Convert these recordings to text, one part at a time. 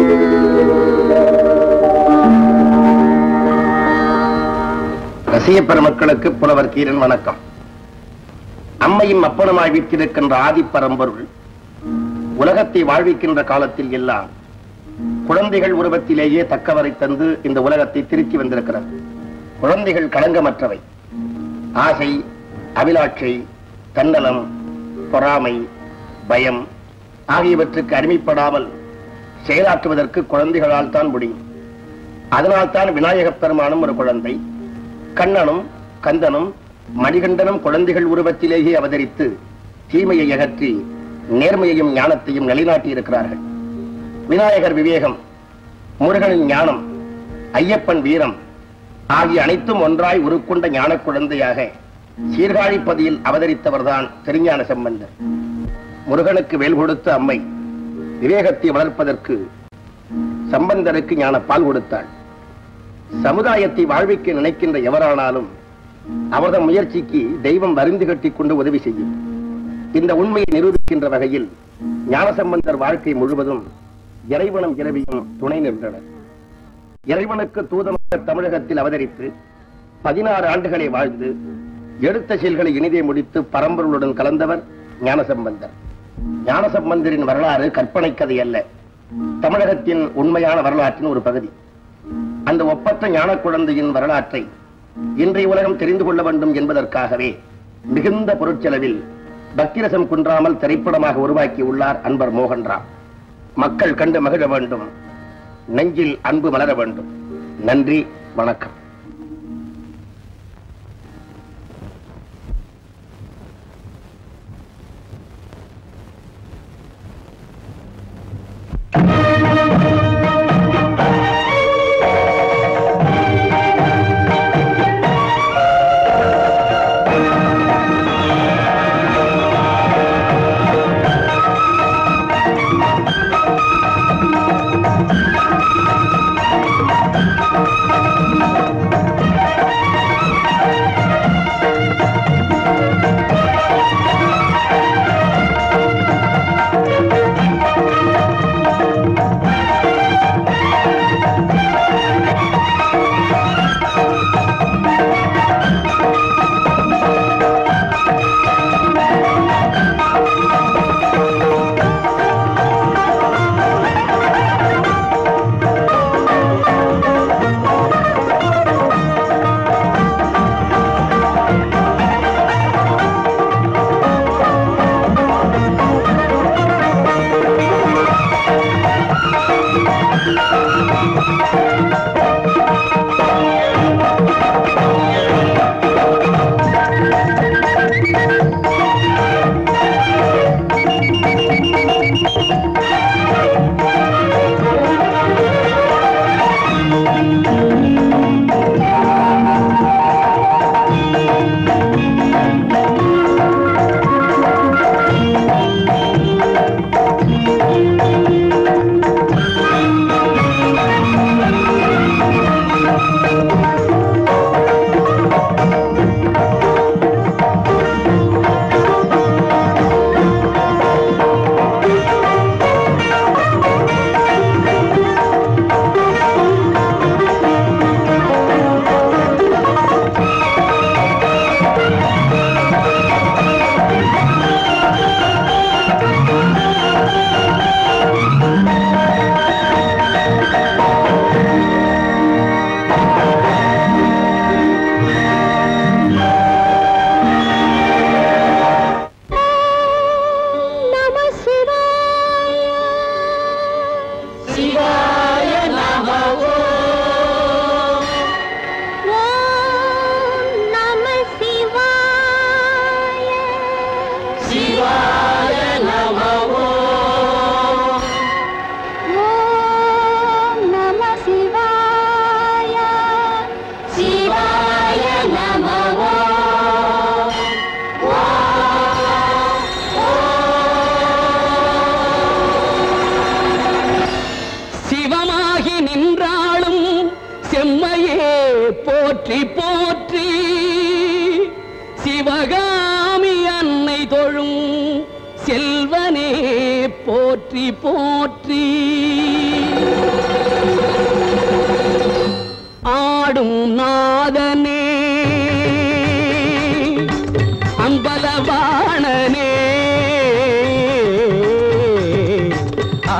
ரசிக பெருமக்களுக்கு புலவர் கீரன் வணக்கம் அம்மையும் அப்பனுமாய் வீற்றிருக்கின்ற ஆதிப்பரம்பொருள் உலகத்தை வாழ்விக்கின்ற காலத்தில் எல்லாம் குழந்தைகள் உருவத்திலேயே தக்கவரை தந்து இந்த உலகத்தை திருத்தி வந்திருக்கிறது குழந்தைகள் களங்கமற்றவை ஆசை அபிலாட்சை தன்னலம் பொறாமை பயம் ஆகியவற்றுக்கு அடிமைப்படாமல் செயலாற்றுவதற்கு குழந்தைகளால் தான் முடியும் அதனால்தான் விநாயகப் பெருமானும் ஒரு குழந்தை கண்ணனும் கந்தனும் மணிகண்டனும் குழந்தைகள் உருவத்திலேயே அவதரித்து தீமையை அகற்றி நேர்மையையும் ஞானத்தையும் நிலைநாட்டி இருக்கிறார்கள் விநாயகர் விவேகம் முருகனின் ஞானம் ஐயப்பன் வீரம் ஆகிய அனைத்தும் ஒன்றாய் உருக்கொண்ட ஞான குழந்தையாக சீர்காழிப்பதியில் அவதரித்தவர்தான் திருஞான சம்பந்தர் முருகனுக்கு வேல் கொடுத்த அம்மை விவேகத்தை வளர்ப்பதற்கு சம்பந்தருக்கு ஞான பால் கொடுத்தாள் சமுதாயத்தை வாழ்விக்க நினைக்கின்ற எவரானாலும் அவரது முயற்சிக்கு தெய்வம் வருந்து கட்டி கொண்டு உதவி செய்யும் இந்த உண்மையை நிரூபிக்கின்ற வகையில் ஞானசம்பந்தர் வாழ்க்கை முழுவதும் இறைவனும் இரவியும் துணை நின்றனர் இறைவனுக்கு தூதமாக தமிழகத்தில் அவதரித்து பதினாறு ஆண்டுகளை வாழ்ந்து எடுத்த செயல்களை இனிதே முடித்து பரம்பொருளுடன் கலந்தவர் ஞானசம்பந்தர் ஞானசம்பந்தரின் வரலாறு கற்பனை கதை அல்ல தமிழகத்தின் உண்மையான வரலாற்றின் ஒரு பகுதி அந்த ஒப்பற்ற ஞான குழந்தையின் வரலாற்றை இன்றைய உலகம் தெரிந்து கொள்ள வேண்டும் என்பதற்காகவே மிகுந்த பொருட்செலவில் பக்திரசம் குன்றாமல் திரைப்படமாக உருவாக்கி உள்ளார் அன்பர் மோகன்ராம் மக்கள் கண்டு மகிழ வேண்டும் நெஞ்சில் அன்பு மலர வேண்டும் நன்றி வணக்கம் நம சிவாய சிவாய நமவோ ஓம் நம சிவாய சிவாய நமவோ ஓம் நம சிவாய சிவாய நமவோ சிவமாகி நின்றாலும் செம்மையே போற்றி போற்றி சிவகாமி அன்னை தொழும் செல்வனே போற்றி போற்றி பாடும் நாதனே அம்பலவாணனே ஆ,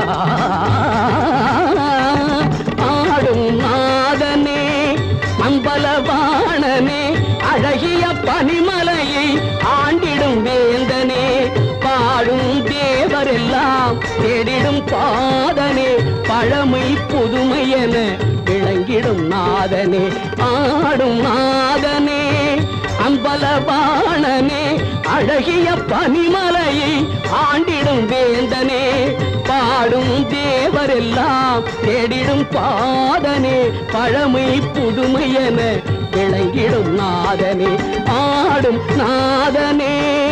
ஆடும் நாதனே அம்பலவாணனே அழகிய பனிமலையை ஆண்டிடும் வேந்தனே பாடும் தேவரெல்லாம் தேடிடும் பாதனே பழமை புதுமை என விளங்கிடும் நாதனே ஆடும் நாதனே அம்பலவாணனே அழகிய பனிமலையை ஆண்டிடும் வேந்தனே பாடும் தேவரெல்லாம் தேடிடும் பாதனே பழமை புதுமை என விளங்கிடும் நாதனே ஆடும் நாதனே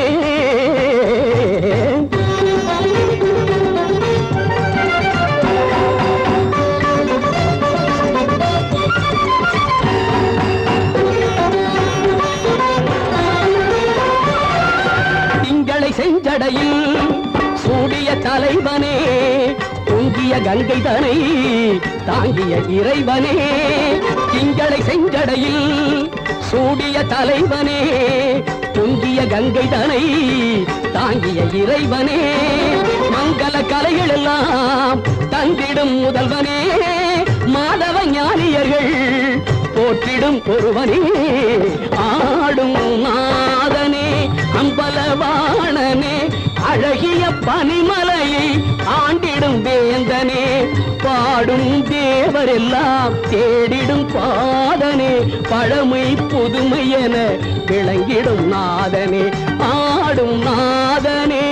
திங்களை செஞ்சடையில் சூடிய தலைவனே பொங்கிய கங்கை தனை தாங்கிய இறைவனே திங்களை செஞ்சடையில் சூடிய தலைவனே பொங்கிய கங்கை தனை தாங்கிய இறைவனே மங்கள கலைகள் எல்லாம் தந்திடும் முதல்வனே மாதவ ஞானியர்கள் போற்றிடும் ஒருவனே ஆடும் நாதனே அம்பலவாணனே அழகிய பனிமலையை ஆண்டிடும் வேந்தனே பாடும் தேவரெல்லாம் தேடிடும் பாதனே பழமை புதுமை என விளங்கிடும் நாதனே ஆடும் நாதனே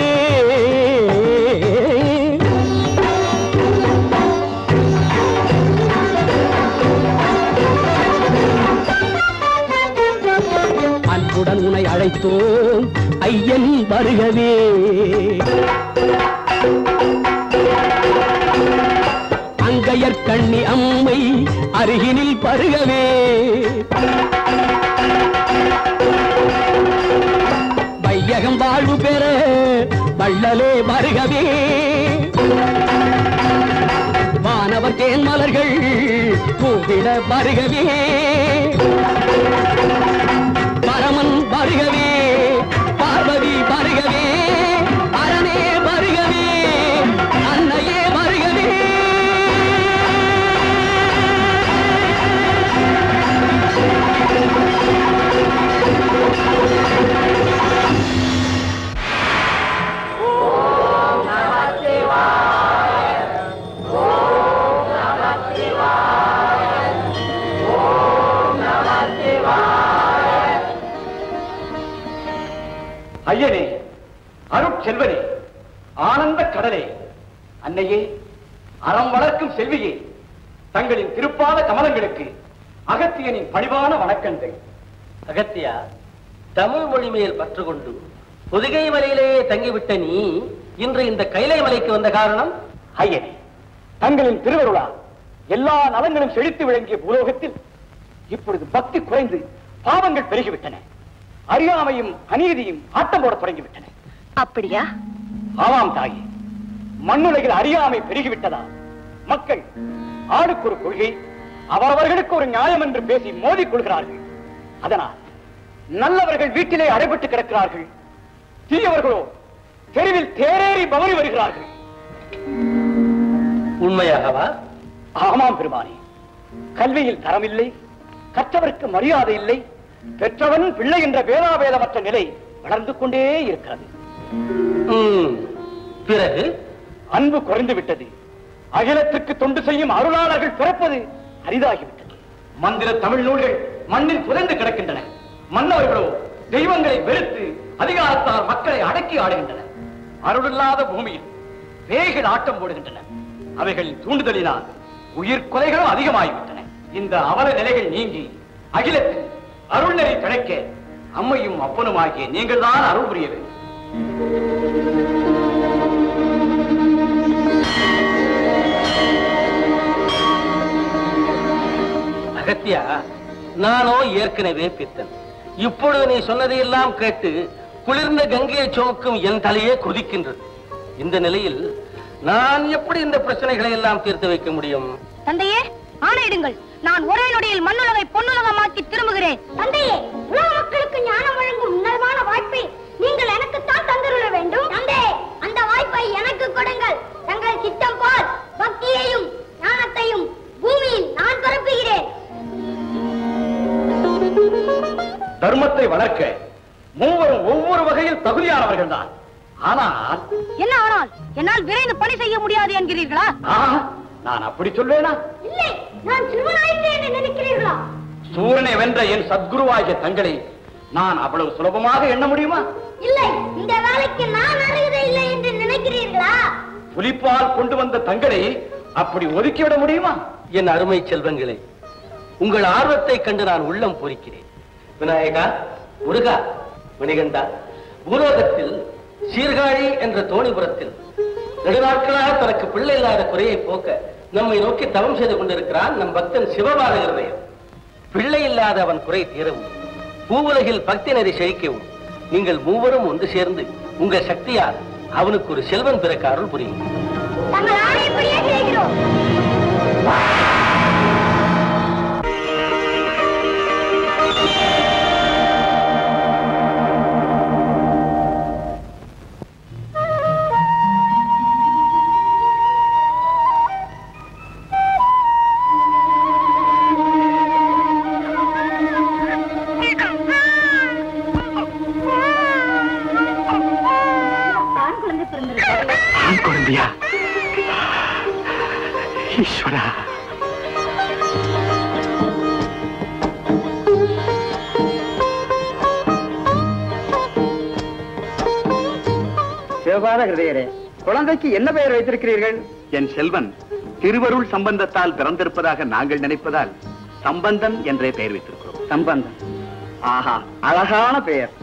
அன்புடன் உன்னை அழைத்தோம் ஐயன் வருகவே அங்கையர் கண்ணி அம்மை அருகினில் பருகவே வையகம் வாழ்வு பெற வள்ளலே வருகவே வானவர் தேன் மலர்கள் பூவிட வருகவே பரமன் வருகவே பார்வதி வருகவே அரணே வருகவே அன்னையே வருகவே ஐயனே அருட்செல்வனே ஆனந்த கடலே அன்னையே அறம் வளர்க்கும் செல்வியே தங்களின் திருப்பாத கமலங்களுக்கு அகத்தியனின் பணிவான வணக்கங்கள் அகத்தியா தமிழ் மொழி மேல் பற்று கொண்டு பொதிகை மலையிலேயே தங்கிவிட்ட நீ இன்று இந்த கைலை மலைக்கு வந்த காரணம் ஐயனே தங்களின் திருவருளா எல்லா நலங்களும் செழித்து விளங்கிய பூலோகத்தில் இப்பொழுது பக்தி குறைந்து பாவங்கள் பெருகிவிட்டன அறியாமையும் அநீதியும் ஆட்டம் போட தொடங்கிவிட்டன அப்படியா ஆமாம் தாயே மண்ணுலகில் அறியாமை பெருகிவிட்டதா மக்கள் ஆளுக்கு ஒரு கொள்கை அவரவர்களுக்கு ஒரு நியாயம் என்று பேசி மோதிக் கொள்கிறார்கள் அதனால் நல்லவர்கள் வீட்டிலே அடைபட்டு கிடக்கிறார்கள் தீயவர்களோ தெருவில் தேரேறி பவறி வருகிறார்கள் உண்மையாகவா ஆமாம் பெருமானே கல்வியில் தரமில்லை கற்றவருக்கு மரியாதை இல்லை பெற்றவன் பிள்ளை என்ற வேதாவேதமற்ற நிலை வளர்ந்து கொண்டே இருக்கிறது ம், பிறகு அன்பு குறைந்து விட்டது அகிலத்திற்கு தொண்டு செய்யும் அருளாளர்கள் பிறப்பது அரிதாகிவிட்டது மந்திர தமிழ் நூல்கள் மண்ணில் புதைந்து கிடக்கின்றன மன்னவர்களோ தெய்வங்களை வெறுத்து அதிகாரத்தால் மக்களை அடக்கி ஆடுகின்றனர் அருளில்லாத பூமியில் பேய்கள் ஆட்டம் போடுகின்றன அவைகளின் தூண்டுதலினால் உயிர் கொலைகளும் அதிகமாகிவிட்டன இந்த அவல நிலைகள் நீங்கி அகிலத்தில் அருள்நெறி கிடைக்க அம்மையும் அப்பனுமாகிய நீங்கள் தான் அருள் புரிய வேண்டும் அகத்தியா நானோ ஏற்கனவே பித்தன் இப்பொழுது நீ சொன்னதையெல்லாம் கேட்டு குளிர்ந்த கங்கையை சுமக்கும் என் தலையே கொதிக்கின்றது இந்த நிலையில் நான் எப்படி இந்த பிரச்சனைகளை எல்லாம் தீர்த்து வைக்க முடியும் தந்தையே ஆணையிடுங்கள் நான் ஒரே நொடியில் மண்ணுலகை பொன்னுலகமாக்கி திரும்புகிறேன் தந்தையே உலக மக்களுக்கு ஞானம் வழங்கும் உன்னதமான வாய்ப்பை நீங்கள் எனக்குத்தான் தந்துள்ள வேண்டும் தந்தையே அந்த வாய்ப்பை எனக்கு கொடுங்கள் தங்கள் சித்தம் போல் பக்தியையும் ஞானத்தையும் பூமியில் நான் பரப்புகிறேன் தர்மத்தை வளர்க்க மூவரும் ஒவ்வொரு வகையில் தகுதியானவர்கள் தான் ஆனால் என்ன ஆனால் என்னால் விரைந்து பணி செய்ய முடியாது என்கிறீர்களா ஆ, நான் அப்படி சொல்வேனா இல்லை நான் சிறுவனாயிற்று என்று நினைக்கிறீர்களா சூரனை வென்ற என் சத்குருவாகிய தங்களை நான் அவ்வளவு சுலபமாக எண்ண முடியுமா இல்லை இந்த வேலைக்கு நான் அருகதை இல்லை என்று நினைக்கிறீர்களா புலிப்பால் கொண்டு வந்த தங்களை அப்படி ஒதுக்கிவிட முடியுமா என் அருமை செல்வங்களே உங்கள் ஆர்வத்தை கண்டு நான் உள்ளம் பூரிக்கிறேன் விநாயகா முருகா மணிகண்டா பூலோகத்தில் சீர்காழி என்ற தோணிபுரத்தில் நெடுநாட்களாக தனக்கு பிள்ளை இல்லாத குறையை போக்க நம்மை நோக்கி தவம் செய்து கொண்டிருக்கிறான் நம் பக்தன் சிவபால இருதயம் பிள்ளை இல்லாத அவன் குறை தீரவும் பூவுலகில் பக்தி நெறி செழிக்கவும் நீங்கள் மூவரும் ஒன்று சேர்ந்து உங்கள் சக்தியால் அவனுக்கு ஒரு செல்வன் பிறக்க அருள் புரியும் தங்கள் ஆணைப்படியே செய்கிறோம் ஆண் குழந்தை பிறந்திருக்கிறது ஆண் குழந்தையா ஈஸ்வரா சிவபாத ஹிருதயரே குழந்தைக்கு என்ன பெயர் வைத்திருக்கிறீர்கள் என் செல்வன் திருவருள் சம்பந்தத்தால் பிறந்திருப்பதாக நாங்கள் நினைப்பதால் சம்பந்தன் என்றே பெயர் வைத்திருக்கிறோம் சம்பந்தம் ஆஹா அழகான பெயர்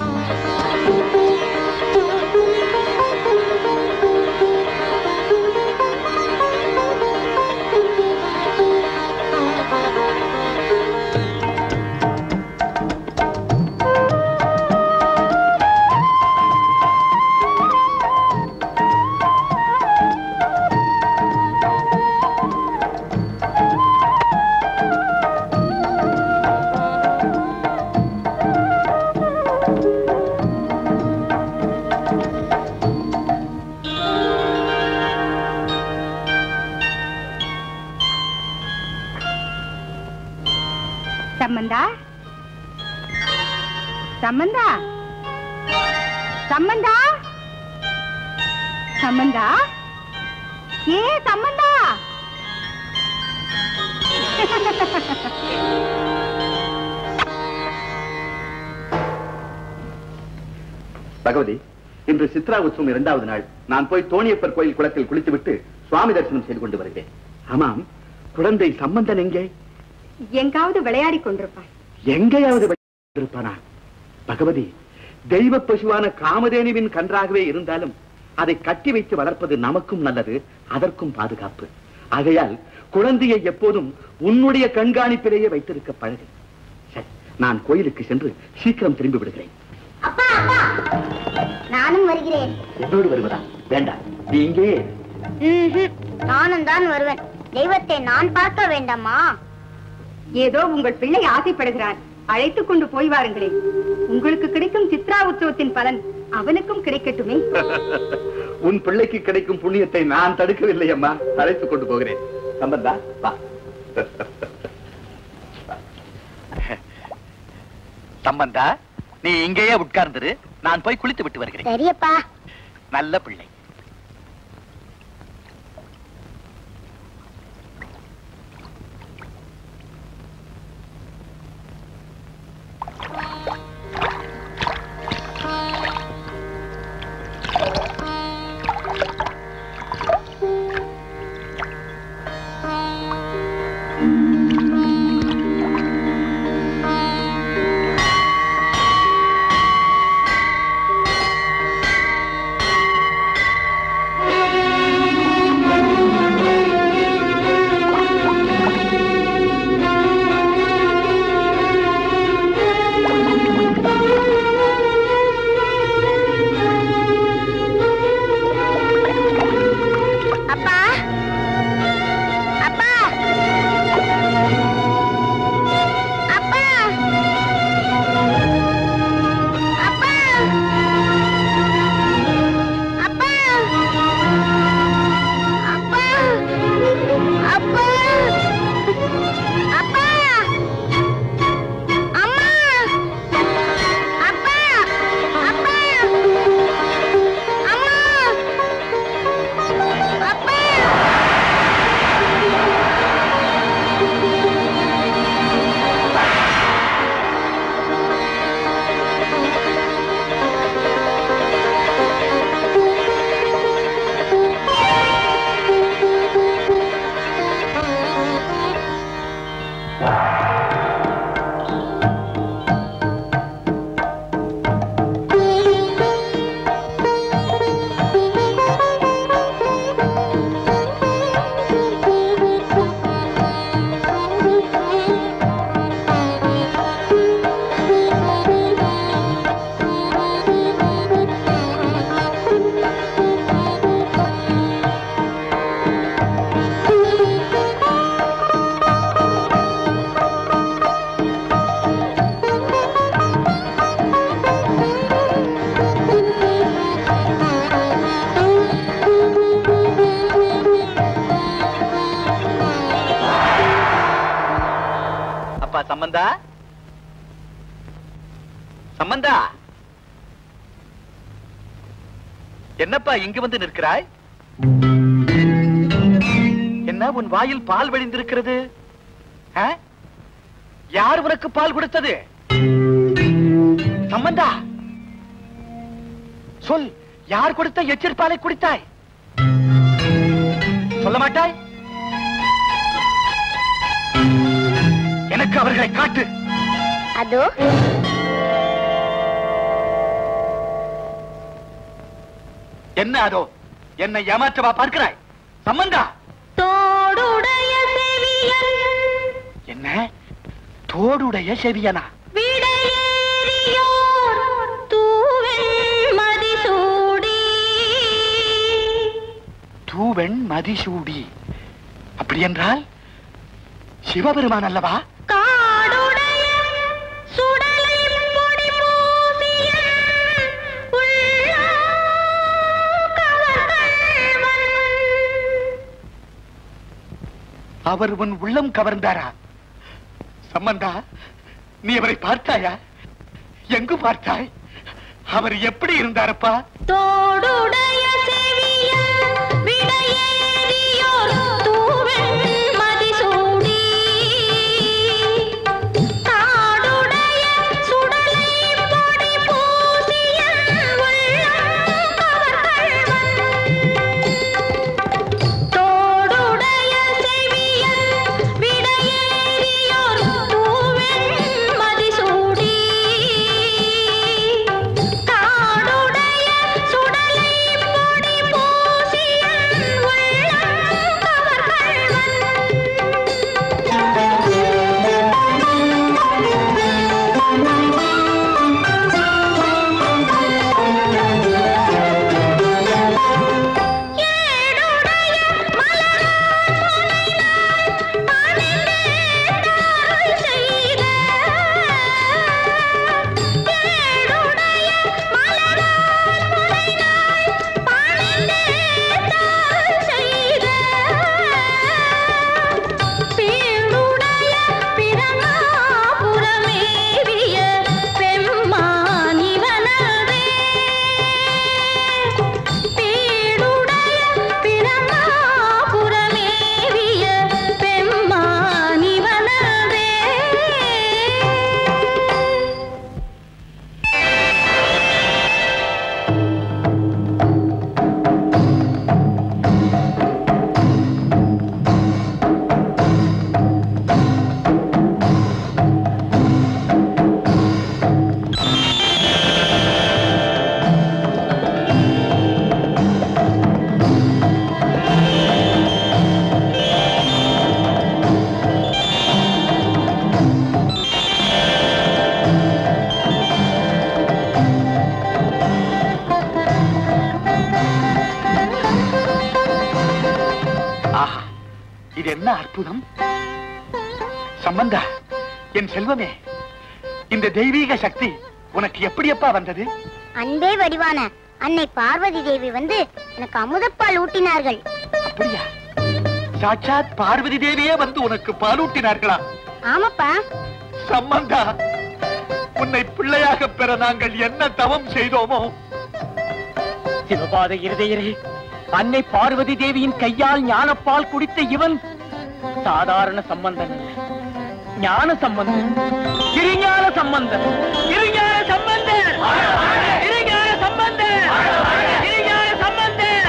சம்பந்தா சம்பந்தா சம்பந்தா சம்பந்தா ஏ சம்பந்தா பகவதி இன்று சித்ரா உற்சவம் இரண்டாவது நாள் நான் போய் தோணியப்பர் கோயில் குளத்தில் குளித்துவிட்டு சுவாமி தரிசனம் செய்து கொண்டு வருகிறேன் ஆமாம் குழந்தை சம்பந்தன் எங்கே எங்காவது விளையாடி கொண்டிருப்பான் எங்கேயாவது இருப்பானா பகவதி தெய்வ பசுவான காமதேனுவின் கன்றாகவே இருந்தாலும் அதை கட்டி வைத்து வளர்ப்பது நமக்கும் நல்லது அதற்கும் பாதுகாப்பு ஆகையால் குழந்தையை எப்போதும் உன்னுடைய கண்காணிப்பிலேயே வைத்திருக்க பழகு சரி நான் கோயிலுக்கு சென்று சீக்கிரம் திரும்பி விடுகிறேன் அப்பா அப்பா நானும் வருகிறேன் என்னோடு வருவதா வேண்டாம் நீ இங்கே நானும் தான் வருவேன் தெய்வத்தை நான் பார்க்க வேண்டாமா ஏதோ உங்கள் பிள்ளை ஆசைப்படுகிறான் அழைத்துக் கொண்டு போய் வாருங்களேன் உங்களுக்கு கிடைக்கும் சித்ரா உற்சவத்தின் பலன் அவனுக்கும் கிடைக்கட்டுமே உன் பிள்ளைக்கு கிடைக்கும் புண்ணியத்தை நான் தடுக்கவில்லை அம்மா அழைத்துக் கொண்டு போகிறேன் சம்பந்தா வா சம்பந்தா நீ இங்கேயே உட்கார்ந்துரு நான் போய் குளித்து விட்டு வருகிறேன் சரியப்பா நல்ல பிள்ளை சம்பந்தா சம்பந்தா என்னப்பா இங்கு வந்து நிற்கிறாய் என்ன உன் வாயில் பால் வழிந்திருக்கிறது ஆ? யார் உனக்கு பால் கொடுத்தது சம்பந்தா சொல் யார் கொடுத்த எச்சிற் பாலை குடித்தாய் சொல்ல மாட்டாய் எனக்கு அவர்களை காட்டு அதோ என்ன அதோ என்னை ஏமாற்றவா பார்க்கிறாய் சம்பந்தா தோடுடைய செவியன் என்ன தோடுடைய செவியனா விடையேறியோர் தூவெண் மதிசூடி தூவெண் மதிசூடி அப்படி என்றால் சிவபெருமான் அல்லவா காடுடைய சுடலை பொடி பூசிய உள்ளம் கவர்ந்தவன். அவர் உன் உள்ளம் கவர்ந்தாரா சம்பந்தா நீ அவரை பார்த்தாயா எங்கு பார்த்தாய் அவர் எப்படி இருந்தாரப்பா தோடுடைய செவியன் விடையேறியோர் தூவெண் மதிசூடி காடுடைய சுடலை பொடி பூசிய உள்ளம் கவர்ந்தவன். தோடுடைய செவியன் விடையேறியோர் தூவெண் மதிசூடி காடுடைய சுடலை பொடி பூசிய உள்ளம் கவர்ந்தவன். ஏடுடைய மலர் செய்த ஏடுடைய மலர் செய்த பீடுடைய பிரமாபுரமேவிய பெம்மானிவனவே பீடுடைய பிரமாபுரமேவிய பெம்மானிவனவே ஆஹா இது என்ன அற்புதம் சம்பந்தா என் செல்வமே இந்த தெய்வீக சக்தி உனக்கு எப்படியப்பா வந்தது அன்பே வடிவான அன்னை பார்வதி தேவி வந்து எனக்கு அமுதப்பால் ஊட்டினார்கள் அப்படியா சாட்சாத் பார்வதி தேவியே வந்து உனக்கு பாலூட்டினார்களா ஆமாப்பா சம்பந்தா உன்னை பிள்ளையாக பெற நாங்கள் என்ன தவம் செய்தோமோ சிவபாத இருதயரே அன்னை பார்வதி தேவியின் கையால் ஞானப்பால் குடித்த இவன் சாதாரண சம்பந்தன் அல்ல ஞான சம்பந்தன் திருஞான சம்பந்தன் திருஞான சம்பந்தன் திருஞான சம்பந்தன் திருஞான சம்பந்தன்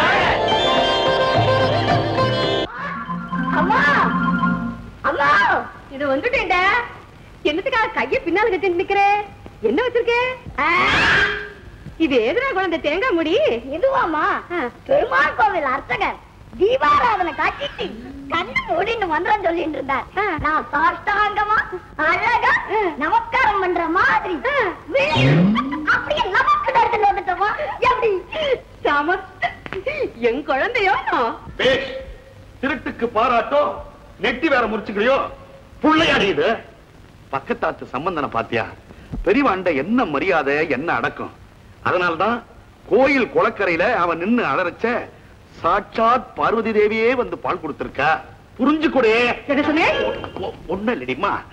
அம்மா அம்மா இது வந்துட்டேன்டா என்னத்துக்காக கைய பின்னால கட்டிட்டு நிக்கிற என்ன வச்சிருக்க இது எதுனா குழந்தை தேங்காய் முடி இதுவாமா பெருமாள் கோவில் அர்ச்சகர் தீபாராதனை காட்டிட்டு கண்ணு மூடின்னு மந்திரம் சொல்லிட்டு இருந்தார் நான் சாஷ்டாங்கமா அழகா நமஸ்காரம் பண்ற மாதிரி விழுந்து அப்படியே நமக்கு எடுத்துட்டு வந்துட்டோமா எப்படி சமத்து என் குழந்தையோ பேஷ் திருட்டுக்கு பாராட்டும் நெட்டி வேற முடிச்சுக்கிறியோ புள்ளையாடி இது பக்கத்தாத்து சம்பந்தனை பாத்தியா பெரியவாண்ட என்ன மரியாதை என்ன அடக்கம் அதனால்தான் கோயில் குளக்கரையில அவன் நின்னு அலறச்ச சாட்சாத் பார்வதி தேவியே வந்து பால் கொடுத்திருக்கா புரிஞ்சு கொடே என்ன சொன்னேன் ஒண்ணு இல்லடிமா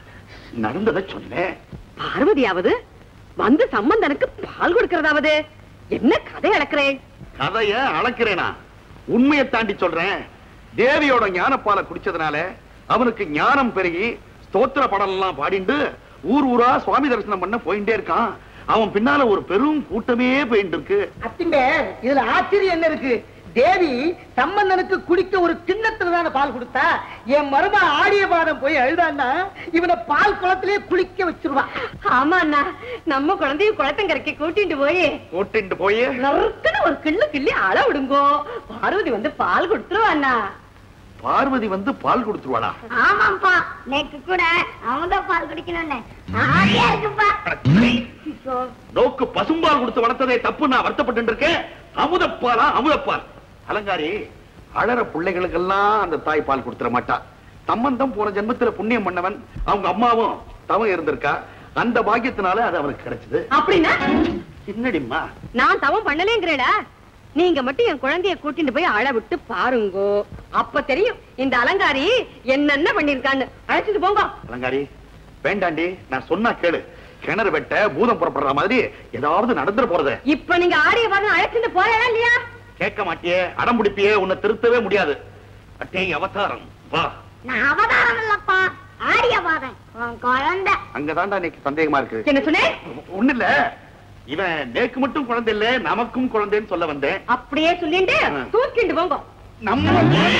நடந்ததை சொன்னேன் பார்வதியாவது வந்து சம்பந்தனுக்கு பால் கொடுக்கறதாவது என்ன கதை அளக்கிறேன் கதைய அளக்கிறேனா உண்மையை தாண்டி சொல்றேன் தேவியோட ஞானப்பாலை குடிச்சதுனால அவனுக்கு ஞானம் பெருகி ஸ்தோத்திர படம் எல்லாம் பாடிண்டு ஊர் ஊரா சுவாமி தரிசனம் பண்ண போயிட்டே இருக்கான் அவன் பின்னால ஒரு பெரும் கூட்டமே போயிட்டு இருக்கு அத்திங்க இதுல ஆச்சரியம் என்ன இருக்கு தேவி சம்பந்தனுக்கு குடிக்க ஒரு கிண்ணத்துல தானே பால் கொடுத்தா என் மரும ஆடிய பாதம் போய் அழுதான்னா இவனை பால் குளத்திலே குளிக்க வச்சிருவா ஆமா அண்ணா நம்ம குழந்தைய குளத்தங்கரைக்கு கூட்டிட்டு போய் கூட்டிட்டு போய் நறுக்குன்னு ஒரு கிள்ளு கிள்ளி அள விடுங்கோ பார்வதி வந்து பால் கொடுத்துருவா அண்ணா பார்வதி வந்து பால் கொடுத்துருவாளா ஆமாப்பா நேற்று கூட அமுத பால் குடிக்கணும்னு ஆசையா இருக்குப்பா நோக்கு பசும்பால் கொடுத்து வளர்த்ததே தப்பு நான் வருத்தப்பட்டு இருக்கேன் அமுதப்பாலா அமுதப்பால் அலங்காரி அழற பிள்ளைகளுக்கெல்லாம் அந்த தாய் பால் கொடுத்துட மாட்டா சம்பந்தம் போன ஜென்மத்துல புண்ணியம் பண்ணவன் அவங்க அம்மாவும் தவம் இருந்திருக்கா அந்த பாக்கியத்தினால அது அவனுக்கு கிடைச்சது அப்படின்னா என்னடிம்மா நான் தவம் பண்ணலேங்கிறேடா நீங்க மட்டும் என் குழந்தைய கூட்டிட்டு போய் அழ விட்டு பாருங்கோ அப்ப தெரியும் இந்த அலங்காரி என்னென்ன பண்ணிருக்கான்னு அழைச்சிட்டு போங்க அலங்காரி வேண்டாண்டி நான் சொன்னா கேளு கிணறு வெட்ட பூதம் புறப்படுற மாதிரி ஏதாவது நடந்துட போறது இப்ப நீங்க ஆடிய பாருங்க அழைச்சிட்டு போறா இல்லையா கேட்க மாட்டியே அடம் பிடிப்பியே உன்னை திருத்தவே முடியாது அட்டே அவதாரம் வா நான் அவதாரம் இல்லப்பா ஆடிய பாதம் உன் குழந்தை அங்கதான்டா இன்னைக்கு சந்தேகமா இருக்கு என்ன சொன்னேன் ஒண்ணு இல்ல இவன் நேக்கு மட்டும் குழந்தை இல்ல நமக்கும் குழந்தைன்னு சொல்ல வந்தேன் அப்படியே சொல்லிட்டு ஆ. தூக்கிட்டு போங்க நம்ம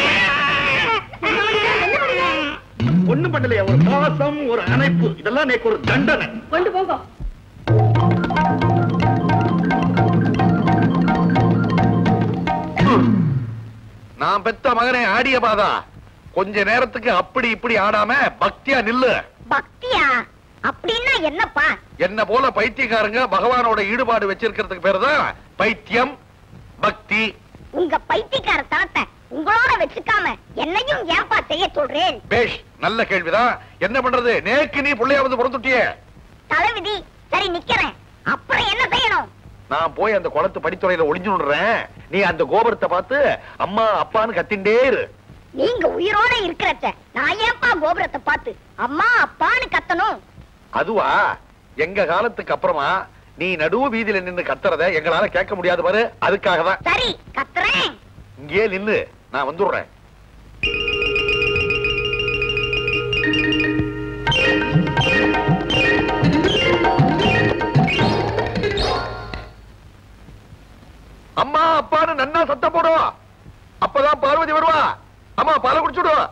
ஒண்ணும் பண்ணலையா ஒரு பாசம் ஒரு அணைப்பு இதெல்லாம் நேக்கு ஒரு தண்டனை கொண்டு போங்க நான் பெத்த மகனே ஆடிய பாதா கொஞ்ச நேரத்துக்கு அப்படி இப்படி ஆடாம பக்தியா நில்லு பக்தியா அப்படின்னா என்னப்பா என்ன போல பைத்தியக்காரங்க பகவானோட ஈடுபாடு வச்சிருக்கிறதுக்கு பேரு தான் பைத்தியம் பக்தி உங்க பைத்தியக்கார தனத்தை உங்களோட வச்சுக்காம என்னையும் ஏன்பா செய்ய சொல்றேன் பேஷ் நல்ல கேள்விதான் என்ன பண்றது நேக்கு நீ பிள்ளையாவது பிறந்துட்டியே தலைவிதி சரி நிக்கிறேன் அப்புறம் என்ன செய்யணும் நான் போய் அந்த குளத்து படித்துறையில ஒளிஞ்சு விடுறேன் நீ அந்த கோபுரத்தை பார்த்து அம்மா அப்பான்னு கத்திண்டே இரு நீங்க உயிரோட இருக்கிறச்ச நான் ஏன்பா கோபுரத்தை பார்த்து அம்மா அப்பான்னு கத்தணும் அதுவா எங்க காலத்துக்கு அப்புறமா நீ நடுவு வீதியில நின்னு கத்துறத எங்களால கேட்க முடியாது பாரு அதுக்காக தான் சரி கத்துறேன் இங்கேயே நின்னு நான் வந்துடுறேன் அம்மா அப்பான்னு நன்னா சத்தம் போடும் அப்பதான் பார்வதி வருவா அம்மா பாலை குடிச்சுடும்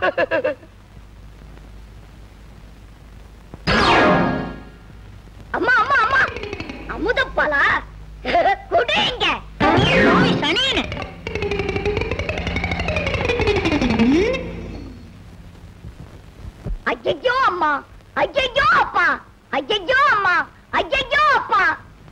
அம்மா அம்மா அம்மா அமுதப்பாலா குடிங்க நோய் சனின்னு ஐயோ அம்மா ஐயோ அப்பா ஐயோ அம்மா ஐயோ அப்பா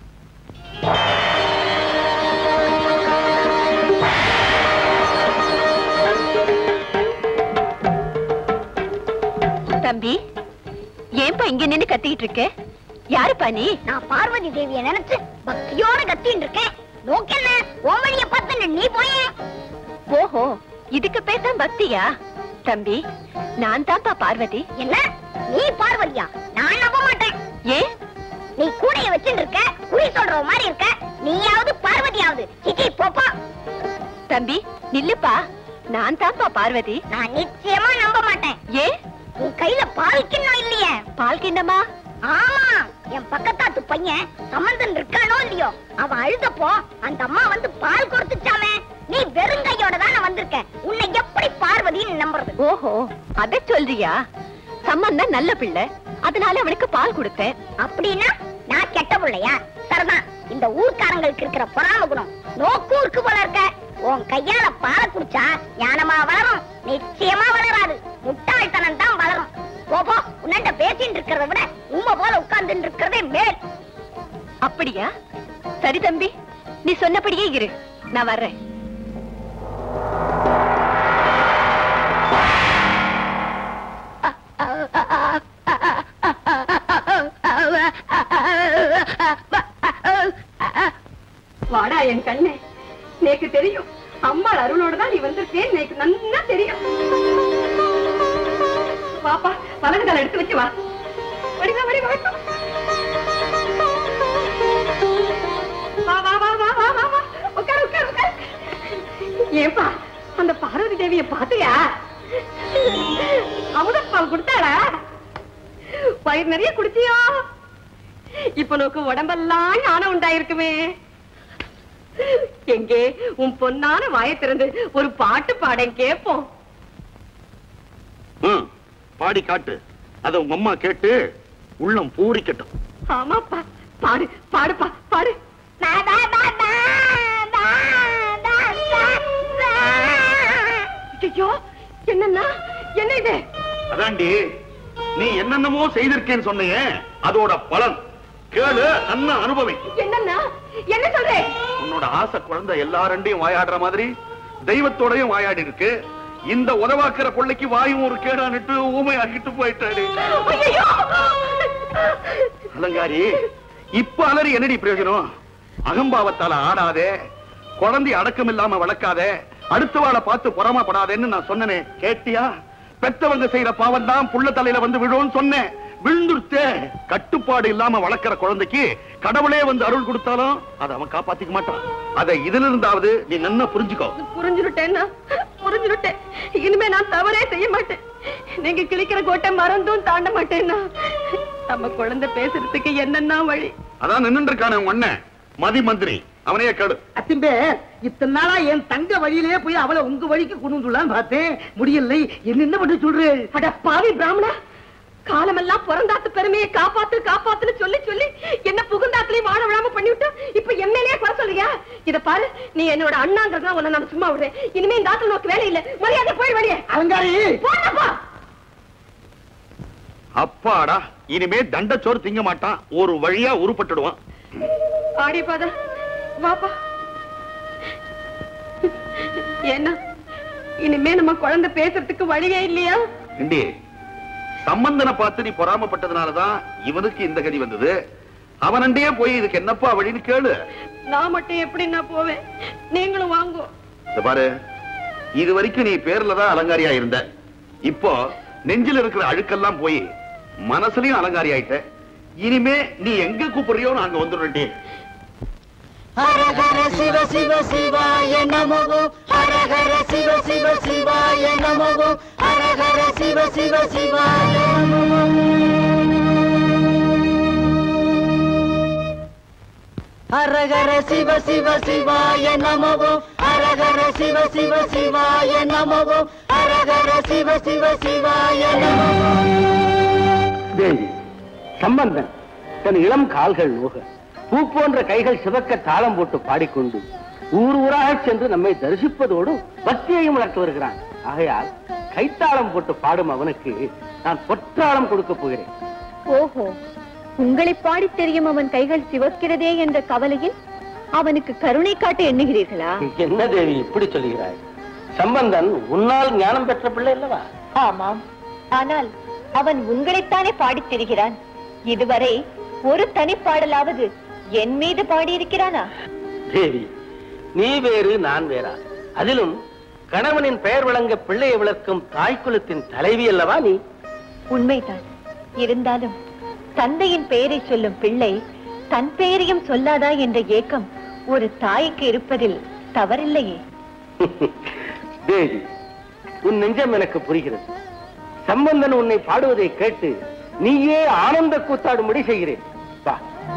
தம்பி ஏன்பா இங்க நின்னு கத்திக்கிட்டு இருக்க யாருப்பா நீ நான் பார்வதி தேவிய நினைச்சு பக்தியோட கத்தின்னு இருக்கேன் நோக்கென்ன உன் வழிய பார்த்து நீ போய ஓஹோ இதுக்கு பேர் தான் பக்தியா தம்பி நான் தான்ப்பா பார்வதி என்ன நீ பார்வதியா நான் நம்ப மாட்டேன் ஏன் நீ கூடைய வச்சுட்டு இருக்க குறி சொல்ற மாதிரி இருக்க நீயாவது பார்வதியாவது சிச்சி போப்பா தம்பி நில்லுப்பா நான் தான்ப்பா பார்வதி நான் நிச்சயமா நம்ப மாட்டேன் ஏன் உன் கையில பால் கிண்ணம் இல்லையே பால் கிண்ணமா ஆமா என் பக்கத்தாத்து பையன் சம்பந்தன் இருக்கானோ இல்லையோ அவன் அழுதப்போ அந்த அம்மா வந்து பால் கொடுத்துச்சாமே நீ வெறுங்கையோட தானே வந்திருக்க உன்னை எப்படி பார்வதின்னு நம்புறது ஓஹோ அத சொல்றியா சம்பந்தம் நல்ல பிள்ளை அதனால அவனுக்கு பால் கொடுத்தேன் அப்படின்னா நான் கெட்ட பிள்ளையா சரிதான் இந்த ஊர்க்காரங்களுக்கு இருக்கிற பொறாம குணம் நோக்கு இருக்கு போல இருக்க உன் கையால பாலை குடிச்சா ஞானமா வளரும் நிச்சயமா வளராது முட்டாள்தனம் தான் வளரும் போபோ உன்னண்ட பேசிட்டு இருக்கிறத விட உண்மை போல உட்கார்ந்து இருக்கிறதே மேல் அப்படியா சரி தம்பி நீ சொன்னபடியே இரு நான் வர்றேன் வாடா என் கண்ணே நேக்கு தெரியும் அம்மாள் அருளோட தான் நீ வந்திருக்கேன் நேக்கு நன்னா தெரியும் பாப்பா வலது கால எடுத்து வச்சு வா வடிவா வடி வா வா வா வா வா வா வா வா உட்கார் உட்கார் உட்கார் ஏன்பா அந்த பார்வதி தேவிய பாத்தியா அமுதப்பால் கொடுத்தாளா வயிறு நிறைய குடிச்சியோ இப்ப நோக்கு உடம்பெல்லாம் ஞானம் உண்டாயிருக்குமே எங்கே உன் பொன்னான வாயை திறந்து ஒரு பாட்டு பாடேன் கேப்போம் ம், பாடி காட்டு அத உங்க அம்மா கேட்டு உள்ளம் பூரிக்கட்டும் ஆமாப்பா பாடு பாடுப்பா பாடு பா, பா, பா, பா, பா, பா, பா, பா. ஐயோ என்னன்னா என்ன இது அதாண்டி நீ என்னென்னமோ செய்திருக்கேன்னு சொன்னியே அதோட பலன் கேளு அண்ணா அனுபவி என்னன்னா என்ன சொல்றேன் உன்னோட ஆசை குழந்தை எல்லாரண்டையும் வாயாடுற மாதிரி தெய்வத்தோடயும் வாயாடி இருக்கு இந்த உதவாக்குற பிள்ளைக்கு வாயும் ஒரு கேடான்னுட்டு ஊமையாக்கிட்டு போயிட்டாரு ஐயோ அலங்காரி இப்ப அலறி என்னடி பிரயோஜனம் அகம்பாவத்தால ஆடாதே குழந்தை அடக்கம் இல்லாம வளர்க்காதே அடுத்தவாளை பார்த்து பொறாமப்படாதேன்னு நான் சொன்னனே கேட்டியா பெத்தவங்க செய்யற பாவம் தான் புள்ள தலையில வந்து விழும்னு சொன்னேன் விழுந்துருத்தே கட்டுப்பாடு இல்லாம வளர்க்கிற குழந்தைக்கு கடவுளே வந்து அருள் கொடுத்தாலும் அதை அவன் காப்பாத்திக்க மாட்டான் அதை இதுல இருந்தாவது நீ நன்னா புரிஞ்சுக்கோ புரிஞ்சுட்டேன்னா புரிஞ்சுட்டேன் இனிமே நான் தவறே செய்ய மாட்டேன் நீங்க கிழிக்கிற கோட்டை மறந்தும் தாண்ட மாட்டேன்னா நம்ம குழந்தை பேசுறதுக்கு என்னன்னா வழி அதான் நின்று இருக்கானே உங்க அண்ணன் மதி மந்திரி அவனையே கேடு அத்திம்பே இத்தனை நாளா என் தங்க வழியிலே போய் அவளை உங்க வழிக்கு கொண்டு வந்துடலான்னு பார்த்தேன் முடியலை என்ன என்ன பண்ண சொல்றேன் அட பாவி பிராமணா காலமெல்லாம் பிறந்தாத்து பெருமையை காப்பாத்து காப்பாத்துன்னு சொல்லி சொல்லி என்ன புகுந்தாத்துலயும் வாழ விடாம பண்ணிவிட்டு இப்ப எம்எல்ஏ குறை சொல்றியா இத பாரு நீ என்னோட அண்ணாங்கிறதா உன்னை நான் சும்மா விடுறேன் இனிமே இந்த ஆத்துல நோக்கு வேலை இல்ல மரியாதை போய் வழியே அலங்காரி போனப்பா அப்பாடா இனிமே தண்டச்சோறு திங்க மாட்டான் ஒரு வழியா உருப்பட்டுடுவான் ஆடி பாதா வாப்பா என்ன இனிமே நம்ம குழந்தை பேசுறதுக்கு வழியே இல்லையா ஏண்டி சம்பந்தனை பார்த்து நீ பொறாமப்பட்டதுனாலதான் இவனுக்கு இந்த கதி வந்தது அவனண்டே போய் இதுக்கு என்னப்பா வழின்னு கேளு நான் மட்டும் எப்படி நான் போவேன் நீங்களும் வாங்கோ இந்த பாரு இது வரைக்கும் நீ பேர்ல தான் அலங்காரியா இருந்த இப்போ நெஞ்சில இருக்கிற அழுக்கெல்லாம் போய் மனசுலயும் அலங்காரி ஆயிட்ட இனிமே நீ எங்க கூப்பிடுறியோ நாங்க வந்துடுறேன்டி ஹர ஹர சிவ சிவ சிவாய நமோ ஹர ஹர சிவ சிவ சிவாய நமோ ஹர ஹர சிவ சிவ சிவாய நமோ ஹர ஹர சிவ சிவ சிவாய நமோ ஹர ஹர சிவ சிவ சிவாய நமோ ஹர ஹர சிவ சிவ சிவாய நமோ தேவி சம்பந்தன் தன் இளம் கால்கள் நோக பூ போன்ற கைகள் சிவக்க தாளம் போட்டு பாடிக்கொண்டு ஊர் ஊராக சென்று நம்மை தரிசிப்பதோடு பக்தியையும் வளர்த்து வருகிறான் ஆகையால் கைத்தாளம் போட்டு பாடும் அவனுக்கு நான் பொற்றாளம் கொடுக்க போகிறேன் ஓஹோ உங்களை பாடி தெரியும் அவன் கைகள் சிவக்கிறதே என்ற கவலையில் அவனுக்கு கருணை காட்ட எண்ணுகிறீர்களா என்ன தேவி இப்படி சொல்லுகிறாய் சம்பந்தன் உன்னால் ஞானம் பெற்ற பிள்ளை அல்லவா ஆமாம் ஆனால் அவன் உங்களைத்தானே பாடித் திரிகிறான் இதுவரை ஒரு தனிப்பாடலாவது என் மீது பாடியிருக்கிறானா தேவி நீ வேறு நான் வேறா அதிலும் கணவனின் பெயர் விளங்க பிள்ளையை விளக்கும் தாய்க்குலத்தின் தலைவி அல்லவா நீ உண்மைதான் இருந்தாலும் தந்தையின் பெயரை சொல்லும் பிள்ளை தன் பெயரையும் சொல்லாதா என்ற ஏக்கம் ஒரு தாய்க்கு இருப்பதில் தவறில்லையே தேவி உன் நெஞ்சம் எனக்கு புரிகிறது சம்பந்தன் உன்னை பாடுவதை கேட்டு நீயே ஆனந்த கூத்தாடும்படி செய்கிறேன் வா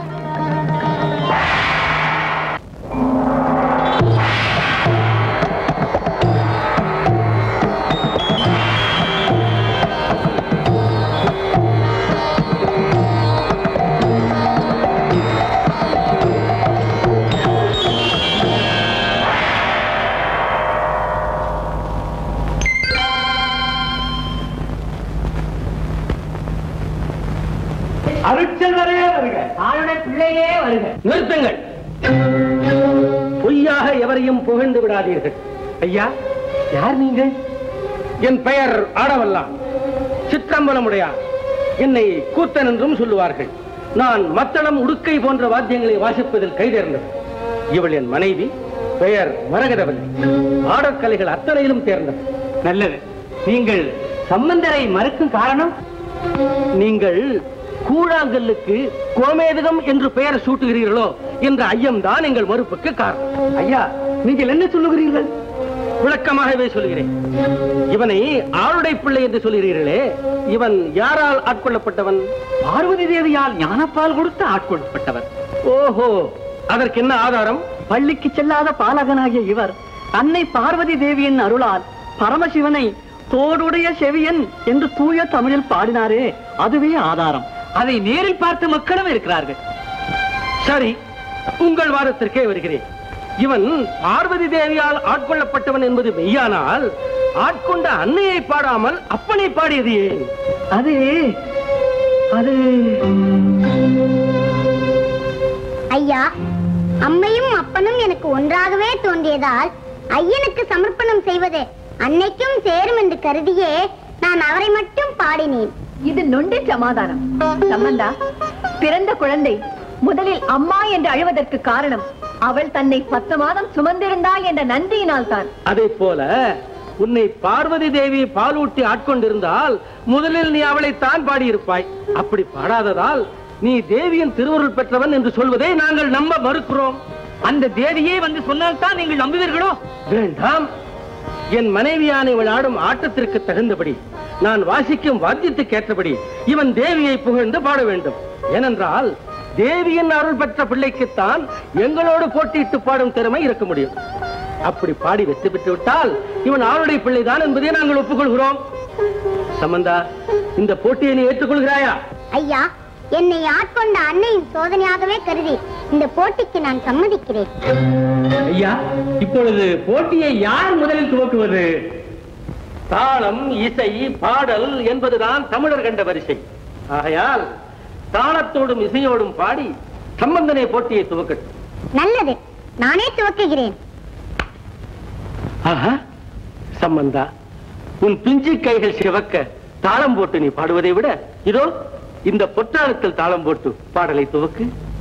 அருட்செல்வரே வருக ஆளுடைய பிள்ளையே வருக நிறுத்துங்கள் பொய்யாக எவரையும் புகழ்ந்து விடாதீர்கள் ஐயா யார் நீங்கள் என் பெயர் ஆடவல்லாம் சிற்றம்பலமுடையார் என்னை கூத்தன் என்றும் சொல்லுவார்கள் நான் மத்தளம் உடுக்கை போன்ற வாத்தியங்களை வாசிப்பதில் கைதேர்ந்தவர் இவள் என் மனைவி பெயர் மரகதவல்லி ஆடற்கலைகள் அத்தனையிலும் தேர்ந்தவர் நல்லது நீங்கள் சம்பந்தரை மறுக்கும் காரணம் நீங்கள் கூழாங்கல்லுக்கு கோமேதகம் என்று பெயர் சூட்டுகிறீர்களோ என்ற ஐயம்தான் எங்கள் மறுப்புக்கு காரணம் ஐயா நீங்கள் என்ன சொல்லுகிறீர்கள் விளக்கமாகவே சொல்கிறேன் இவனை ஆளுடை பிள்ளை என்று சொல்கிறீர்களே இவன் யாரால் ஆட்கொள்ளப்பட்டவன் பார்வதி தேவியால் ஞானப்பால் கொடுத்து ஆட்கொள்ளப்பட்டவர் ஓஹோ அதற்கு என்ன ஆதாரம் பள்ளிக்கு செல்லாத பாலகனாகிய இவர் அன்னை பார்வதி தேவியின் அருளால் பரமசிவனை தோடுடைய செவியன் என்று தூய தமிழில் பாடினாரே அதுவே ஆதாரம் அதை நேரில் பார்த்த மக்களும் இருக்கிறார்கள் சரி உங்கள் வாதத்திற்கே வருகிறேன் இவன் பார்வதி தேவியால் ஆட்கொள்ளப்பட்டவன் என்பது மெய்யானால் ஆட்கொண்ட அன்னையை பாடாமல் அப்பனை பாடியது ஏன் அது அது ஐயா அம்மையும் அப்பனும் எனக்கு ஒன்றாகவே தோன்றியதால் ஐயனுக்கு சமர்ப்பணம் செய்வது அன்னைக்கும் சேரும் என்று கருதியே நான் அவரை மட்டும் பாடினேன் இது நொண்டி சமாதானம் சம்பந்தா பிறந்த குழந்தை முதலில் அம்மா என்று அழுவதற்கு காரணம் அவள் தன்னை பத்து மாதம் சுமந்திருந்தாள் என்ற நன்றியினால் தான் அதே போல உன்னை பார்வதி தேவி பாலூட்டி ஆட்கொண்டிருந்தால் முதலில் நீ அவளைத்தான் பாடியிருப்பாய் அப்படி பாடாததால் நீ தேவியின் திருவருள் பெற்றவன் என்று சொல்வதை நாங்கள் நம்ப மறுக்கிறோம் அந்த தேவியே வந்து சொன்னால்தான் நீங்கள் நம்புவீர்களோ வேண்டாம் என் மனைவியான இவள் ஆடும் ஆட்டத்திற்கு தகுந்தபடி நான் வாசிக்கும் வாத்தியத்துக்கு ஏற்றபடி இவன் தேவியை புகழ்ந்து பாட வேண்டும் ஏனென்றால் தேவியின் அருள் பெற்ற பிள்ளைக்குத்தான் எங்களோடு போட்டியிட்டு பாடும் திறமை இருக்க முடியும் அப்படி பாடி வெற்றி பெற்று விட்டால் இவன் ஆளுடைய பிள்ளைதான் என்பதை நாங்கள் ஒப்புக்கொள்கிறோம் சம்பந்தா இந்த போட்டியை நீ ஏற்றுக்கொள்கிறாயா ஐயா என்னை ஆட்கொண்ட அன்னையின் சோதனையாகவே கருதி இந்த போட்டிக்கு நான் சம்மதிக்கிறேன் ஐயா இப்பொழுது போட்டியை யார் முதலில் துவக்குவது தாளம் இசை பாடல் என்பதுதான் தமிழர் கண்ட வரிசை ஆகையால் தாளத்தோடும் இசையோடும் பாடி சம்பந்தனை போட்டியை துவக்கட்டும் நல்லது நானே துவக்குகிறேன் ஆஹா சம்பந்தா உன் பிஞ்சு கைகள் சிவக்க தாளம் போட்டு நீ பாடுவதை விட இதோ இந்த பொற்றாளத்தில் தாளம் போட்டு பாடலை துவக்கு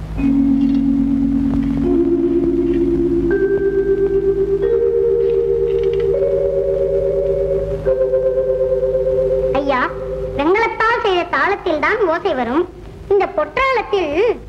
ஐயா வெங்கலத்தால் செய்த தாளத்தில் தான் ஓசை வரும் இந்த பொற்றாளத்தில்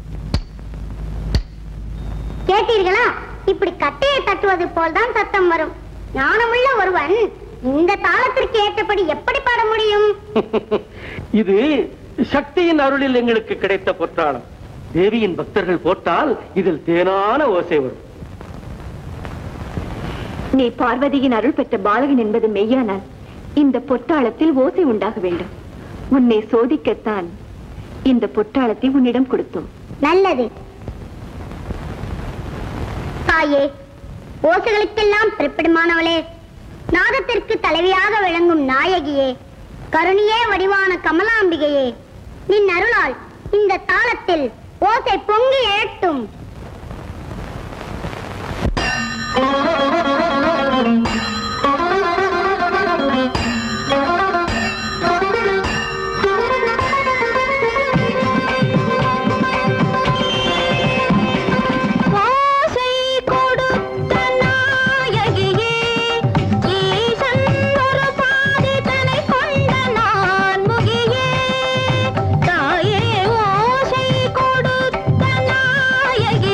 கேட்டீர்களா இப்படி கட்டையை தட்டுவது போல்தான் சத்தம் வரும் ஞானமுள்ள ஒருவன் இந்த தாளத்திற்கு ஏற்றபடி எப்படி பாட முடியும் இது சக்தியின் அருளில் எங்களுக்கு கிடைத்த பொற்றாளம் தேவியின் பக்தர்கள் போட்டால் இதில் தேனான ஓசை வரும் நீ பார்வதியின் அருள் பெற்ற பாலகன் என்பது மெய்யானால் இந்த பொற்றாளத்தில் ஓசை உண்டாக வேண்டும் உன்னை சோதிக்கத்தான் இந்த பொற்றாளத்தை உன்னிடம் கொடுத்தோம் நல்லது தாயே ஓசைகளுக்கெல்லாம் பிறப்பிடமானவளே நாதத்திற்கு தலைவியாக விளங்கும் நாயகியே கருணியே வடிவான கமலாம்பிகையே நின் அருளால் இந்த தாளத்தில் ஓசை பொங்கி எழட்டும் ஓசை கொடுத்த நாயகியே ஈசன் ஒரு பாதிதனை கொண்ட நான்முகியே தாயே ஓசை கொடுத்த நாயகியே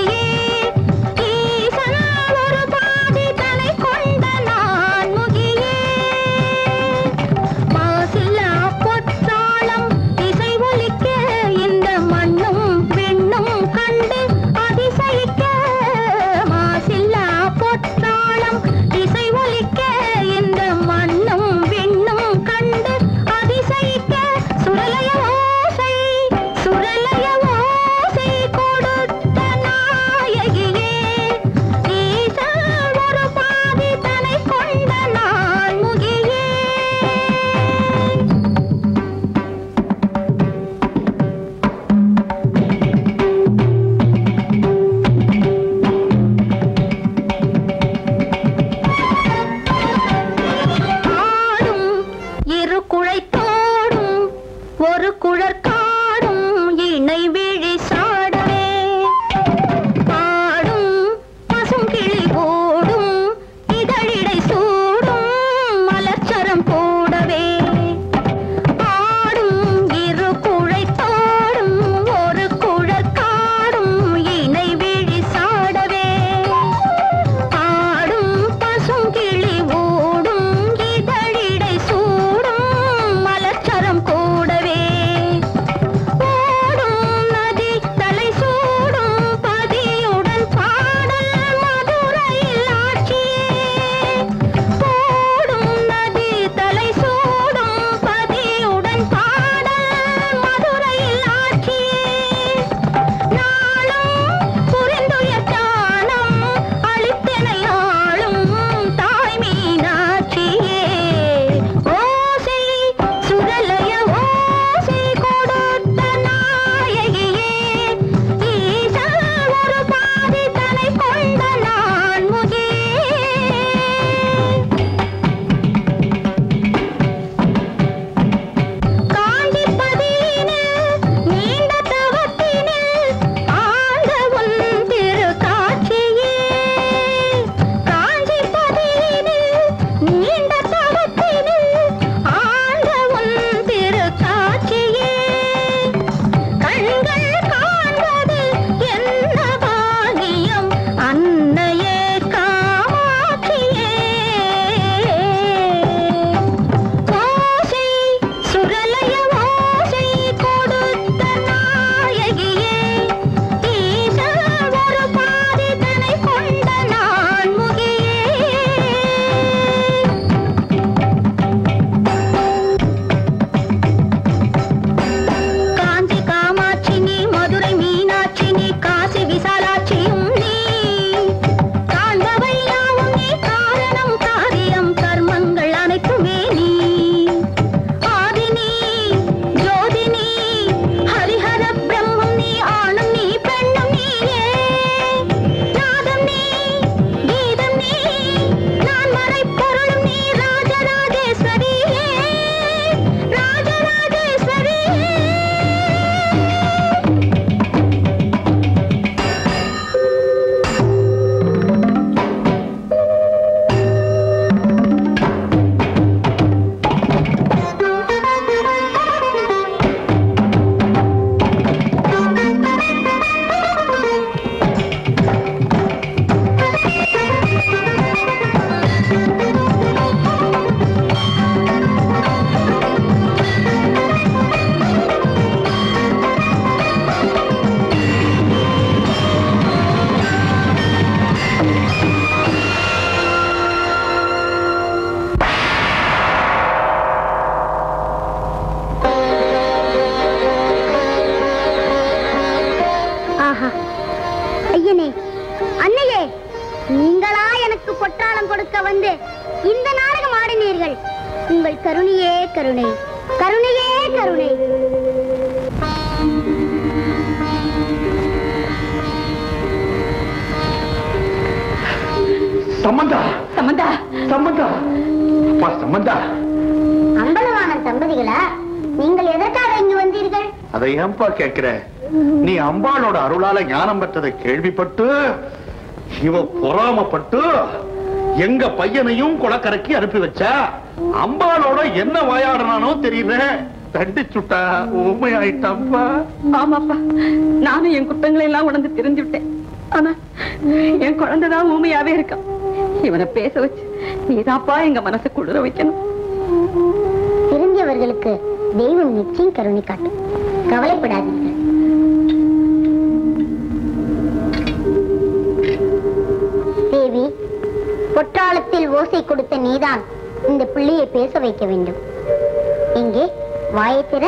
எனக்கு பொற்றாளம் கொடுக்க வந்து இந்த நாடகம் ஆடினீர்கள் உங்கள் கருணையே கருணை கருணையே கருணை சம்பந்தா சம்பந்தா சம்பந்தா அப்பா சம்பந்தா அம்பலவான தம்பதிகளா நீங்கள் எதற்காக இங்கு வந்தீர்கள் அதை ஏன்பா கேக்குற நீ அம்பாளோட அருளால ஞானம் பெற்றதை கேள்விப்பட்டு இவ பொறாமப்பட்டு எங்க பையனையும் குளக்கரைக்கு அனுப்பி வச்சா அம்பாளோட என்ன வாயாடுறானோ தெரியல தண்டிச்சுட்டா ஊமையாயிட்டாம்பா ஆமாப்பா நானும் என் குற்றங்களை எல்லாம் உணர்ந்து தெரிஞ்சு விட்டேன் ஆனா என் குழந்தைதான் ஊமையாவே இருக்கான் இவனை பேச வச்சு நீதாப்பா எங்க மனசை குளிர வைக்கணும் தெரிஞ்சவர்களுக்கு தெய்வம் நிச்சயம் கருணை காட்டும் கவலைப்படாதீர்கள் தேவி பொற்றாளத்தில் ஓசை கொடுத்த நீதான் இந்த பிள்ளையை பேச வைக்க வேண்டும் எங்கே வாயை திற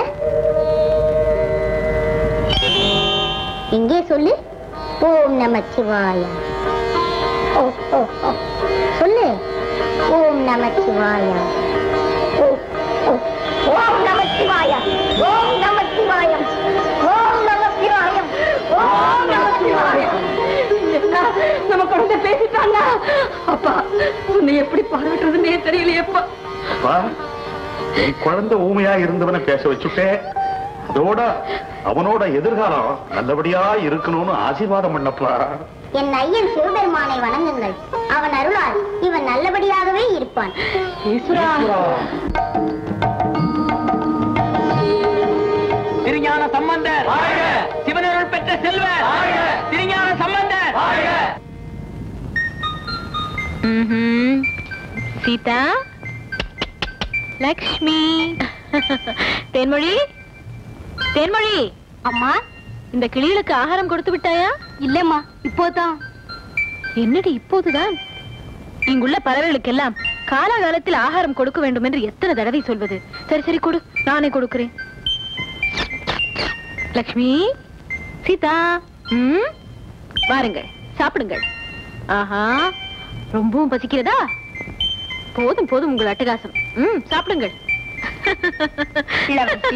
எங்கே சொல்லு ஓம் நம சிவாய ஓ ஓ ஓ. சொல்லு ஓம் நம சிவாய ஓ ஓ. ஓம் நம சிவாய ஓம் நம சிவாயம் ஓம் நம சிவாயம் ஓம் நம சிவாயம் நம்ம குழந்தை பேசிட்டாங்க அப்பா உன்னை எப்படி பாராட்டுறதுன்னே தெரியலையேப்பா அப்பா, நீ குழந்தை ஊமையா இருந்தவனை பேச வச்சுட்டே அதோட அவனோட எதிர்காலம் நல்லபடியா இருக்கணும்னு ஆசீர்வாதம் பண்ணப்பா என் ஐயன் சிவபெருமானை வணங்குங்கள் அவன் அருளால் இவன் நல்லபடியாகவே இருப்பான் ஈஸ்வரா திருஞான சம்பந்தர் சிவனருள் பெற்ற செல்வர் திருஞான சம்பந்தர் சீதா லக்ஷ்மி தேன்மொழி தேன்மொழி அம்மா இந்த கிளிகளுக்கு ஆகாரம் கொடுத்து விட்டாயா இல்லம்மா இப்போதான் என்னடி இப்போதுதான் இங்குள்ள பறவைகளுக்கெல்லாம் காலாகாலத்தில் ஆகாரம் கொடுக்க வேண்டும் என்று எத்தனை தடவை சொல்வது சரி சரி கொடு நானே கொடுக்கிறேன் லக்ஷ்மி சீதா ம் வாருங்கள் சாப்பிடுங்கள் ஆஹா ரொம்பவும் பசிக்கிறதா போதும் போதும் உங்கள் அட்டகாசம் ம் சாப்பிடுங்கள் இளவரசி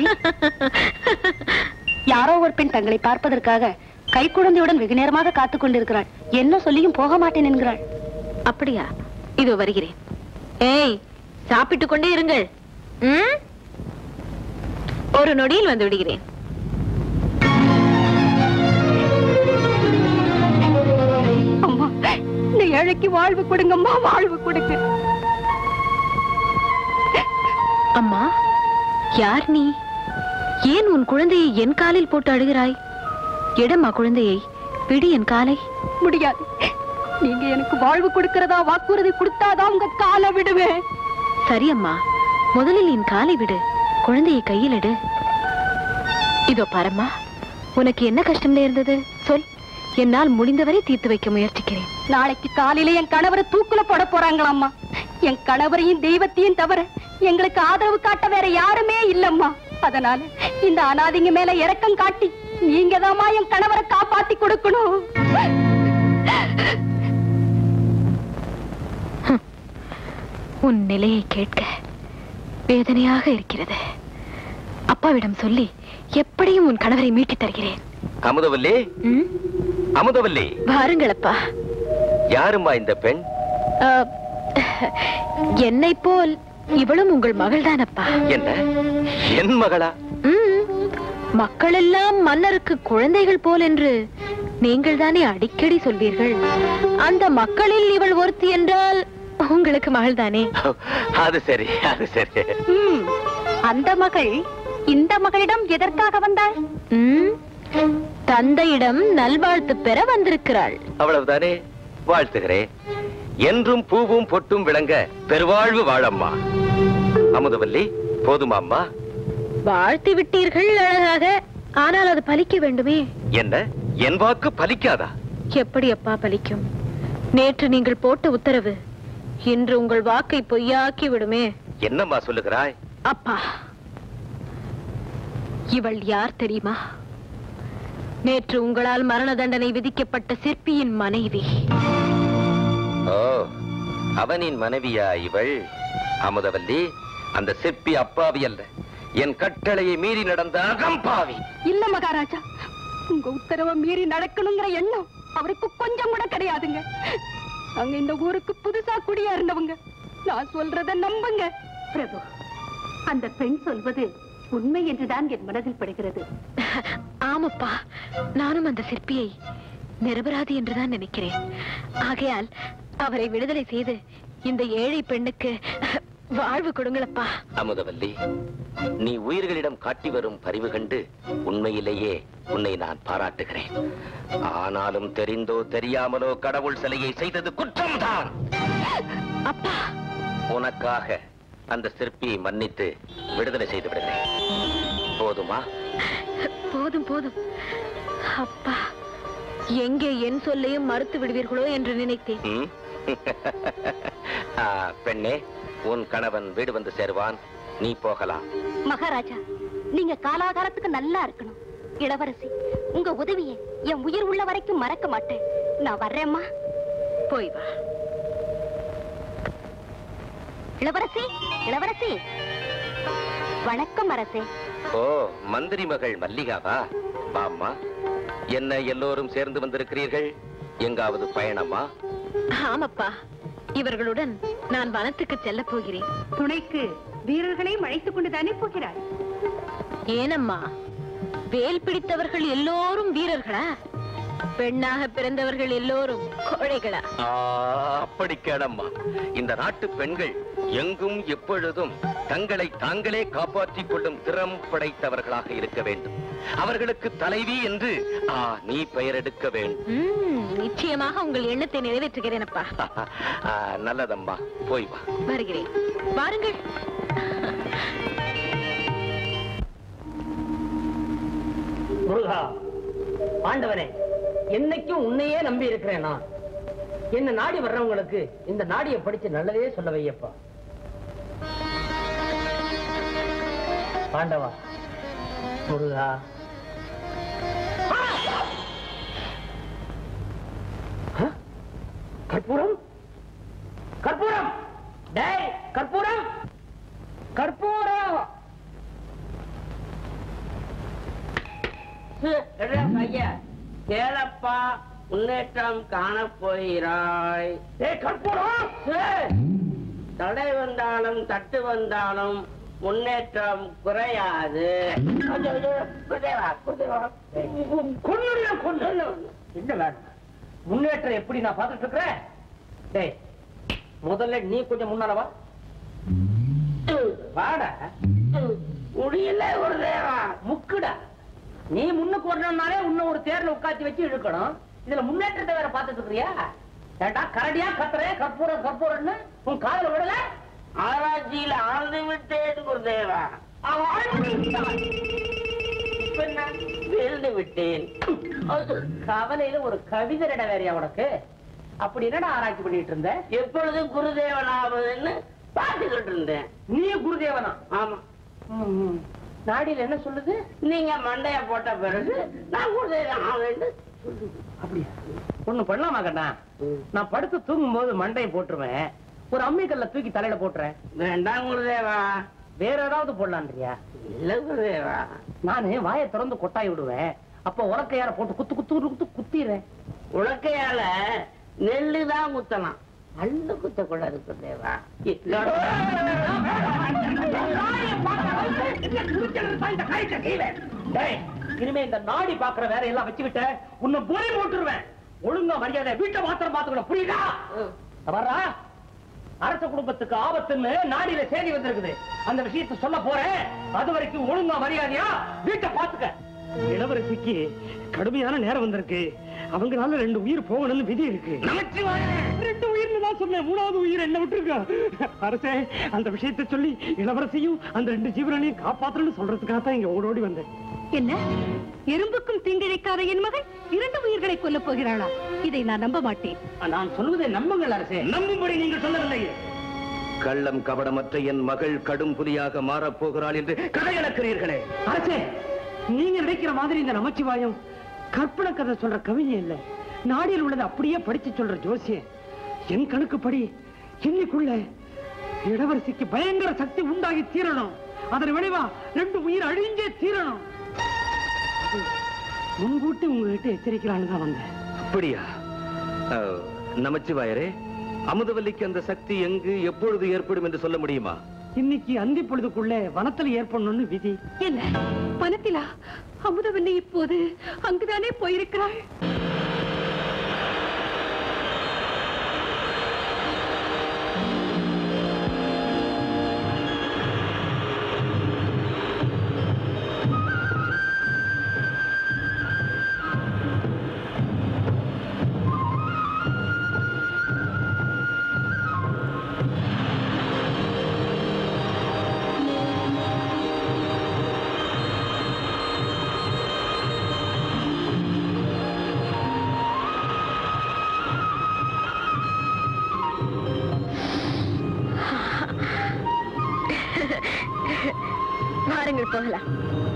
யாரோ ஒரு பெண் தங்களை பார்ப்பதற்காக கைக்குழந்தையுடன் வெகு நேரமாக காத்துக் கொண்டிருக்கிறாள் என்ன சொல்லியும் போக மாட்டேன் என்கிறாள் அப்படியா இதோ வருகிறேன் ஏய் சாப்பிட்டுக் கொண்டே இருங்கள் ம்? ஒரு நொடியில் வந்து விடுகிறேன் அம்மா இந்த ஏழைக்கு வாழ்வு கொடுங்கம்மா வாழ்வு கொடுங்க அம்மா யார் நீ ஏன் உன் குழந்தையை என் காலில் போட்டு அழுகிறாய் இடம்மா குழந்தையை பிடி என் காலை முடியாது நீங்க எனக்கு வாழ்வு கொடுக்கிறதா வாக்குறுதி கொடுத்தாதான் உங்க காலை விடுவேன் சரி அம்மா முதலில் என் காலை விடு குழந்தையை கையில் எடு இதோ பாரம்மா உனக்கு என்ன கஷ்டம் நேர்ந்தது சொல் என்னால் முடிந்தவரை தீர்த்து வைக்க முயற்சிக்கிறேன் நாளைக்கு காலையில என் கணவரை தூக்குல போட போறாங்களாம்மா என் கணவரையும் தெய்வத்தையும் தவிர எங்களுக்கு ஆதரவு காட்ட வேற யாருமே இல்லம்மா அதனால இந்த அனாதைங்க மேல இரக்கம் காட்டி நீங்க என் கணவரை காப்பாத்தி கொடுக்கணும் உன் நிலையை கேட்க வேதனையாக இருக்கிறது அப்பாவிடம் சொல்லி எப்படியும் உன் கணவரை மீட்டித் தருகிறேன் அமுதவல்லி ம்? அமுதவல்லி வாருங்கள் அப்பா யாரும்மா இந்த பெண் அ, என்னைப் போல் இவளும் உங்கள் மகள்தான் அப்பா என்ன என் மகளா ம். மக்களெல்லாம் மன்னருக்கு குழந்தைகள் போல் என்று நீங்கள் தானே அடிக்கடி சொல்வீர்கள் அந்த மக்களில் இவள் ஒருத்தி என்றால் உங்களுக்கு மகள்தானே அது சரி அது சரி ம், அந்த மகள் இந்த மகளிடம் எதற்காக வந்தாள் ம். தந்தையிடம் நல்வாழ்த்து பெற வந்திருக்கிறாள் அவ்வளவுதானே வாழ்த்துகிறேன் என்றும் பூவும் பொட்டும் விளங்க பெருவாழ்வு வாழம்மா அமுதவல்லி போதுமா அம்மா வாழ்த்தி விட்டீர்கள் அழகாக ஆனால் அது பலிக்க வேண்டுமே என்ன என் வாக்கு பலிக்காதா எப்படி அப்பா பலிக்கும் நேற்று நீங்கள் போட்ட உத்தரவு இன்று உங்கள் வாக்கை பொய்யாக்கி விடுமே என்னம்மா சொல்லுகிறாய் அப்பா இவள் யார் தெரியுமா நேற்று உங்களால் மரண தண்டனை விதிக்கப்பட்ட சிற்பியின் மனைவி ஓ அவனின் மனைவியா இவள் அமுதவல்லி அந்த சிற்பி அப்பாவி அல்ல என் கட்டளையை மீறி நடந்த அகம்பாவி இல்ல மகாராஜா உங்க உத்தரவை மீறி நடக்கணுங்கிற எண்ணம் அவருக்கு கொஞ்சம் கூட கிடையாதுங்க அங்க இந்த ஊருக்கு புதுசா குடியேறினவங்க நான் சொல்றத நம்புங்க பிரபு அந்த பெண் சொல்வது உண்மை என்றுதான் என் மனதில் படுகிறது ஆமாப்பா நானும் அந்த சிற்பியை நிரபராதி என்றுதான் நினைக்கிறேன் ஆகையால் அவரை விடுதலை செய்து இந்த ஏழை பெண்ணுக்கு வாழ்வு கொடுங்களப்பா அமுதவல்லி நீ உயிர்களிடம் காட்டி வரும் பரிவு கண்டு உண்மையிலேயே உன்னை நான் பாராட்டுகிறேன் ஆனாலும் தெரிந்தோ தெரியாமலோ கடவுள் சிலையை செய்தது குற்றம்தான் அப்பா உனக்காக அந்த சிற்பியை மன்னித்து விடுதலை செய்து விடுகிறேன் போதுமா போதும் போதும் அப்பா எங்கே என் சொல்லையும் மறுத்து விடுவீர்களோ என்று நினைத்தேன் ம்? ஆ, பெண்ணே உன் கணவன் வீடு வந்து சேருவான் நீ போகலாம் மகாராஜா நீங்க காலாகாலத்துக்கு நல்லா இருக்கணும் இளவரசி உங்க உதவியை என் உயிர் உள்ள வரைக்கும் மறக்க மாட்டேன் நான் வர்றேம்மா போய் வா இளவரசி இளவரசி வணக்கம் அரசே ஓ மந்திரி மகள் மல்லிகாவா வாம்மா என்ன எல்லோரும் சேர்ந்து வந்திருக்கிறீர்கள் எங்காவது பயணமா ஆமாப்பா இவர்களுடன் நான் வனத்துக்கு செல்ல போகிறேன் துணைக்கு வீரர்களையும் அழைத்துக் கொண்டு தானே போகிறார் ஏனம்மா வேல் பிடித்தவர்கள் எல்லோரும் வீரர்களா பெண்ணாக பிறந்தவர்கள் எல்லோரும் கோழைகளா ஆ, அப்படி கேடம்மா இந்த நாட்டு பெண்கள் எங்கும் எப்பொழுதும் தங்களை தாங்களே காப்பாற்றிக் கொள்ளும் திறம் படைத்தவர்களாக இருக்க வேண்டும் அவர்களுக்கு தலைவி என்று ஆ, நீ பெயரெடுக்க வேண்டும் ம், நிச்சயமாக உங்கள் எண்ணத்தை நிறைவேற்றுகிறேன் அப்பா ஆ, நல்லதம்மா போய் வா வருகிறேன் வாருங்கள் முருகா ஆண்டவனே என்னைக்கும் உன்னையே நம்பி இருக்கிறேன் நான் என்ன நாடி வர்றவங்களுக்கு இந்த நாடியை படிச்சு நல்லதே சொல்ல வையப்பா ஆண்டவா முருகா ஆ! கற்பூரம் கற்பூரம் டேய் கற்பூரம் கற்பூரம் ஐயா கேளப்பா முன்னேற்றம் காணப் போகிறாய் ஏய் கற்பூரம் தடை வந்தாலும் தட்டு வந்தாலும் முன்னேற்றம் குறையாது ஐயோ, ஐயோ, குருதேவா, குருதேவா. கொன்னுடுங்க, கொன்னு. என்ன வேணும் முன்னேற்றம் எப்படி நான் பார்த்துட்டு இருக்கிறேன் டேய் முதல்ல நீ கொஞ்சம் முன்னால வா வாடா முடியல குருதேவா முக்குடா நீ முன்னுக்கு வரணும்னாலே உன்னை ஒரு தேர்ல உட்காத்தி வச்சு இழுக்கணும் இதுல முன்னேற்றத்தை வேற பார்த்துட்டு இருக்கிறியா ஏண்டா கரடியா கத்துறே கற்பூரம் கற்பூரம்னு உன் காதுல விடல ஆராய்ச்சியில் ஆழ்ந்து விட்டேன் குருதேவா இப்ப நான் வீழ்ந்து விட்டேன் கவலையில ஒரு கவிதரட வேறையா உனக்கு அப்படி என்னடா ஆராய்ச்சி பண்ணிட்டு இருந்த எப்பொழுது குருதேவன் ஆவதுன்னு பார்த்துக்கிட்டு இருந்தேன் நீ குருதேவனா ஆமா நாடியில் என்ன சொல்லுது நீங்க மண்டைய போட்ட பிறகு நான் குருதேவன் ஆவேன்னு அப்படியா ஒண்ணு பண்ணலாமா கண்ணா நான் படுத்து தூங்கும் போது மண்டையை போட்டுருவேன் ஒரு அம்மிக்கல்ல தூக்கி தலையில போட்டுறேன் வேண்டாம் குருதேவா வேற ஏதாவது போடலான்றியா இல்ல குருதேவா நானு வாயை திறந்து கொட்டாய் விடுவேன் அப்ப உலக்கையார போட்டு குத்து குத்து குத்து குத்து குத்திடுறேன் உலக்கையால நெல்லு தான் குத்தலாம் அள்ளு குத்த கூடாது குருதேவா டேய், இனிமே இந்த நாடி பாக்குற வேலையெல்லாம் வச்சுக்கிட்ட உன்னை பொறி போட்டுருவேன் ஒழுங்கா மரியாதை வீட்டை மாத்திரம் பாத்துக்கணும் புரியுதா வர்றா அரச குடும்பத்துக்கு ஆபத்துன்னு நாடியில செய்தி வந்திருக்குது அந்த விஷயத்தை சொல்ல போறேன் அது வரைக்கும் ஒழுங்கா மரியாதையா வீட்டை பாத்துக்க இளவரசிக்கு கடுமையான நேரம் வந்திருக்கு அவங்களால ரெண்டு உயிர் போகணும்னு விதி இருக்கு ரெண்டு உயிர்னு தான் சொன்னேன் மூணாவது உயிர் என்ன விட்டுருக்கா அரசே அந்த விஷயத்தை சொல்லி இளவரசியும் அந்த ரெண்டு ஜீவனையும் காப்பாத்தணும்னு சொல்றதுக்காக தான் இங்க ஓடோடி வந்தேன் என்ன எறும்புக்கும் தீங்கிழைக்காத என் மகள் இரண்டு உயிர்களை கொல்லப் போகிறாளா இதை நான் நம்ப மாட்டேன் நான் சொல்வதை நம்புங்கள் அரசே நம்பும்படி நீங்கள் சொல்லவில்லை கள்ளம் கபடமற்ற என் மகள் கடும் புலியாக மாறப் போகிறாள் என்று கதையளக்கிறீர்களே அரசே நீங்க நினைக்கிற மாதிரி இந்த நமச்சிவாயம் கற்பனை கதை சொல்ற கவிஞ இல்ல நாடியில் உள்ளது அப்படியே படிச்சு சொல்ற ஜோசியன் என் கணக்குப்படி இன்னைக்குள்ள இளவரசிக்கு பயங்கர சக்தி உண்டாகி தீரணும் அதன் விளைவா ரெண்டு உயிர் அழிஞ்சே தீரணும் அது முன்கூட்டி உங்ககிட்ட எச்சரிக்கலான்னு தான் வந்தேன் அப்படியா அஹ், நமச்சிவாயரே அமுதவல்லிக்கு அந்த சக்தி எங்கு எப்பொழுது ஏற்படும் என்று சொல்ல முடியுமா இன்னைக்கு அந்தி பொழுதுக்குள்ள வனத்துல ஏற்படணும்னு விதி என்ன பணத்திலா அமுதவல்லி இப்போது அங்குதானே போயிருக்கிறாள் வாருங்கள் போகலாம்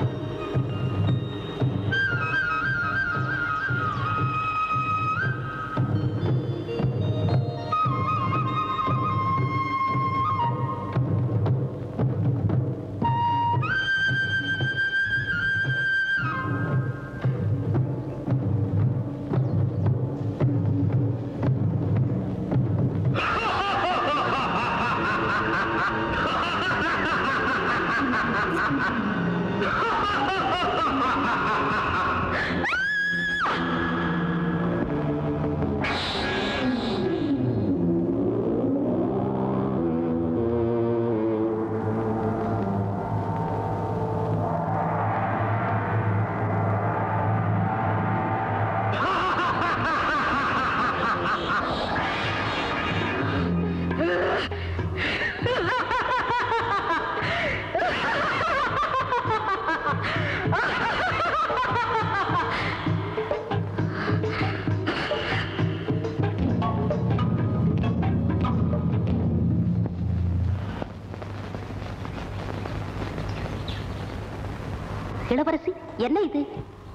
இளவரசி என்ன இது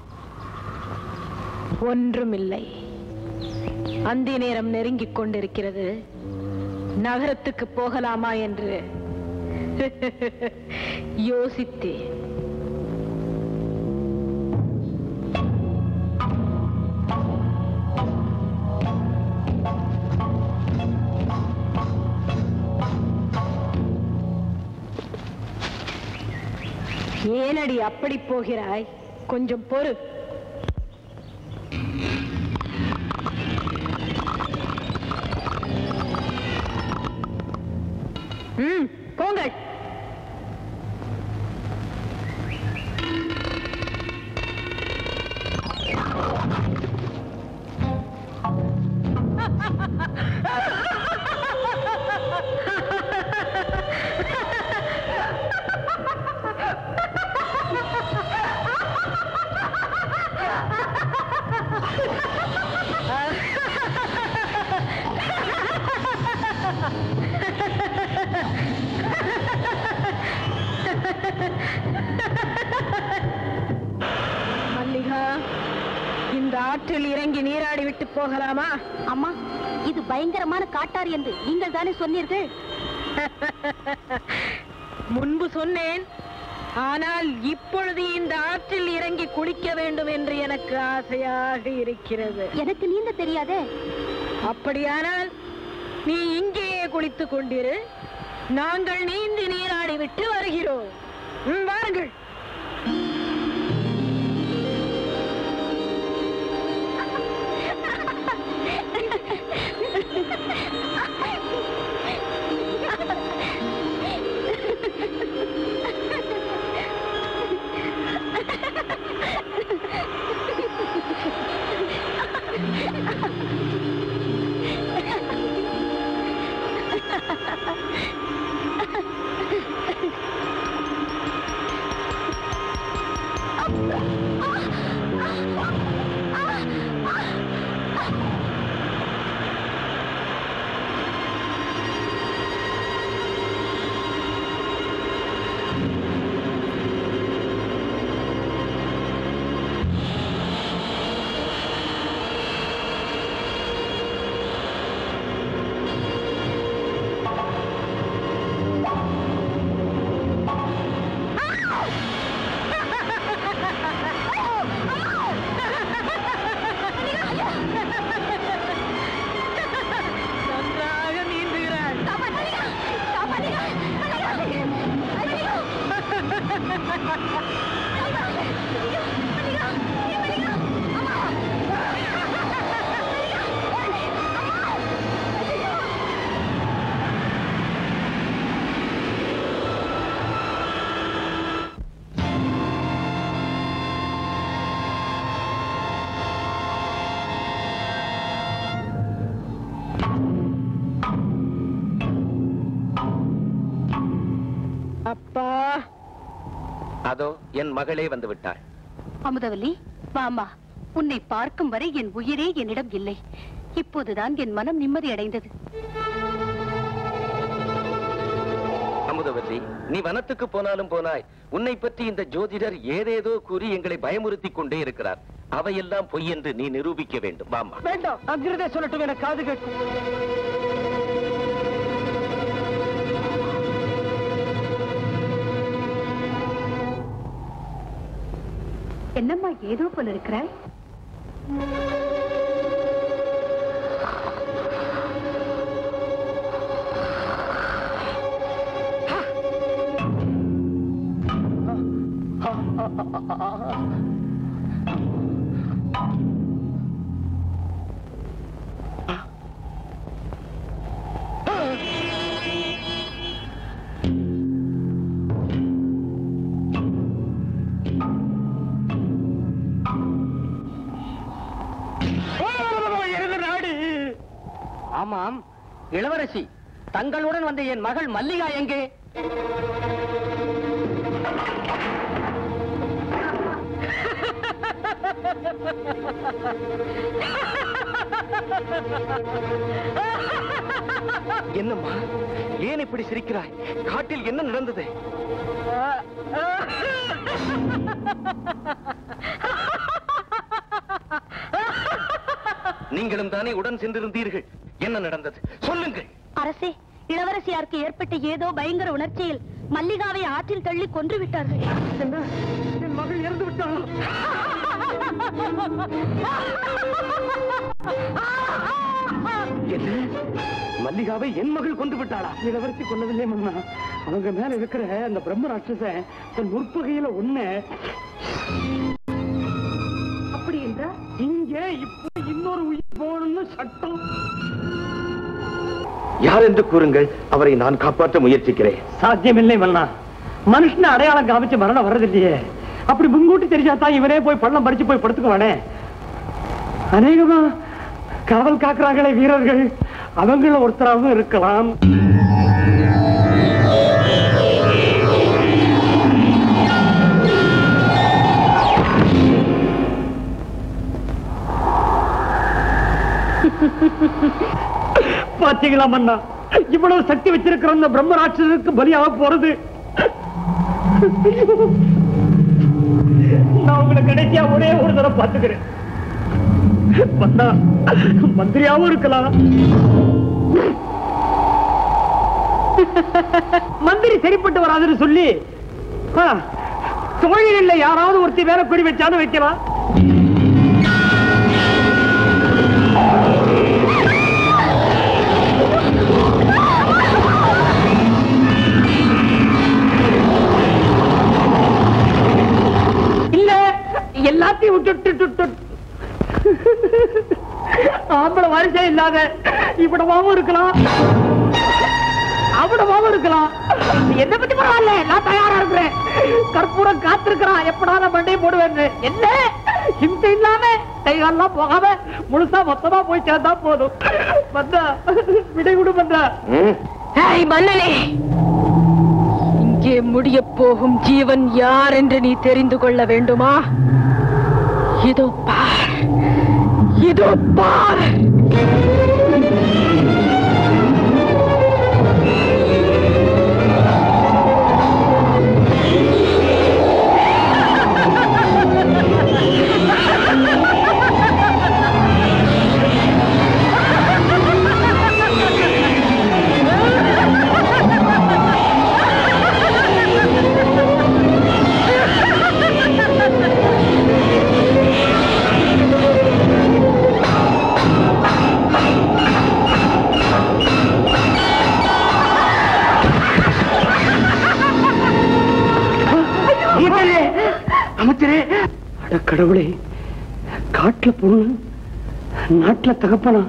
ஒன்றுமில்லை அந்தி நேரம் நெருங்கிக் கொண்டிருக்கிறது நகரத்துக்கு போகலாமா என்று யோசித்தேன் ஏனடி அப்படி போகிறாய் கொஞ்சம் பொறு ம் போங்கள் மல்லிகா இந்த ஆற்றில் இறங்கி நீராடி விட்டு போகலாமா அம்மா இது பயங்கரமான காட்டார் என்று நீங்கள் தானே சொன்னீர்கள் முன்பு சொன்னேன் ஆனால் இப்பொழுது இந்த ஆற்றில் இறங்கி குளிக்க வேண்டும் என்று எனக்கு ஆசையாக இருக்கிறது எனக்கு நீந்த தெரியாதே அப்படியானால் நீ இங்கேயே குளித்துக் கொண்டிரு நாங்கள் நீந்தி நீராடி விட்டு வருகிறோம் ம், வாருங்கள் அப்பா அதோ என் மகளே வந்து விட்டாள் அமுதவல்லி வாமா உன்னை பார்க்கும் வரை என் உயிரே என்னிடம் இல்லை இப்போதுதான் என் மனம் நிம்மதி அடைந்தது அமுதவல்லி நீ வனத்துக்கு போனாலும் போனாய் உன்னை பற்றி இந்த ஜோதிடர் ஏதேதோ கூறி எங்களை பயமுறுத்தி கொண்டே இருக்கிறார் அவையெல்லாம் பொய் என்று நீ நிரூபிக்க வேண்டும் வாமா வேண்டாம் அங்கிருந்தே சொல்லட்டும் எனக்கு காது கேட்கும் என்னம்மா ஏதோ போல இருக்கிறாய் ஆமாம் இளவரசி தங்களுடன் வந்த என் மகள் மல்லிகா எங்கே என்னம்மா ஏன் இப்படி சிரிக்கிறாய் காட்டில் என்ன நடந்தது நீங்களும் தானே உடன் சென்றிருந்தீர்கள் என்ன நடந்தது சொல்லுங்கள் அரசே இளவரசியாருக்கு ஏற்பட்ட ஏதோ பயங்கர உணர்ச்சியில் மல்லிகாவை ஆற்றில் தள்ளி கொன்று விட்டார்கள் என் மகள் இறந்து விட்டாள் என்ன மல்லிகாவை என் மகள் கொண்டு விட்டாளா இளவரசி கொள்ளவில்லை மன்னா அவங்க மேல இருக்கிற அந்த பிரம்ம ராட்சசன் தன் முற்பகையில ஒண்ணு அப்படி என்றா இங்க இப்ப இன்னொரு உயிர் போகணும்னு சட்டம் யார் என்று கூறுங்கள் அவரை நான் காப்பாற்ற முயற்சிக்கிறேன் சாத்தியமில்லை மன்னா மனுஷனை அடையாளம் காமிச்சு மரணம் வர்றதில்லையே அப்படி முன்கூட்டி தெரிஞ்சாதான் இவனே போய் பள்ளம் பறிச்சு போய் படுத்துக்குவானே அநேகமா காவல் காக்குறாங்களே வீரர்கள் அவங்கள ஒருத்தராகவும் இருக்கலாம் பாத்தீங்களா மன்னா இவ்வளவு சக்தி வச்சிருக்கிற அந்த பிரம்ம ராட்சசனுக்கு பலியாக போறது நான் உங்களை கடைசியா ஒரே ஒரு தடவை பாத்துக்கிறேன் மன்னா மந்திரியாவும் இருக்கலாம் மந்திரி சரிப்பட்டு வராதுன்னு சொல்லி ஆ, தோழிகள்ல யாராவது ஒருத்தி வேலை குறி வச்சாலும் வைக்கலாம் இல்ல எல்லாத்தையும் விட்டுட்டு விட்டு- ஆம்பளை வரிசை இல்லாத இவ்வளவாவும் இருக்கலாம் அவ்வளவாவும் இருக்கலாம் என்ன பத்தி பரவாயில்ல நான் தயாரா இருக்கிறேன் கற்பூரம் காத்திருக்கிறான் எப்படா நான் மண்டையை போடுவேன்னு என்ன ஹிம்ச இல்லாம கைகாலெல்லாம் போகாம முழுசா மொத்தமா போய் சேர்ந்தா போதும் வந்தா விடை விடு வந்தா ஏய் மன்னனே இங்கே முடிய போகும் ஜீவன் யார் என்று நீ தெரிந்து கொள்ள வேண்டுமா இதோ பார் இதோ பார் அமைச்சரே அட கடவுளே காட்டுல பொண்ணு நாட்டுல தகப்பனா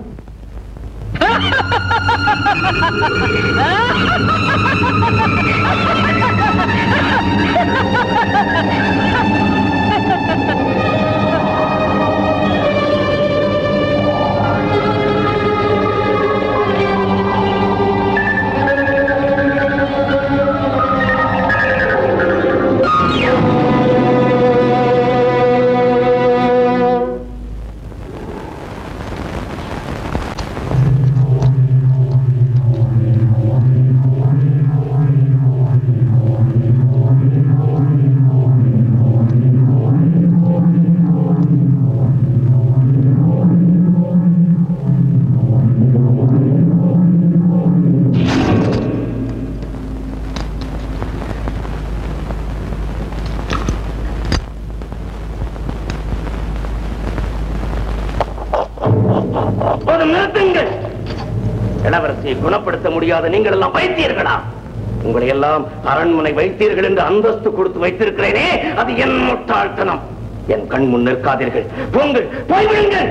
இளவரசியை குணப்படுத்த முடியாத நீங்கள் எல்லாம் வைத்தீர்களா உங்களை எல்லாம் அரண்மனை வைத்தீர்கள் என்று அந்தஸ்து கொடுத்து வைத்திருக்கிறேனே அது என் முட்டாள்தனம் என் கண் முன் நிற்காதீர்கள் போங்கள் போய்விடுங்கள்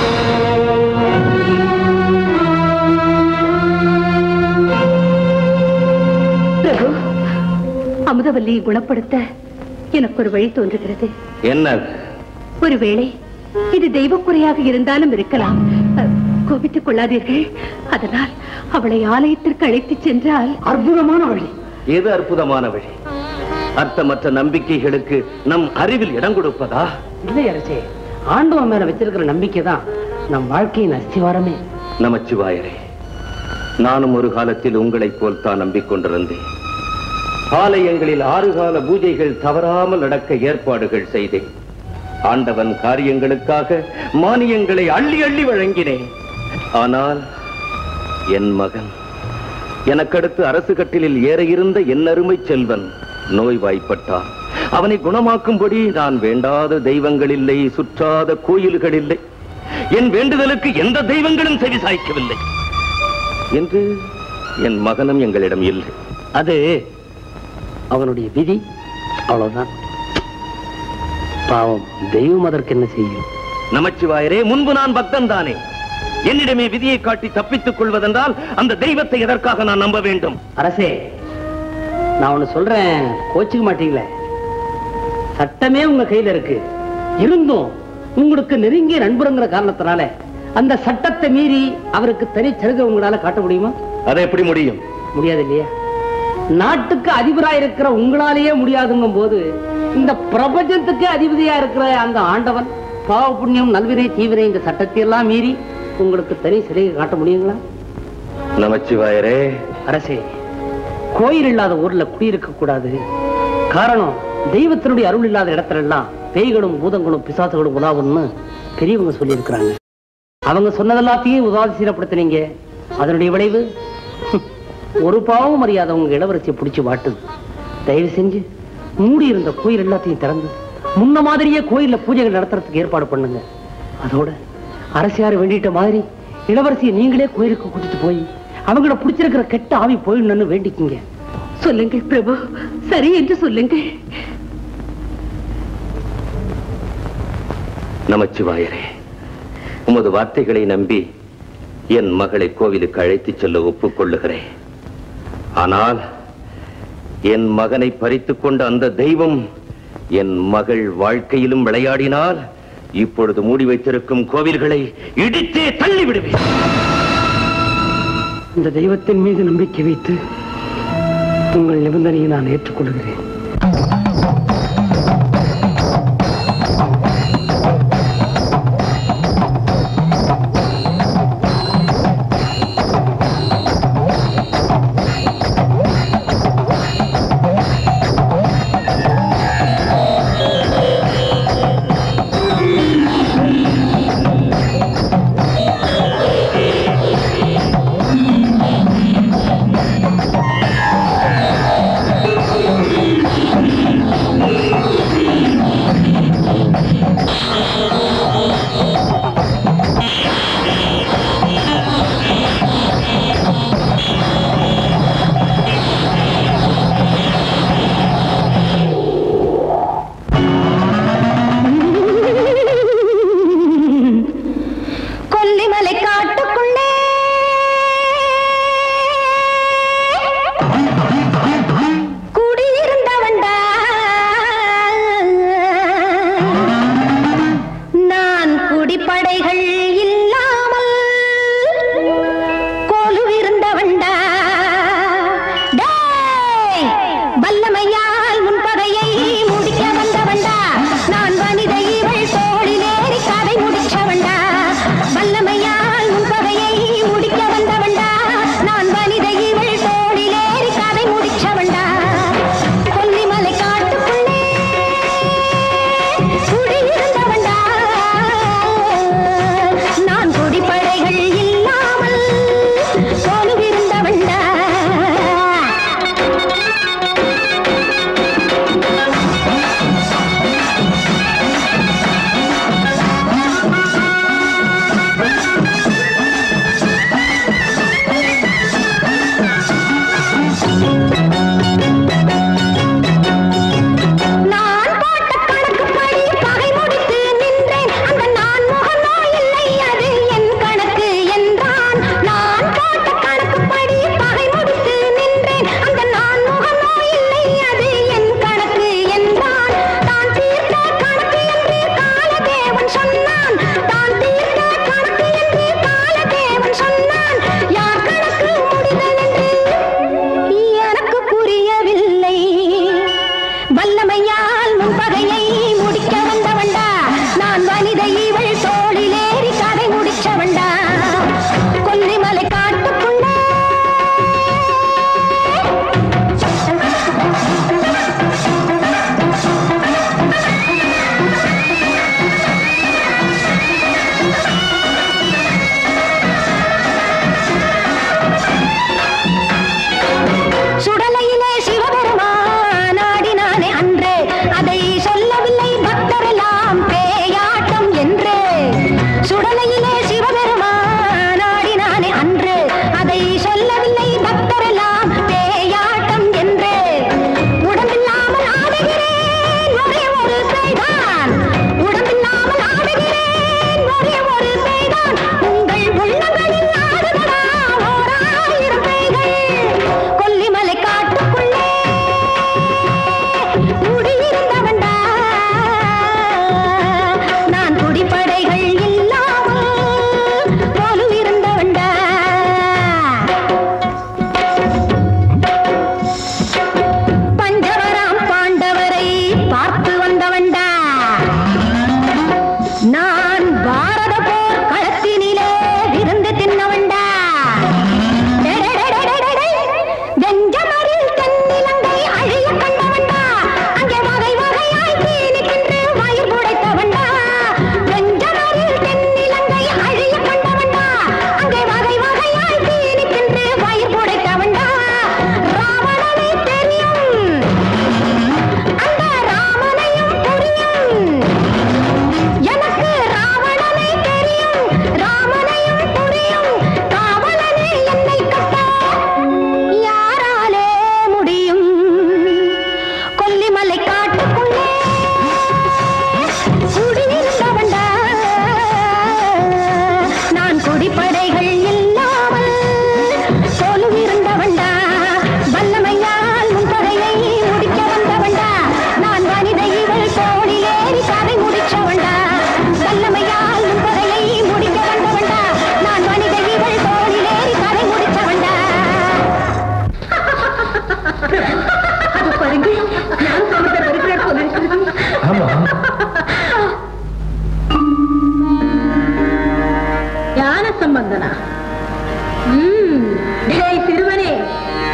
பிரபு அமுதவல்லியை குணப்படுத்த எனக்கு ஒரு வழி தோன்றுகிறது என்ன ஒருவேளை இது தெய்வக்குறையாக இருந்தாலும் இருக்கலாம் அஹ், கோபித்துக் கொள்ளாதீர்கள் அதனால் அவளை ஆலயத்திற்கு அழைத்துச் சென்றால் அற்புதமான வழி எது அற்புதமான வழி அர்த்தமற்ற நம்பிக்கைகளுக்கு நம் அறிவில் இடம் கொடுப்பதா இல்லை அரசே ஆண்டவன் மேல வச்சிருக்கிற நம்பிக்கை தான் நம் வாழ்க்கையின் அஸ்திவாரமே நமச்சிவாயரே நானும் ஒரு காலத்தில் உங்களைப் போல் தான் நம்பிக்கொண்டிருந்தேன் ஆலயங்களில் ஆறு கால பூஜைகள் தவறாமல் நடக்க ஏற்பாடுகள் செய்தேன் ஆண்டவன் காரியங்களுக்காக மானியங்களை அள்ளி அள்ளி வழங்கினேன் ஆனால் என் மகன் எனக்கடுத்து அரசு கட்டிலில் ஏற இருந்த என் அருமை செல்வன் நோய்வாய்ப்பட்டான் அவனை குணமாக்கும்படி நான் வேண்டாத தெய்வங்கள் இல்லை சுற்றாத கோயில்கள் இல்லை என் வேண்டுதலுக்கு எந்த தெய்வங்களும் செவி சாய்க்கவில்லை என்று என் மகனும் எங்களிடம் இல்லை அது அவனுடைய விதி அவ்வளவுதான் பாவம் தெய்வம் அதற்கு என்ன செய்யும் நமச்சிவாயரே முன்பு நான் பக்தன் தானே என்னிடமே விதியை காட்டி தப்பித்துக் கொள்வதென்றால் அந்த தெய்வத்தை எதற்காக நான் நம்ப வேண்டும் அரசே நான் ஒண்ணு சொல்றேன் கோச்சுக்க மாட்டீங்களே சட்டமே உங்க கையில இருக்கு இருந்தும் உங்களுக்கு நெருங்கிய நண்பருங்கிற காரணத்தினால அந்த சட்டத்தை மீறி அவருக்கு தனி சலுகை உங்களால காட்ட முடியுமா அதை எப்படி முடியும் முடியாது இல்லையா நாட்டுக்கு அதிபரா இருக்கிற உங்களாலேயே முடியாதுங்கும் போது இந்த பிரபஞ்சத்துக்கு அதிபதியா இருக்கிற அந்த ஆண்டவன் பாவ புண்ணியம் நல்வினை தீவினை இந்த சட்டத்தை எல்லாம் மீறி உங்களுக்கு தனி சிலையை காட்ட முடியுங்களா நமச்சிவாயரே அரசே கோயில் இல்லாத ஊர்ல குடியிருக்க கூடாது காரணம் தெய்வத்தினுடைய அருள் இல்லாத இடத்துல எல்லாம் பேய்களும் பூதங்களும் பிசாசுகளும் உலாவும்னு பெரியவங்க சொல்லி இருக்கிறாங்க அவங்க சொன்னதெல்லாத்தையும் உதாசீனப்படுத்தினீங்க அதனுடைய விளைவு ஹம், ஒரு பாவம் அறியாத உங்க இளவரசியை பிடிச்சு வாட்டுது தயவு செஞ்சு மூடி இருந்த கோயில் எல்லாத்தையும் திறந்து முன்ன மாதிரியே கோயில்ல பூஜைகள் நடத்துறதுக்கு ஏற்பாடு பண்ணுங்க அதோட அரசியார் வேண்டிட்ட மாதிரி இளவரசியை நீங்களே கோயிலுக்கு கூட்டிட்டு போய் அவங்கள பிடிச்சிருக்கிற கெட்ட ஆவி போயிடணும்னு வேண்டிக்கிங்க சொல்லுங்கள் பிரபு சரி என்று சொல்லுங்கள் நமச்சிவாயரே உமது வார்த்தைகளை நம்பி என் மகளை கோவிலுக்கு அழைத்துச் செல்ல ஒப்புக்கொள்ளுகிறேன் ஆனால் என் மகனை பறித்துக் கொண்ட அந்த தெய்வம் என் மகள் வாழ்க்கையிலும் விளையாடினால் இப்பொழுது மூடி வைத்திருக்கும் கோவில்களை இடித்தே தள்ளி விடுவேன் இந்த தெய்வத்தின் மீது நம்பிக்கை வைத்து உங்கள் நிபந்தனையை நான் ஏற்றுக்கொள்கிறேன் Thank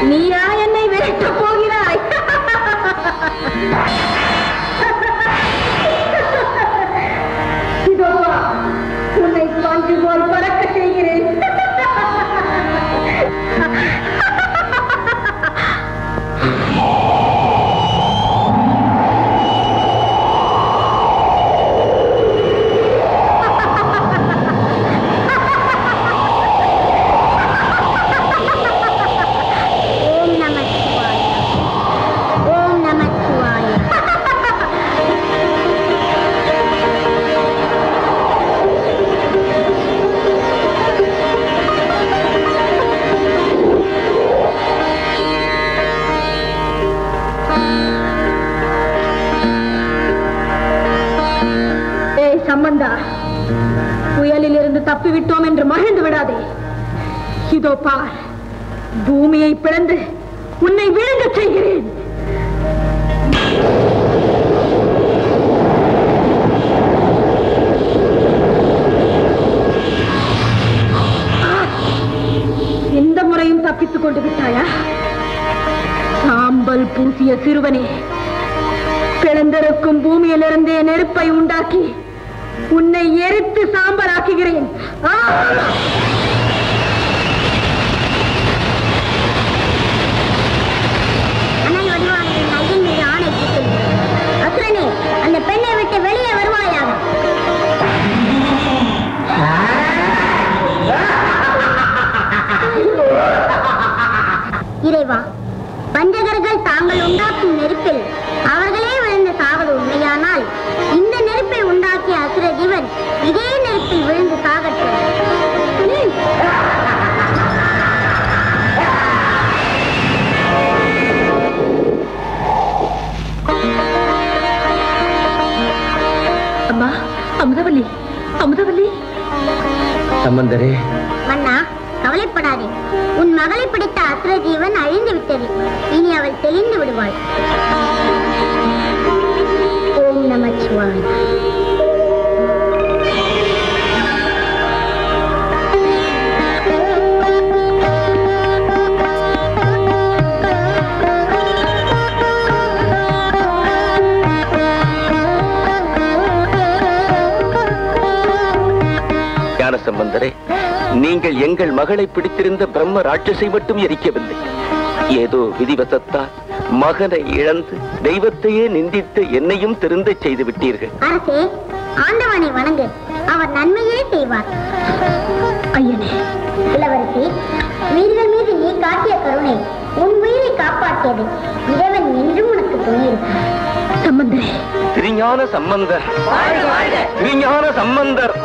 நீயா என்னை விரட்ட போகிறாய் இதோ வா, உன்னை பாஞ்சு போல் பறக்க செய்கிறேன் ஓம் நம சிவாய ஓம் நம சிவாய ஏய் சம்பந்தா புயலில் இருந்து தப்பிவிட்டோம் என்று மகிழ்ந்து விடாதே இதோ பார் பூமியை பிளந்து உன்னை விழுங்கச் செய்கிறேன் இந்த முறையும் தப்பித்துக் கொண்டு விட்டாயா சாம்பல் பூசிய சிறுவனே பிளந்திருக்கும் பூமியிலிருந்தே நெருப்பை உண்டாக்கி உன்னை எரித்து சாம்பலாக்குகிறேன் ஆ! அனல் வடிவான என் ஐயன் மீது ஆணைக்கு சொல்கிறேன் அசுரனே அந்த பெண்ணை விட்டு வெளியே வருவாயாக இறைவா பஞ்சகர்கள் தாங்கள் உண்டாக்கும் நெருப்பில் அவர்களே விழுந்து சாவது உண்மையானால் இந்த நெருப்பை உண்டாக்கிய அசுர ஜீவன் இதே நெருப்பில் விழுந்து சாகட்டும் ம். அம்மா அமுதவல்லி அமுதவல்லி சம்பந்தரே மன்னா கவலைப்படாதே உன் மகளை பிடித்த அசுர ஜீவன் அழிந்து விட்டது இனி அவள் தெளிந்து விடுவாள் ஓம் நமச்சிவாய ஞான சம்பந்தரே நீங்கள் எங்கள் மகளை பிடித்திருந்த பிரம்ம ராட்சசை மட்டும் எரிக்கவில்லை ஏதோ விதிவசத்தால் மகனை இழந்து தெய்வத்தையே நிந்தித்த என்னையும் திருந்தச் செய்து விட்டீர்கள் அரசே ஆண்டவனை வணங்கு அவர் நன்மையே செய்வார் ஐயனே இளவரசி வீரர்கள் மீது நீ காட்டிய கருணை உன் உயிரை காப்பாற்றியது இறைவன் என்றும் உனக்கு துணை இருப்பார் சம்பந்தரே திருஞான சம்பந்தர் திருஞான சம்பந்தர்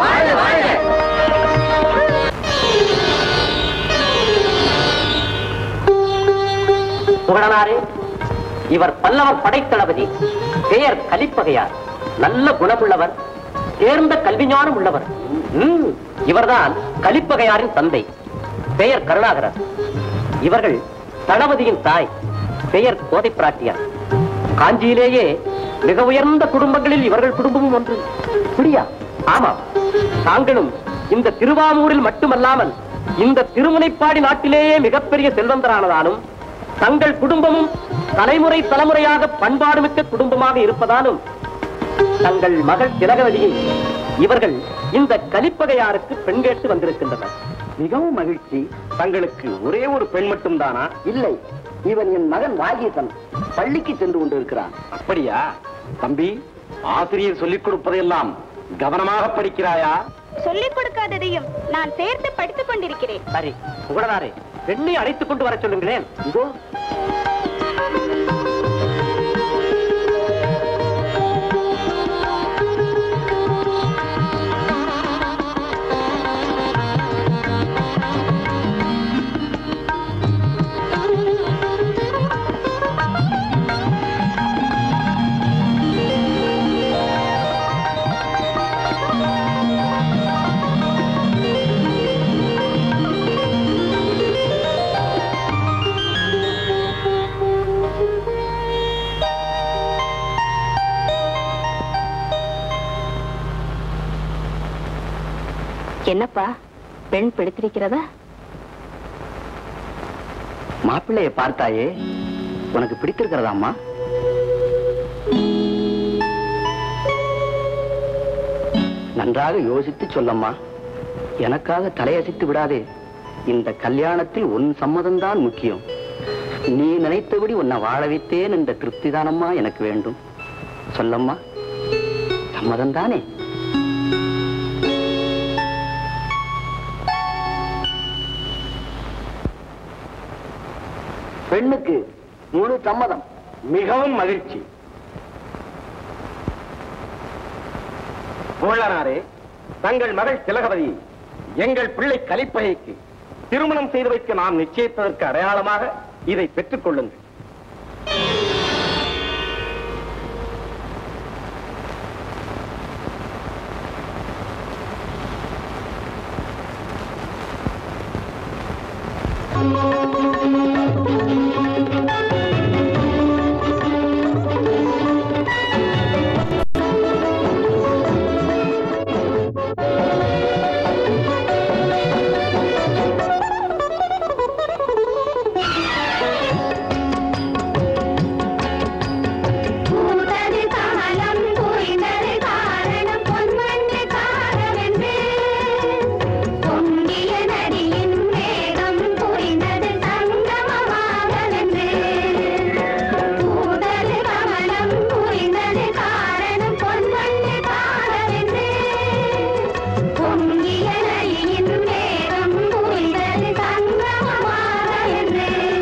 புகழனாரே இவர் பல்லவர் படைத்தளபதி பெயர் கலிப்பகையார் நல்ல குணமுள்ளவர் தேர்ந்த கல்விஞானம் உள்ளவர் ம், இவர்தான் கலிப்பகையாரின் தந்தை பெயர் கருணாகரர் இவர்கள் தளபதியின் தாய் பெயர் கோதை பிராட்டியார் காஞ்சியிலேயே மிக உயர்ந்த குடும்பங்களில் இவர்கள் குடும்பமும் ஒன்று புரியா ஆமாம் தாங்களும் இந்த திருவாமூரில் மட்டுமல்லாமல் இந்த திருமுனைப்பாடி நாட்டிலேயே மிகப்பெரிய செல்வந்தரானதாலும் தங்கள் குடும்பமும் தலைமுறை தலைமுறையாக பண்பாடுமிக்க குடும்பமாக இருப்பதாலும் தங்கள் மகள் திலகவதியை இவர்கள் இந்த கலிப்பகையாருக்கு பெண் கேட்டு வந்திருக்கின்றனர் மிகவும் மகிழ்ச்சி தங்களுக்கு ஒரே ஒரு பெண் மட்டும் தானா இல்லை இவன் என் மகன் வாகீசன் பள்ளிக்கு சென்று கொண்டிருக்கிறான் அப்படியா தம்பி ஆசிரியர் சொல்லிக் கொடுப்பதையெல்லாம் கவனமாக படிக்கிறாயா சொல்லிக் கொடுக்காததையும் நான் சேர்த்து படித்துக் கொண்டிருக்கிறேன் சரி புகழனாரே பெண்ணை அழைத்துக் கொண்டு வர சொல்லுங்களேன் இதோ என்னப்பா பெண் பிடித்திருக்கிறதா மாப்பிள்ளைய பார்த்தாயே உனக்கு பிடித்திருக்கிறதாம்மா நன்றாக யோசித்து சொல்லம்மா எனக்காக தலையசைத்து விடாதே இந்த கல்யாணத்தில் உன் சம்மதம்தான் முக்கியம் நீ நினைத்தபடி உன்னை வாழ வைத்தேன் என்ற திருப்தி தானம்மா எனக்கு வேண்டும் சொல்லம்மா சம்மதம் தானே பெண்ணுக்கு முழு சம்மதம் மிகவும் மகிழ்ச்சி புகழனாரே தங்கள் மகள் திலகவதி எங்கள் பிள்ளை கலிப்பகைக்கு திருமணம் செய்து வைக்க நாம் நிச்சயித்ததற்கு அடையாளமாக இதை பெற்றுக் கொள்ளுங்கள் பூதது கமலம் புரிந்தது காரணம் பொன்மண்ணு காரமென்று பொங்கிய நதியின் வேகம் புரிந்தது சங்கமமாகவென்று பூதது கமலம் புரிந்தது காரணம் பொன்மண்ணு காரமென்று பொங்கிய நதியின் வேகம் புரிந்தது சங்கமமாகவென்று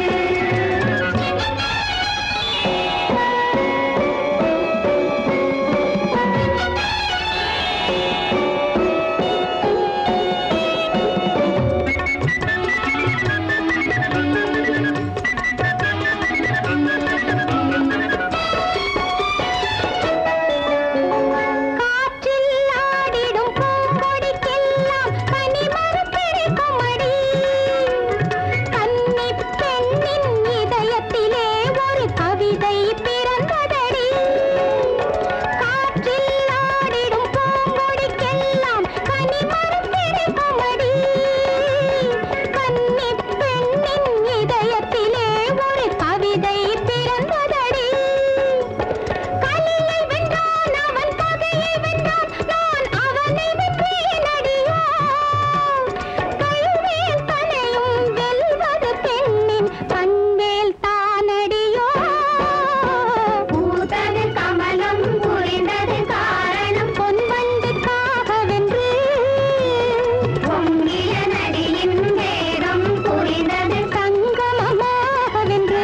காற்றில் ஆடிடும் பூங்கொடிக்கெல்லாம் பனிமரம் கிடைக்குமடி. கன்னிப் பெண்ணின் இதயத்திலே ஒரு கவிதை பிறந்ததடி. காற்றில் ஆடிடும் பூங்கொடிக்கெல்லாம் பனிமரம் கிடைக்குமடி. கன்னிப் பெண்ணின் இதயத்திலே ஒரு கவிதை பிறந்ததடி கலியை வென்றான் அவன் பகையை வென்றான் நான் அவனை வென்றேன் அடியோ கைவேல் தனையும் வெல்வது பெண்ணின் கண்வேல் தானடியோ பூத்தது கமலம் புரிந்தது காரணம் பொன்வண்டுக்காகவென்று பொங்கிய நடியின் வேகம் புரிந்தது சங்கமமாகவென்று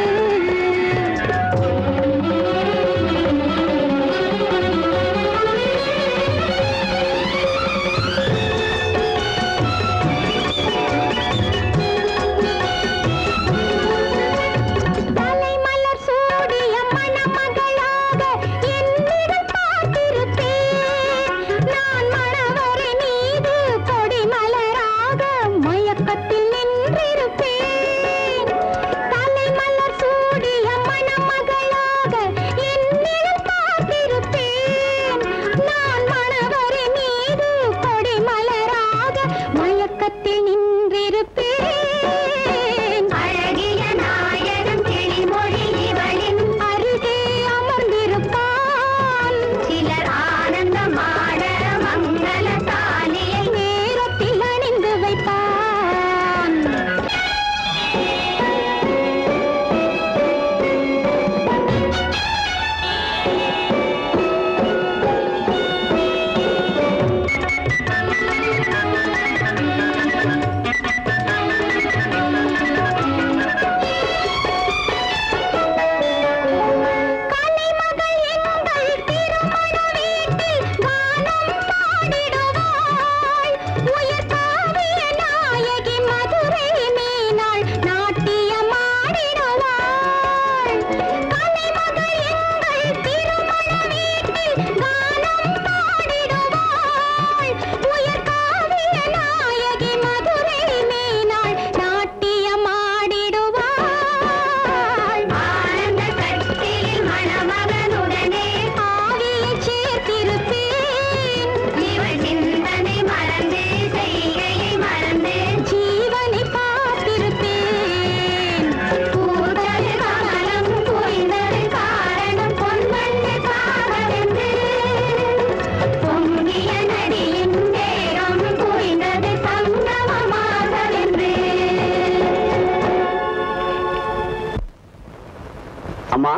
அம்மா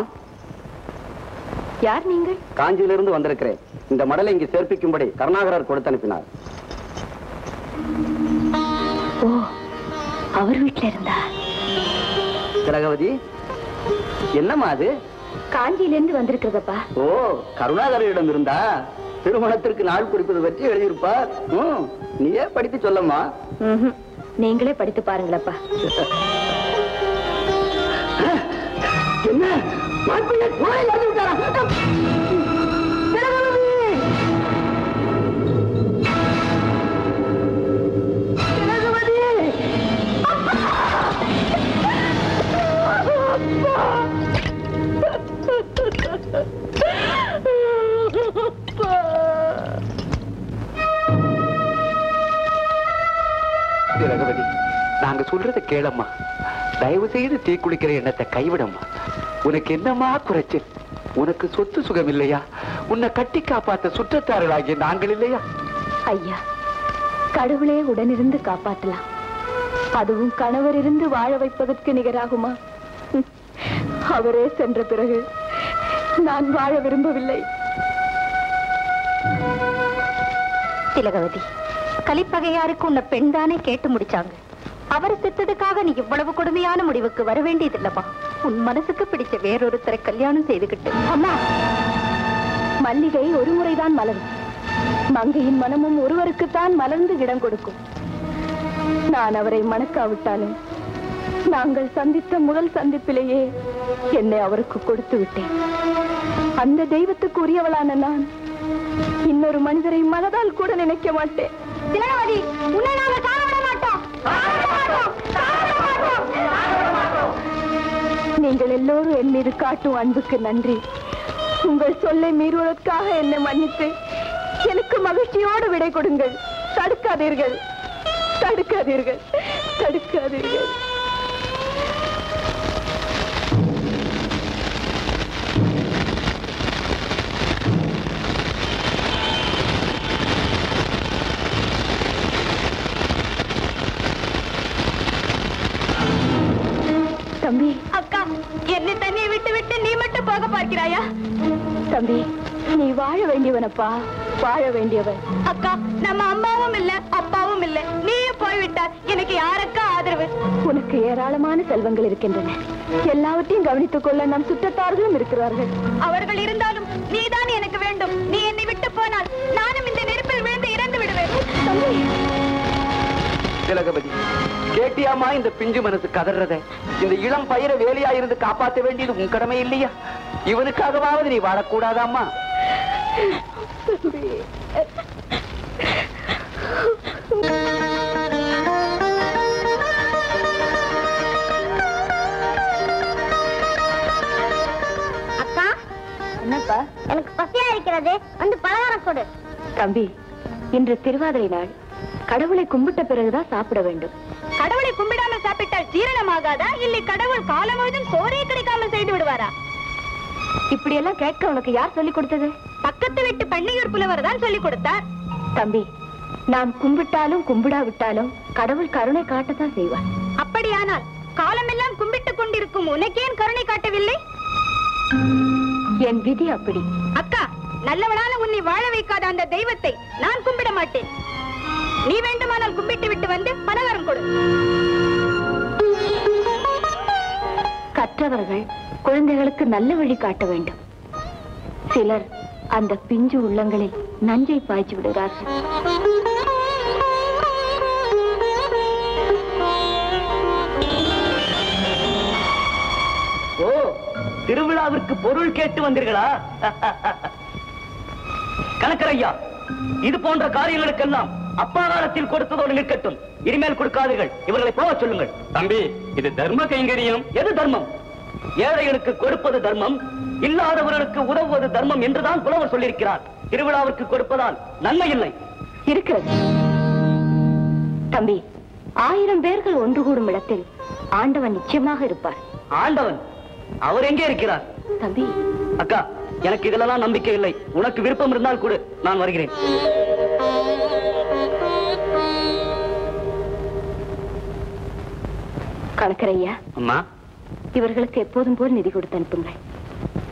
யார் நீங்கள் காஞ்சியிலிருந்து வந்திருக்கிறேன் இந்த மடலை இங்கு சேர்ப்பிக்கும்படி கருணாகரர் கொடுத்து அனுப்பினார் ஓ அவர் வீட்டுல இருந்தா திலகவதி என்னம்மா அது காஞ்சியில இருந்து வந்திருக்கிறதப்பா ஓ கருணாகரிடம் இருந்தா திருமணத்திற்கு நாள் குறிப்பது பற்றி எழுதியிருப்பார் ம், நீயே படித்து சொல்லம்மா ம்ஹும். நீங்களே படித்து பாருங்களப்பா என்ன மாப்பிள்ளை கோயில் வந்து விட்டாரா? திலகவதி! திலகவதி! திலகவதி நாங்க சொல்றத கேளம்மா தயவு செய்து தீ குளிக்கிற எண்ணத்தை கைவிடம்மா உனக்கு என்னம்மா குறைச்சல் உனக்கு சொத்து சுகம் இல்லையா உன்னை கட்டி காப்பாத்த சுற்றத்தார்களாகிய நாங்கள் இல்லையா ஐயா கடவுளே உடனிருந்து காப்பாற்றலாம் அதுவும் கணவர் இருந்து வாழ வைப்பதற்கு நிகராகுமா ம். அவரே சென்ற பிறகு நான் வாழ விரும்பவில்லை திலகவதி கலிப்பகையாருக்கு உன்னை பெண் தானே கேட்டு முடிச்சாங்க அவர் செத்ததுக்காக நீ இவ்வளவு கொடுமையான முடிவுக்கு வர வேண்டியதில்லம்மா உன் மனசுக்கு பிடிச்ச வேறொருத்தரை கல்யாணம் செய்துகிட்டு அம்மா மல்லிகை ஒரு முறைதான் மலரும் மங்கையின் மனமும் ஒருவருக்குத்தான் மலர்ந்து இடம் கொடுக்கும் நான் அவரை மணக்காவிட்டாலும் நாங்கள் சந்தித்த முதல் சந்திப்பிலேயே என்னை அவருக்கு கொடுத்து விட்டேன் அந்த தெய்வத்துக்கு உரியவளான நான் இன்னொரு மனிதரை மனதால் கூட நினைக்க மாட்டேன் திலகவதி உன்னை நாங்க காண விட மாட்டோம் நீங்கள் எல்லோரும் என் மீது காட்டும் அன்புக்கு நன்றி உங்கள் சொல்லை மீறுவதற்காக என்னை மன்னித்து எனக்கு மகிழ்ச்சியோடு விடை கொடுங்கள் தடுக்காதீர்கள் தடுக்காதீர்கள் தடுக்காதீர்கள் தம்பி அக்கா என்னை தண்ணியை விட்டு விட்டு நீ மட்டும் போக பார்க்கிறாயா தம்பி நீ வாழ வேண்டியவனப்பா வாழ வேண்டியவன் அக்கா நம்ம அம்மாவும் இல்ல அப்பாவும் இல்ல நீயே போய்விட்டார் எனக்கு யாரக்கா ஆதரவு உனக்கு ஏராளமான செல்வங்கள் இருக்கின்றன எல்லாவற்றையும் கவனித்துக் கொள்ள நம் சுற்றத்தார்களும் இருக்கிறார்கள் அவர்கள் இருந்தாலும் நீதான் எனக்கு வேண்டும் நீ என்னை விட்டு போனால் நானும் இந்த நெருப்பில் விழுந்து இறந்து விடுவேன் தம்பி திலகவதி கேட்டியாமா இந்த பிஞ்சு மனசு கதறத இந்த இளம் பயிரை வேலையா இருந்து காப்பாத்த வேண்டியது உன் கடமை இல்லையா இவனுக்காகவாவது நீ வாழக்கூடாதாம்மா அக்கா என்னப்பா எனக்கு பசியா இருக்கிறது வந்து பலகாரம் கொடு தம்பி இன்று திருவாதிரை நாள் கடவுளை கும்பிட்ட பிறகுதான் சாப்பிட வேண்டும் கடவுளை கும்பிடாமல் சாப்பிட்டால் ஜீரணமாகாதா இல்லை கடவுள் காலம் முழுதும் சோறே கிடைக்காமல் செய்து விடுவாரா இப்படி எல்லாம் கேட்க உனக்கு யார் சொல்லிக் கொடுத்தது பக்கத்து வீட்டு பண்ணையூர் புலவர் தான் சொல்லிக் கொடுத்தார் தம்பி நாம் கும்பிட்டாலும் கும்பிடாவிட்டாலும் கடவுள் கருணை காட்டத்தான் செய்வார் அப்படியானால் காலமெல்லாம் கும்பிட்டுக் கொண்டிருக்கும் உனக்கேன் கருணை காட்டவில்லை என் விதி அப்படி அக்கா நல்லவனான உன்னை வாழ வைக்காத அந்த தெய்வத்தை நான் கும்பிட மாட்டேன் நீ வேண்டுமானால் கும்பிட்டு விட்டு வந்து பலகாரம் கொடு கற்றவர்கள் குழந்தைகளுக்கு நல்ல வழி காட்ட வேண்டும் சிலர் அந்த பிஞ்சு உள்ளங்களில் நஞ்சை பாய்ச்சி விடுகிறார்கள் ஓ திருவிழாவிற்கு பொருள் கேட்டு வந்தீர்களா கணக்கரையா இது போன்ற காரியங்களுக்கெல்லாம் அப்பாகாரத்தில் கொடுத்ததோடு நிற்கட்டும் இனிமேல் கொடுக்காதீர்கள் இவர்களை போக சொல்லுங்கள் தம்பி இது தர்ம கைங்கரியம் எது தர்மம் ஏழைகளுக்கு கொடுப்பது தர்மம் இல்லாதவர்களுக்கு உதவுவது தர்மம் என்றுதான் புலவர் சொல்லியிருக்கிறார் திருவிழாவிற்கு கொடுப்பதால் நன்மை இல்லை இருக்கிறது தம்பி ஆயிரம் பேர்கள் ஒன்று கூடும் இடத்தில் ஆண்டவன் நிச்சயமாக இருப்பார் ஆண்டவன் அவர் எங்கே இருக்கிறார் தம்பி அக்கா எனக்கு இதிலெல்லாம் நம்பிக்கை இல்லை உனக்கு விருப்பம் இருந்தால் கூட நான் வருகிறேன் கணக்கரையா அம்மா இவர்களுக்கு எப்போதும் போல் நிதி கொடுத்து அனுப்புங்கள்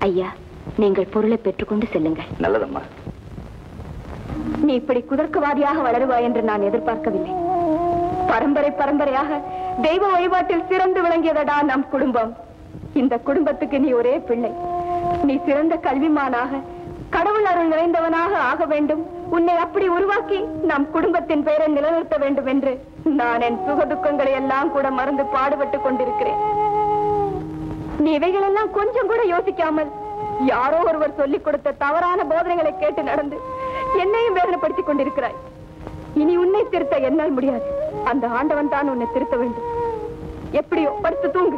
ஐயா நீங்கள் பொருளை பெற்றுக்கொண்டு செல்லுங்கள் நல்லதம்மா நீ இப்படி குதர்க்கவாதியாக வளருவாய் என்று நான் எதிர்பார்க்கவில்லை பரம்பரை பரம்பரையாக தெய்வ வழிபாட்டில் சிறந்து விளங்கியதடா நம் குடும்பம் இந்த குடும்பத்துக்கு நீ ஒரே பிள்ளை நீ சிறந்த கல்விமானாக கடவுள் அருள் நிறைந்தவனாக ஆக வேண்டும் உன்னை அப்படி உருவாக்கி நம் குடும்பத்தின் பெயரை நிலைநிறுத்த வேண்டும் என்று நான் என் சுக துக்கங்களை எல்லாம் கூட மறந்து பாடுபட்டுக் கொண்டிருக்கிறேன் நீ இவைகளெல்லாம் கொஞ்சம் கூட யோசிக்காமல் யாரோ ஒருவர் சொல்லிக் கொடுத்த தவறான போதனைகளை கேட்டு நடந்து என்னையும் வேதனைப்படுத்திக் கொண்டிருக்கிறாய் இனி உன்னை திருத்த என்னால் முடியாது அந்த ஆண்டவன் தான் உன்னை திருத்த வேண்டும் எப்படியோ படுத்து தூங்கு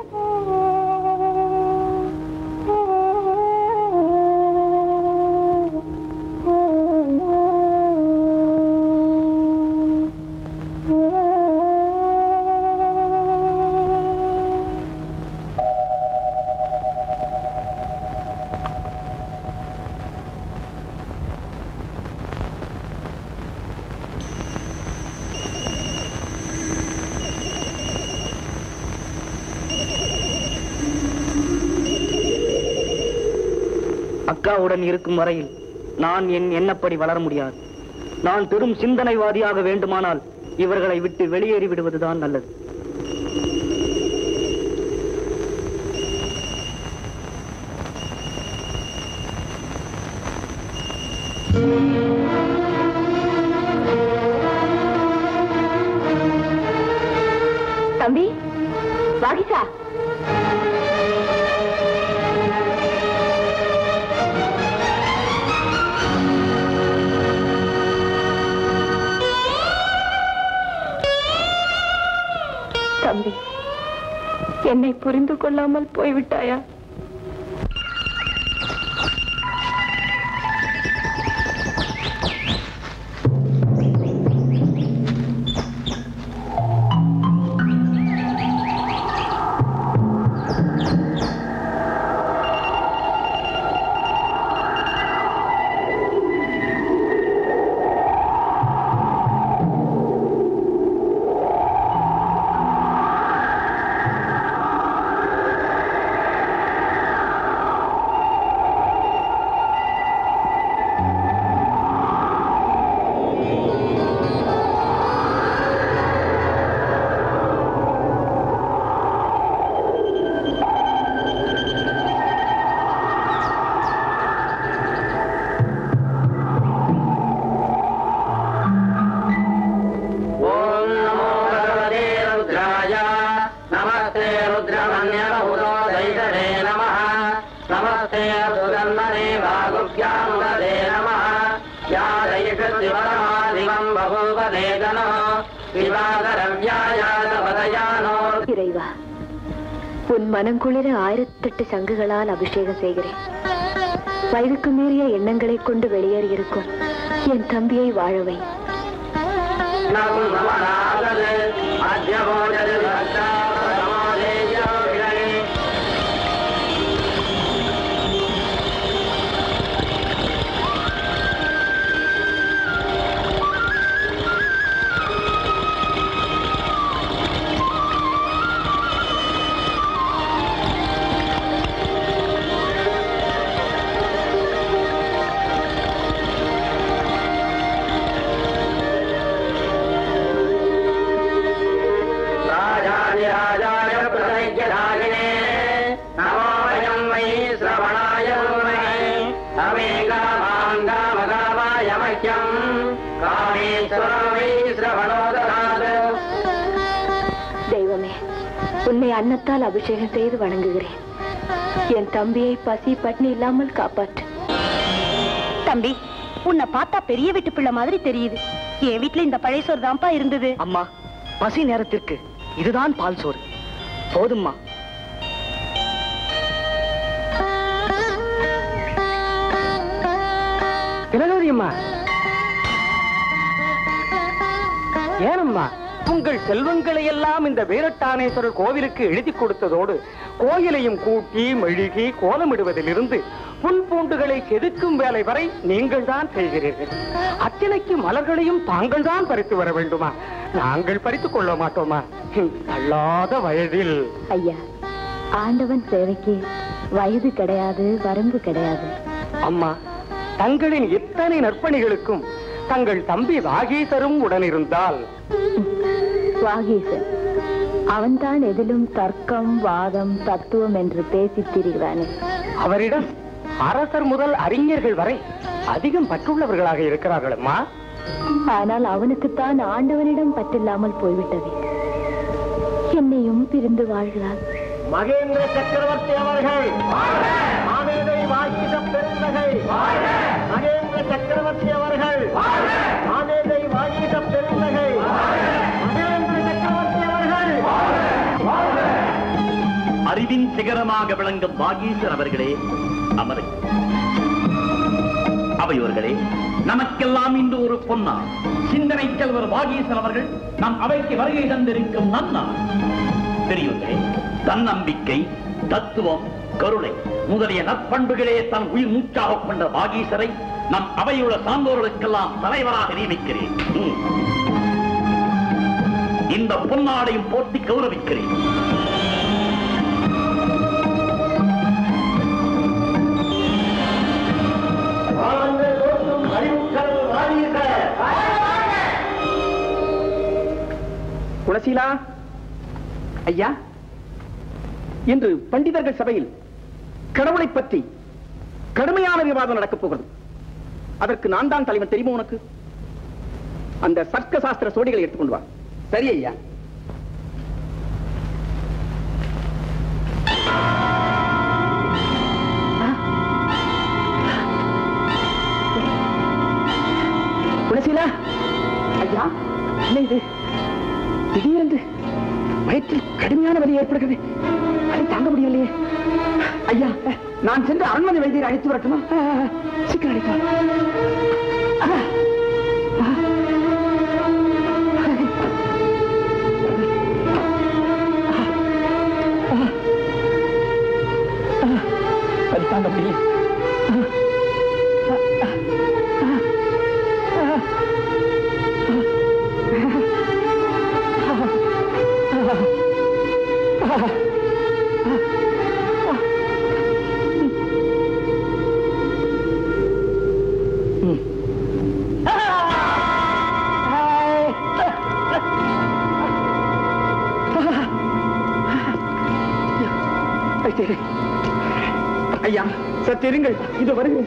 அக்காவுடன் இருக்கும் வரையில் நான் என் எண்ணப்படி வளர முடியாது நான் பெரும் சிந்தனைவாதியாக வேண்டுமானால் இவர்களை விட்டு வெளியேறி விடுவதுதான் நல்லது தம்பி வாகிசா தம்பி என்னை புரிந்து கொள்ளாமல் போய்விட்டாயா ஓம் நமோ பகவதே ருத்ராய நமஸ்தே ருத்ரமன்யபூதோ தைதவே நமः நமஸ்தே சுகன்மனே வாகுப்யாமுதே நமः யா தைஷத்திவரமாதிவம் பகூபதே ஜனோ விவாகரவ்யாயாதபதயானோ இறைவா உன் மனங்குளிர ஆயிரத்தெட்டு சங்குகளால் அபிஷேகம் செய்கிறேன் வயதுக்கு மீறிய எண்ணங்களை கொண்டு வெளியேறியிருக்கும் என் தம்பியை வாழவை நம் நமராதது அத்யபோஜது பக்தாபதமோதேஜோ விலகே राजाधिराजाय प्रसज्ञधारिणे नमो वयं वै श्रवणाय उर्महे अमे कामान् कामकामाय मह्यम् कामेश्वरो वै श्रवणो ददातु தெய்வமே உன்னை அன்னத்தால் அபிஷேகம் செய்து வணங்குகிறேன் என் தம்பியை பசி பட்னி இல்லாமல் காப்பாற்று தம்பி உன்னை பார்த்தா பெரிய வீட்டு பிள்ளை மாதிரி தெரியுது என் வீட்டுல இந்த பழைய சோறு தான்ப்பா இருந்தது அம்மா பசி நேரத்திற்கு இதுதான் பால் சோறு போதும்மா திலகவதியம்மா ஏனம்மா உங்கள் செல்வங்களை எல்லாம் இந்த வீரட்டானேஸ்வரர் கோவிலுக்கு எழுதி கொடுத்ததோடு கோயிலையும் கூட்டி மெழுகி கோலமிடுவதிலிருந்து புல் பூண்டுகளை செதுக்கும் வேலை வரை நீங்கள் தான் செய்கிறீர்கள் அத்தனைக்கு மலர்களையும் தாங்கள் தான் பறித்து வர வேண்டுமா நாங்கள் பறித்துக் கொள்ள மாட்டோமா ஹம், தள்ளாத வயதில் ஐயா ஆண்டவன் சேவைக்கு வயது கிடையாது வரம்பு கிடையாது அம்மா தங்களின் இத்தனை நற்பணிகளுக்கும் தங்கள் தம்பி வாகீசரும் உடனிருந்தால் வாகீசன் அவன்தான் எதிலும் தர்க்கம் வாதம் தத்துவம் என்று பேசித் திரிகிறானே அவரிடம் அரசர் முதல் அறிஞர்கள் வரை அதிகம் பற்றுள்ளவர்களாக இருக்கிறார்கள் அம்மா ஆனால் அவனுக்குத்தான் ஆண்டவனிடம் பற்றில்லாமல் போய்விட்டது என்னையும் பிரிந்து வாழ்கிறான் மகேந்திர சக்கரவர்த்தி அவர்கள் ஆனேதை வாய்க்கிட பெருந்தகை மகேந்திர சக்கரவர்த்தி அவர்கள் ஆனேதை வாய்க்கிட பெருந்தகை மகேந்திர சக்கரவர்த்தி அவர்கள் அறிவின் சிகரமாக விளங்கும் வாகீசர் அவர்களே அமரை அவையோர்களே நமக்கெல்லாம் இன்று ஒரு பொன்னா சிந்தனை செல்வர் வாகீசர் அவர்கள் நம் அவைக்கு வருகை தந்திருக்கும் நன்னா பெரியவர்களே தன்னம்பிக்கை தத்துவம் கருணை முதலிய நற்பண்புகளே தன் உயிர் மூச்சாக கொண்ட வாகீசரை நம் அவையுள்ள சான்றோர்களுக்கெல்லாம் தலைவராக நியமிக்கிறேன் ம். இந்த பொன்னாடையும் போட்டி கௌரவிக்கிறேன் குணசீலா ஐயா இன்று பண்டிதர்கள் சபையில் கடவுளை பற்றி கடுமையான விவாதம் நடக்கப் போகிறது அதற்கு நான் தான் தலைவன் தெரியுமா உனக்கு அந்த சர்க்க சாஸ்திர சோடிகளை எடுத்துக்கொண்டு வா சரி ஐயா குணசீலா ஐயா என்ன இது திடீரென்று வயிற்றில் கடுமையான வலி ஏற்படுகிறது அதை தாங்க முடியவில்லையே ஐயா நான் சென்று அரண்மனை வைத்தியரை அழைத்து வரட்டுமா சீக்கிரம் அழைக்கலாம் வலி தாங்க முடியல வைத்தியரே. ஐயா சற்று இருங்கள் இது வருகிறேன்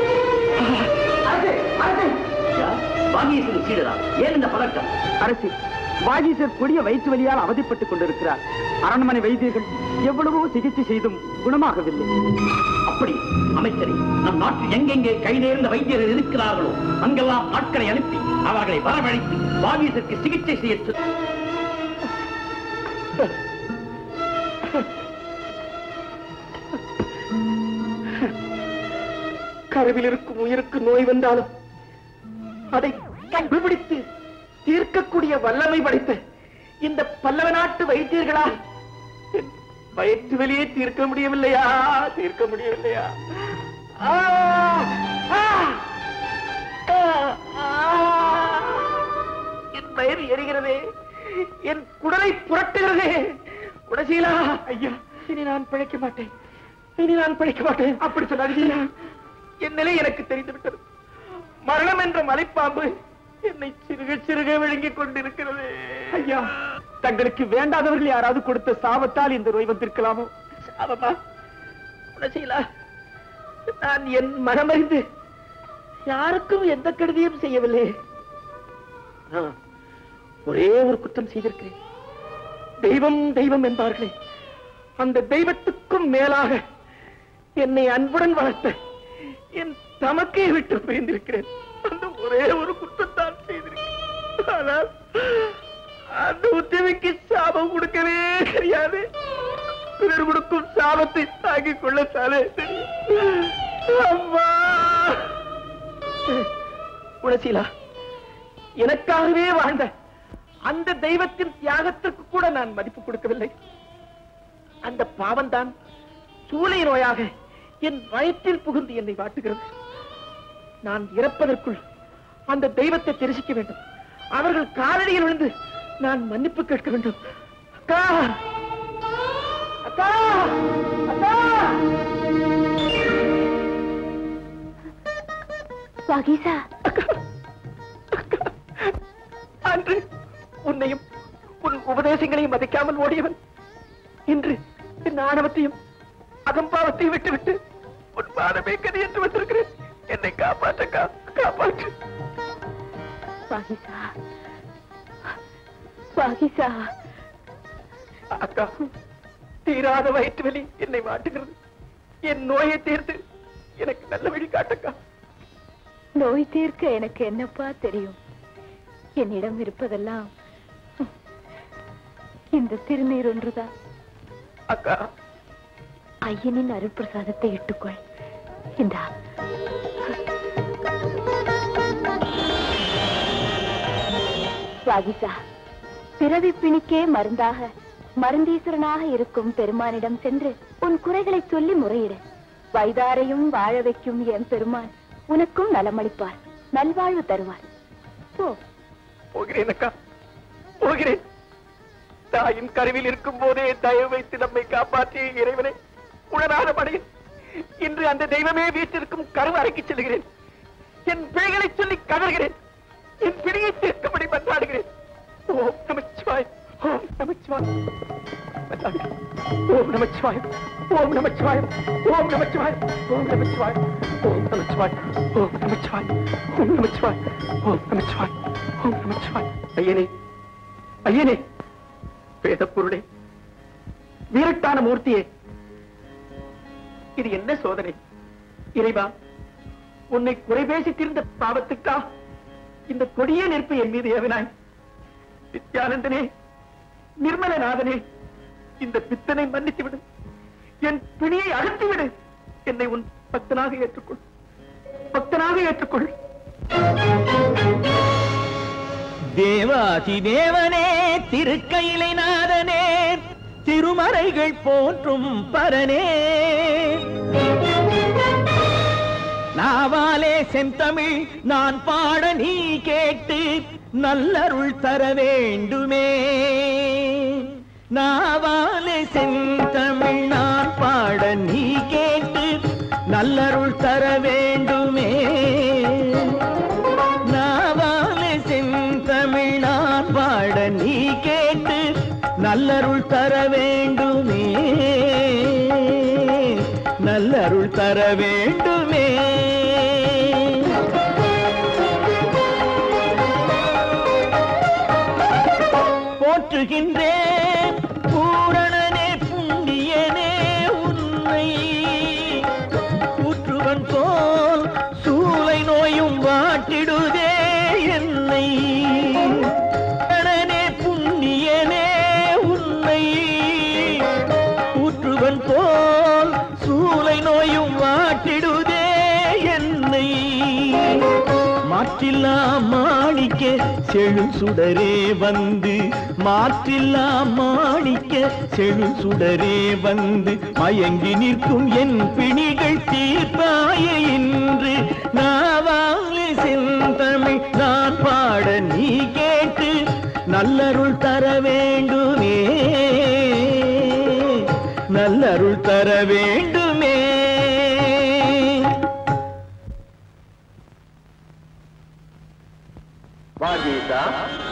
வாகீசன் சீடரா ஏன் இந்த பதட்டம் அரசு வாகீசர் கொடிய வயிற்று வலியால் அவதிப்பட்டுக் கொண்டிருக்கிறார் அரண்மனை வைத்தியர்கள் எவ்வளவோ சிகிச்சை செய்தும் குணமாகவில்லை அப்படி அமைச்சரே நம் நாட்டில் எங்கெங்கே கை நேர்ந்த வைத்தியர்கள் இருக்கிறார்களோ அங்கெல்லாம் ஆட்களை அனுப்பி அவர்களை வரவழைத்து வாகீசருக்கு சிகிச்சை செய்ய சொல். கருவில் இருக்கும் உயிருக்கு நோய் வந்தாலும் அதை கண்டுபிடித்து தீர்க்கக்கூடிய வல்லமை படைத்த இந்த பல்லவ நாட்டு வைத்தியர்களால் என் வயிற்று வலியை தீர்க்க முடியவில்லையா தீர்க்க முடியவில்லையா ஆ! ஆ! ஆ! ஆ! என் வயிறு எரிகிறதே என் குடலை புரட்டுகிறதே குடசீலா ஐயா இனி நான் பிழைக்க மாட்டேன் இனி நான் பிழைக்க மாட்டேன் அப்படி சொல்லாதீங்க என் நிலை எனக்கு தெரிந்து விட்டது மரணம் என்ற மலைப்பாம்பு என்னை சிறுக சிறுக விழுங்கிக் கொண்டிருக்கிறது ஐயா தங்களுக்கு வேண்டாதவர்கள் யாராவது கொடுத்த சாபத்தால் இந்த நோய் வந்திருக்கலாமோ சாபமா குணசீலா நான் என் மனமறிந்து யாருக்கும் எந்த கெடுதியும் செய்யவில்லை ஆ, ஒரே ஒரு குற்றம் செய்திருக்கிறேன் தெய்வம் தெய்வம் என்பார்களே அந்த தெய்வத்துக்கும் மேலாக என்னை அன்புடன் வளர்த்த என் தமக்கை விட்டு பிரிந்திருக்கிறேன் அந்த ஒரே ஒரு குற்றத்தான் செய்திருக்கிறேன் ஆனால் அந்த உத்தவிக்கு சாபம் கொடுக்கவே தெரியாது பிறர் கொடுக்கும் சாபத்தை தாங்கிக் கொள்ளத்தானே தெரியும் அம்மா குணசீலா எனக்காகவே வாழ்ந்த அந்த தெய்வத்தின் தியாகத்திற்கு கூட நான் மதிப்பு கொடுக்கவில்லை அந்த பாவம்தான் சூளை நோயாக என் வயிற்றில் புகுந்து என்னை வாட்டுகிறது நான் இறப்பதற்குள் அந்த தெய்வத்தை தெரிசிக்க வேண்டும் அவர்கள் காலடியில் விழுந்து நான் மன்னிப்பு கேட்க வேண்டும் அக்கா அக்கா அக்கா பாகிசா அன்று உன்னையும் உன் உபதேசங்களையும் மதிக்காமல் ஓடியவன் இன்று என் ஆணவத்தையும் அகம்பாவத்தையும் விட்டுவிட்டு உன் பாடமே கதி என்று வந்திருக்கிறேன் என்னை காப்பாற்றக்கா காப்பாற்று பாகிசா பாகிசா அக்கா தீராத வயிற்று வலி என்னை வாட்டுகிறது என் நோயை தீர்த்து எனக்கு நல்ல வழி காட்டக்கா நோய் தீர்க்க எனக்கு என்னப்பா தெரியும் என்னிடம் இருப்பதெல்லாம் இந்த திருநீர் ஒன்றுதான் அக்கா ஐயனின் அருட்பிரசாதத்தை இட்டுக்கொள் இந்தா வாகிசா பிறவி பிணிக்கே மருந்தாக மருந்தீஸ்வரனாக இருக்கும் பெருமானிடம் சென்று உன் குறைகளை சொல்லி முறையிடு வைதாரையும் வாழ வைக்கும் என் பெருமான் உனக்கும் நலமளிப்பார் நல்வாழ்வு தருவார் போ போகிறேன் அக்கா போகிறேன் தாயின் கருவில் இருக்கும் போதே தயவு வைத்து நம்மை காப்பாற்றிய இறைவனை உணராத படையில் இன்று அந்த தெய்வமே வீட்டிற்கும் கருவு அறைக்கு செல்கிறேன் என் பிழைகளை சொல்லி கதறுகிறேன் என் பிடியை தீர்க்கும்படி மன்றாடுகிறேன் ஓம் நமச்சிவாய் ஓம் நமச்சிவாய் மன்றாடுகிறேன். ஓம் நமச்சிவாய் ஓம் நமச்சிவாய் ஓம் நமச்சிவாய் ஓம் நமச்சிவாய் ஓம் நமச்சிவாய் ஓம் நமச்சிவாய் ஓம் நமச்சிவாய் ஓம் நமச்சிவாய் ஓம் நமச்சிவாய் ஐயனே ஐயனே வேதப்பொருளே வீரட்டான மூர்த்தியே இது என்ன சோதனை இறைவா உன்னை குறைபேசி தீர்ந்த பாவத்துக்கா இந்த கொடிய நெருப்பு என் மீது ஏவினாய் நித்யானந்தனே நிர்மலநாதனே இந்த பித்தனை மன்னித்து விடு என் பிணியை அகற்றி விடு என்னை உன் பக்தனாக ஏற்றுக்கொள் பக்தனாக ஏற்றுக்கொள் தேவாதி தேவனே திருக்கையிலை நாதனே திருமறைகள் போற்றும் பரனே நாவாலே செந்தமிழ் நான் பாட நீ கேட்டு நல்லருள் தர வேண்டுமே நாவாலே செந்தமிழ் நான் பாட நீ கேட்டு நல்லருள் தர வேண்டுமே நாவாலே செந்தமிழ் நான் பாட நீ கேட்டு நல்லருள் தர வேண்டுமே நல்லருள் தர வேண்டுமே போற்றுகின்றேன் பூரணனே புண்ணியனே உன்னை கூற்றுவன் போல் சூளை நோயும் வாட்டிடுதே என்னை பூரணனே புண்ணியனே உன்னை கூற்றுவன் போல் சூளை நோயும் வாட்டிடுதே என்னை மாற்றில்லா மாணிக்க செழும் சுடரே வந்து மாற்றில்லா மாணிக்க செழும் சுடரே வந்து மயங்கி நிற்கும் என் பிணிகள் தீர்ப்பாய இன்று நாவாலே செந்தமிழ் நான் பாட நீ கேட்டு நல்லருள் தர வேண்டுமே நல்லருள் தர வேண்டுமே வாகீசா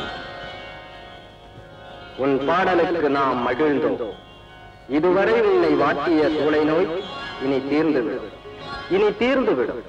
உன் பாடலுக்கு நாம் மகிழ்ந்தோம் இதுவரை உன்னை வாட்டிய சூளை நோய் இனி தீர்ந்துவிடும் இனி தீர்ந்துவிடும்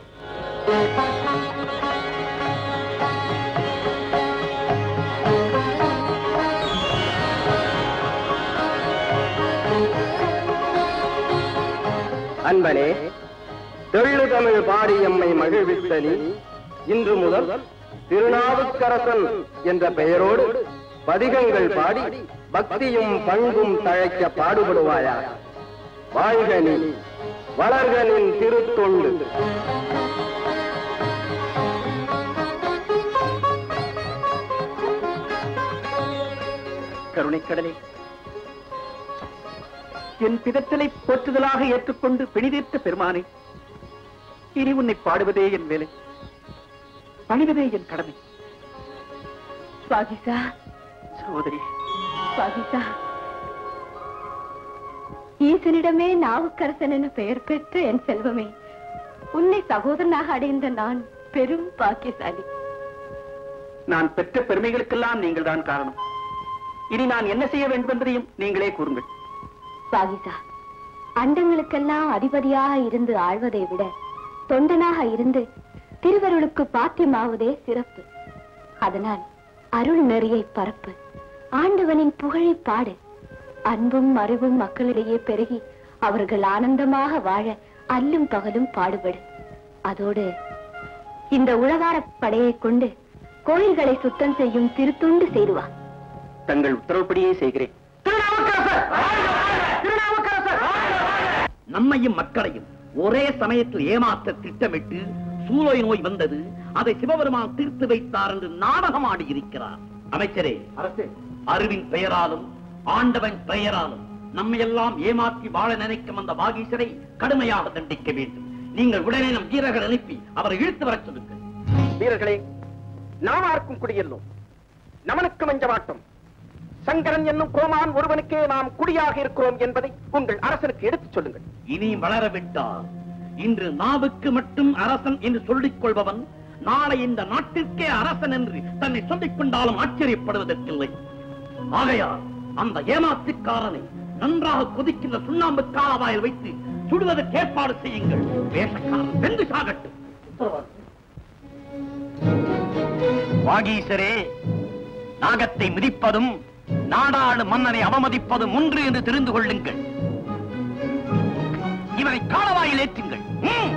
அன்பனே தெள்ளு தமிழ் பாடி எம்மை மகிழ்வித்த நீ இன்று முதல் திருநாவுக்கரசன் என்ற பெயரோடு பதிகங்கள் பாடி பக்தியும் பண்பும் தழைக்க பாடுபடுவாயா வாழ்க நீ வளர்க நின் திருத்தொண்டு கருணைக்கடலே என் பிதற்றலை போற்றுதலாக ஏற்றுக்கொண்டு பிணிதீர்த்த பெருமானே இனி உன்னை பாடுவதே என் வேலை பணிவதே என் கடமை பாகிசா சகோதரி பாகிசா ஈசனிடமே நாவுக்கரசன் என பெயர் பெற்ற என் செல்வமே உன்னை சகோதரனாக அடைந்த நான் பெரும் பாக்கியசாலி நான் பெற்ற பெருமைகளுக்கெல்லாம் நீங்கள் தான் காரணம் இனி நான் என்ன செய்ய வேண்டும் என்பதையும் நீங்களே கூறுங்கள் பாகிசா அண்டங்களுக்கெல்லாம் அதிபதியாக இருந்து ஆழ்வதை விட தொண்டனாக இருந்து திருவருளுக்கு பாத்தியமாவதே சிறப்பு அதனால் அருள் நெறியை பரப்பு ஆண்டவனின் புகழை பாடு அன்பும் அறிவும் மக்களிடையே பெருகி அவர்கள் ஆனந்தமாக வாழ அல்லும் பகலும் பாடுபடு அதோடு இந்த உழவார படையை கொண்டு கோயில்களை சுத்தம் செய்யும் திருத்துண்டு செய்துவா தங்கள் உத்தரவுப்படியே செய்கிறேன் நம்மையும் மக்களையும் ஒரே சமயத்தில் ஏமாற்ற திட்டமிட்டு சூழல் நோய் வந்தது அதை சிவபெருமான் தீர்த்து வைத்தார் என்று நாடகம் ஆடியிருக்கிறார் அமைச்சரே அரசு அறிவின் பெயராலும் ஆண்டவன் பெயராலும் நம்மையெல்லாம் ஏமாற்றி வாழ நினைக்கும் அந்த வாகீசரை கடுமையாக தண்டிக்க வேண்டும் நீங்கள் உடனே நம் வீரர்கள் அனுப்பி அவரை இழுத்து வரச் சொல்லுங்கள் வீரர்களே நாம் ஆர்க்கும் குடியெல்லோம் நமனுக்கு மஞ்ச மாட்டோம் சங்கரன் என்னும் கோமான் ஒருவனுக்கே நாம் குடியாக இருக்கிறோம் என்பதை உங்கள் அரசனுக்கு எடுத்துச் சொல்லுங்கள் இனி வளரவிட்டால் இன்று நாவுக்கு மட்டும் அரசன் என்று சொல்லிக் கொள்பவன் நாளை இந்த நாட்டிற்கே அரசன் என்று தன்னை சொல்லிக் கொண்டாலும் ஆச்சரியப்படுவதற்கில்லை ஆகையால் அந்த ஏமாத்துக்காரனை நன்றாக கொதிக்கின்ற சுண்ணாம்பு காலவாயில் வைத்து சுடுவதற்கு ஏற்பாடு செய்யுங்கள் வேஷக்காரன் வெந்து சாகட்டும் வாகீசரே நாகத்தை மிதிப்பதும் நாடாளு மன்னனை அவமதிப்பதும் ஒன்று என்று தெரிந்து கொள்ளுங்கள் இவரை காலவாயில் ஏற்றுங்கள் ம்.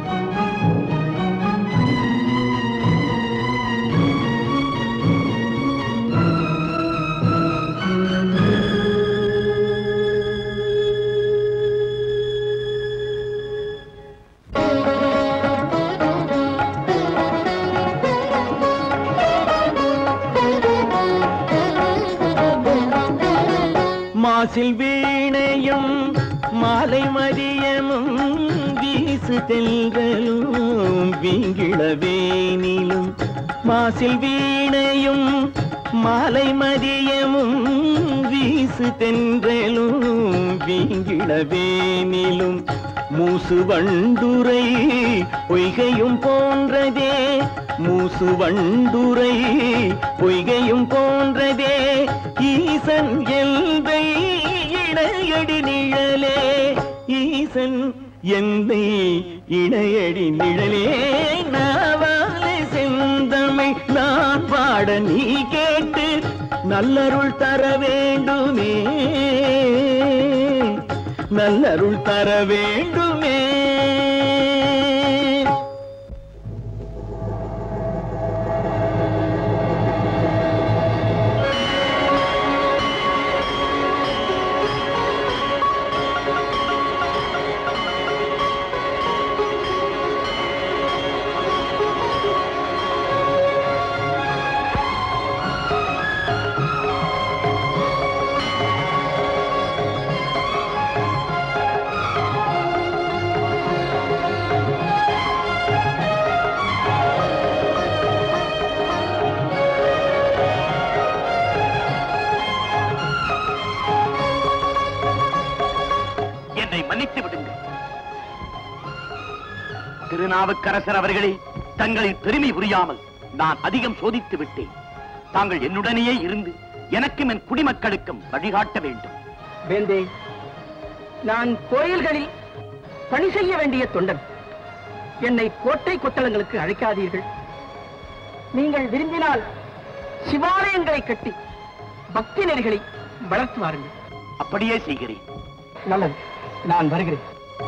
மாசில் வீணையும் மாலை மதியமும் வீசு தெல்களும் வீங்கிள வேனிலும் மாசில் வீணையும் மாலை மதியமும் வீசு தென்றலும் வீங்கிள வேனிலும் மூசு வண்டுரை பொய்கையும் போன்றதே மூசு வண்டுரை பொய்கையும் போன்றதே ஈசன் எல்தை இணையடி நிழலே ஈசன் எந்தை இணையடி நிழலே நாவாலே செந்தமை நான் பாட நீ கேட்டு நல்லருள் தர வேண்டுமே நல்லருள் தர வேண்டுமே என்னை மன்னித்து விடுங்கள் திருநாவுக்கரசர் அவர்களே தங்களின் பெருமை புரியாமல் நான் அதிகம் சோதித்து விட்டேன் தாங்கள் என்னுடனேயே இருந்து எனக்கும் என் குடிமக்களுக்கும் வழிகாட்ட வேண்டும் வேந்தே நான் கோயில்களில் பணி செய்ய வேண்டிய தொண்டன் என்னை கோட்டை கொத்தளங்களுக்கு அழைக்காதீர்கள் நீங்கள் விரும்பினால் சிவாலயங்களை கட்டி பக்தி நெறிகளை வளர்த்து வாருங்கள் அப்படியே செய்கிறேன் நல்லது நான் வருகிறேன்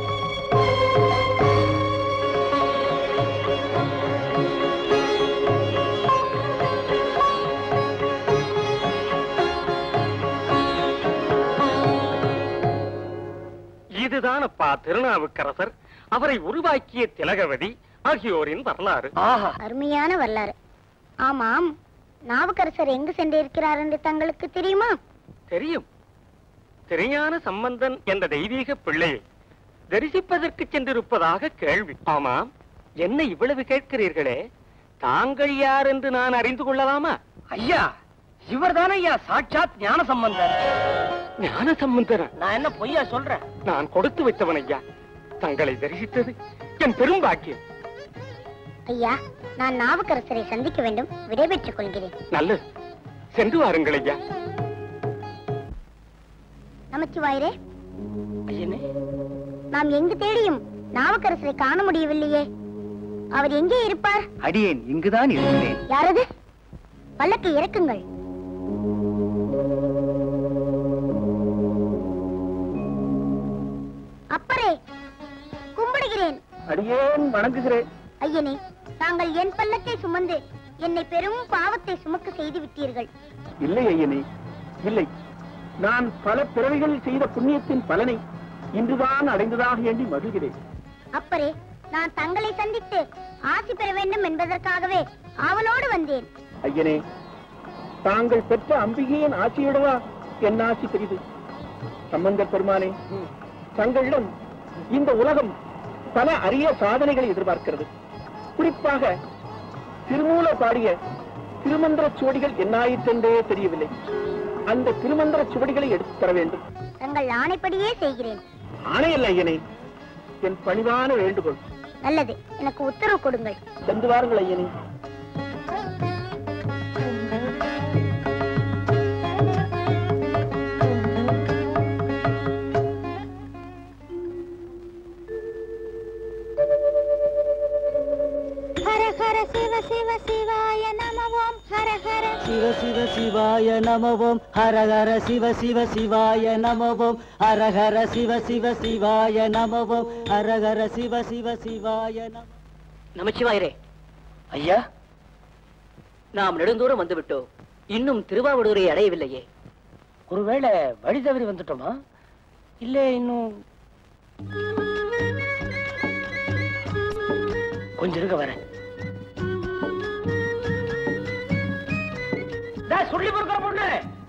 இதுதான் அப்பா திருநாவுக்கரசர் அவரை உருவாக்கிய திலகவதி ஆகியோரின் வரலாறு அருமையான வரலாறு ஆமாம் நாவுக்கரசர் எங்கு சென்றிருக்கிறார் என்று தங்களுக்கு தெரியுமா தெரியும் திருஞான சம்பந்தன் என்ற தெய்வீக பிள்ளையை தரிசிப்பதற்கு சென்றிருப்பதாக கேள்வி ஆமாம் என்ன இவ்வளவு கேட்கிறீர்களே தாங்கள் யார் என்று நான் அறிந்து கொள்ளலாமா ஐயா இவர்தானே ஐயா சாட்சாத் ஞான சம்பந்தர் ஞான சம்பந்தன் நான் என்ன பொய்யா சொல்றேன் நான் கொடுத்து வைத்தவன் ஐயா தங்களை தரிசித்தது என் பெரும் பாக்கியம் ஐயா நான் நாவுக்கரசரை சந்திக்க வேண்டும் விடைபெற்றுக் கொள்கிறேன் நல்லது சென்று வாருங்கள் ஐயா நமச்சிவாயரே ஐயனே நாம் எங்கு தேடியும் நாவுக்கரசரை காண முடியவில்லையே அவர் எங்கே இருப்பார் அடியேன் இங்குதான் இருக்கிறேன் யாரது பல்லக்கு இறக்குங்கள் அப்பரே கும்பிடுகிறேன் அடியேன் வணங்குகிறேன் ஐயனே தாங்கள் என் பல்லக்கை சுமந்து என்னை பெரும் பாவத்தை சுமக்க செய்து விட்டீர்கள் இல்லை ஐயனே இல்லை நான் பல பிறவிகள் செய்த புண்ணியத்தின் பலனை இன்றுதான் அடைந்ததாக எண்ணி மகிழ்கிறேன் அப்பரே நான் தங்களை சந்தித்து ஆசி பெற வேண்டும் என்பதற்காகவே ஆவலோடு வந்தேன் ஐயனே தாங்கள் பெற்ற அம்பிகையின் ஆட்சியிடவா என் ஆட்சி பெரிது சம்பந்தர் பெருமானே தங்களிடம் இந்த உலகம் பல அரிய சாதனைகளை எதிர்பார்க்கிறது குறிப்பாக திருமூல பாடிய திருமந்திர சுவடிகள் என்னாயிற்றென்றே தெரியவில்லை அந்த திருமந்திர சுவடிகளை எடுத்து தர வேண்டும் தங்கள் ஆணைப்படியே செய்கிறேன் ஆணையல்ல ஐயனே என் பணிவான வேண்டுகோள் நல்லது எனக்கு உத்தரவு கொடுங்கள் சென்று வாருங்கள் ஐயனே ஹர ஹர சிவ சிவ சிவாய நமவோம் ஹர ஹர சிவ சிவ சிவாய நமவோம் ஹர ஹர சிவ சிவ சிவாய நமவோம் ஹர ஹர சிவ சிவ சிவாய நமவோம் ஹர ஹர சிவ சிவ சிவாய நம நமச்சிவாயரே ஐயா நாம் நெடுந்தூரம் வந்து விட்டோம் இன்னும் திருவாவூரை அடையவில்லையே ஒருவேளை வழி தவறி வந்துட்டோமா இல்ல இன்னும் கொஞ்சம் இருக்க வரேன் சொல்லி பொறுக்கிற பொண்ணு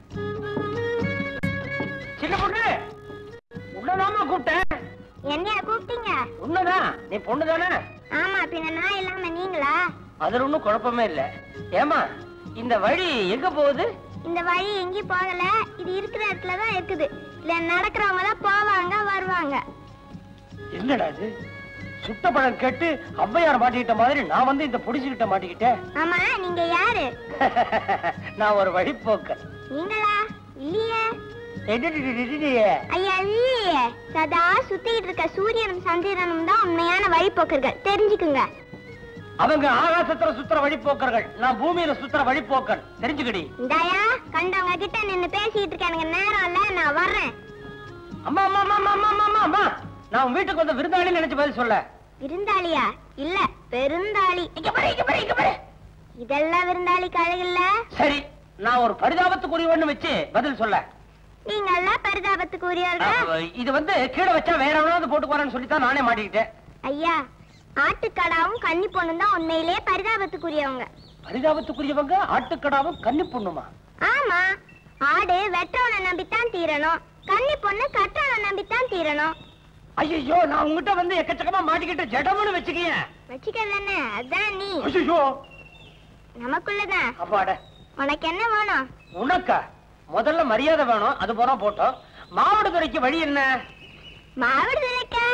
சின்ன பொண்ணு உள்ளதாமா கூப்பிட்டேன் என்னையா கூப்பிட்டீங்க உன்னதான் நீ பொண்ணு தானே ஆமா பின்ன நான் இல்லாம நீங்களா அதுல ஒண்ணும் குழப்பமே இல்ல ஏமா இந்த வழி எங்க போகுது இந்த வழி எங்கேயும் போகல இது இருக்கிற இடத்துல தான் இருக்குது இல்ல நடக்கிறவங்க தான் போவாங்க வருவாங்க என்னடா இது சுட்ட பழம் கேட்டு ஔவையார் மாட்டிக்கிட்ட மாதிரி நான் வந்து இந்த புடிச்சுக்கிட்ட மாட்டிக்கிட்டேன் ஆமா நீங்க யாரு நான் ஒரு வழிப்போக்கன் நீங்களா இல்லையே எடிடிடிடிடியே. ஐயா இல்லையே சதா சுத்திட்டு இருக்க சூரியனும் சந்திரனும் தான் உண்மையான வழிபோக்கர்கள் தெரிஞ்சுக்குங்க அவங்க ஆகாசத்துல சுத்துற வழிப்போக்கர்கள் நான் பூமியில சுத்துற வழிப்போக்கன் தெரிஞ்சுக்கடி இந்தாயா கண்டவங்க கிட்ட நின்னு பேசிட்டு இருக்க எனக்கு நேரம் இல்ல நான் வர்றேன் அம்மா அம்மா அம்மா அம்மா அம்மா அம்மா அம்மா நான் உன் வீட்டுக்கு வந்த விருந்தாளி நினைச்சு பதில் சொல்ல விருந்தாளியா இல்ல பெருந்தாளி இங்க பாரு இங்க பாரு இங்க பாரு இதெல்லாம் விருந்தாளி கழகில்ல சரி நான் ஒரு பரிதாபத்துக்குரியவன்னு வச்சு பதில் சொல்ல நீங்க எல்லாம் பரிதாபத்துக்கு உரியவர்கள் அப்ப இது வந்து கீழே வச்சா வேற எவனாவது போட்டு போறேன்னு சொல்லித்தான் நானே மாட்டிக்கிட்டேன் ஐயா ஆட்டுக்கடாவும் கன்னி பொண்ணும் தான் உண்மையிலே பரிதாபத்துக்குரியவங்க பரிதாபத்துக்குரியவங்க ஆட்டுக்கடாவும் கன்னி பொண்ணுமா ஆமா ஆடு வெற்றவனை நம்பித்தான் தீரணும் கன்னி பொண்ணு கற்றவனை நம்பித்தான் தீரணும் ஐயோ நான் உங்ககிட்ட வந்து எக்கச்சக்கமா மாட்டிக்கிட்டு ஜடமுன்னு வச்சுக்கேன் வச்சுக்க தானே அதான் நீ ஐயோ நமக்குள்ளதான் அப்பாட உனக்கு என்ன வேணும் உனக்கா முதல்ல மரியாதை வேணும் அது போனா போட்டோம் மாவட்டத்துறைக்கு வழி என்ன மாவடு திரைக்கா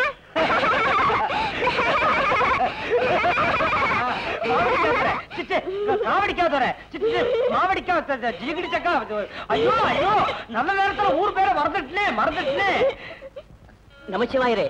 காவடிக்காத மாவடிக்கா ஜிகிடி சக்கா ஐயோ ஐயோ நல்ல நேரத்துல ஊர் பேரை மறந்துட்டுனே மறந்துட்டுனே நமச்சிவாயரே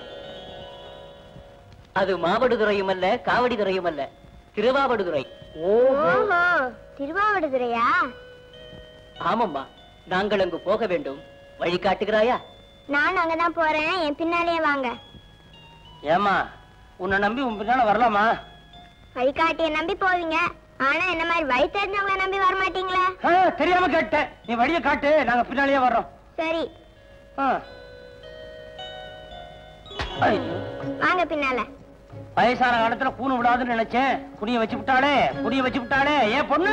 அது மாவடுதுறையும் அல்ல காவடிதுறையும் அல்ல திருவாவடுதுறை ஓஹோ திருவாவடுதுறையா ஆமாம்மா நாங்கள் அங்கு போக வேண்டும் வழி காட்டுகிறாயா நான் அங்கதான் போறேன் என் பின்னாலேயே வாங்க ஏமா உன்னை நம்பி உன் பின்னால வரலாமா வழிகாட்டிய நம்பி போவீங்க ஆனா என்ன மாதிரி வழி தெரிஞ்சவங்கள நம்பி வர மாட்டீங்களா ஆ, தெரியாம கேட்டேன் நீ வழியை காட்டு நாங்க பின்னாலேயே வர்றோம் சரி ஆ. ஐயோ, வாங்க பின்னால வயசான காலத்துல கூணு விடாதுன்னு நினைச்சேன் குனிய வச்சு விட்டாளே குனிய வச்சு விட்டாளே ஏன் பொண்ணு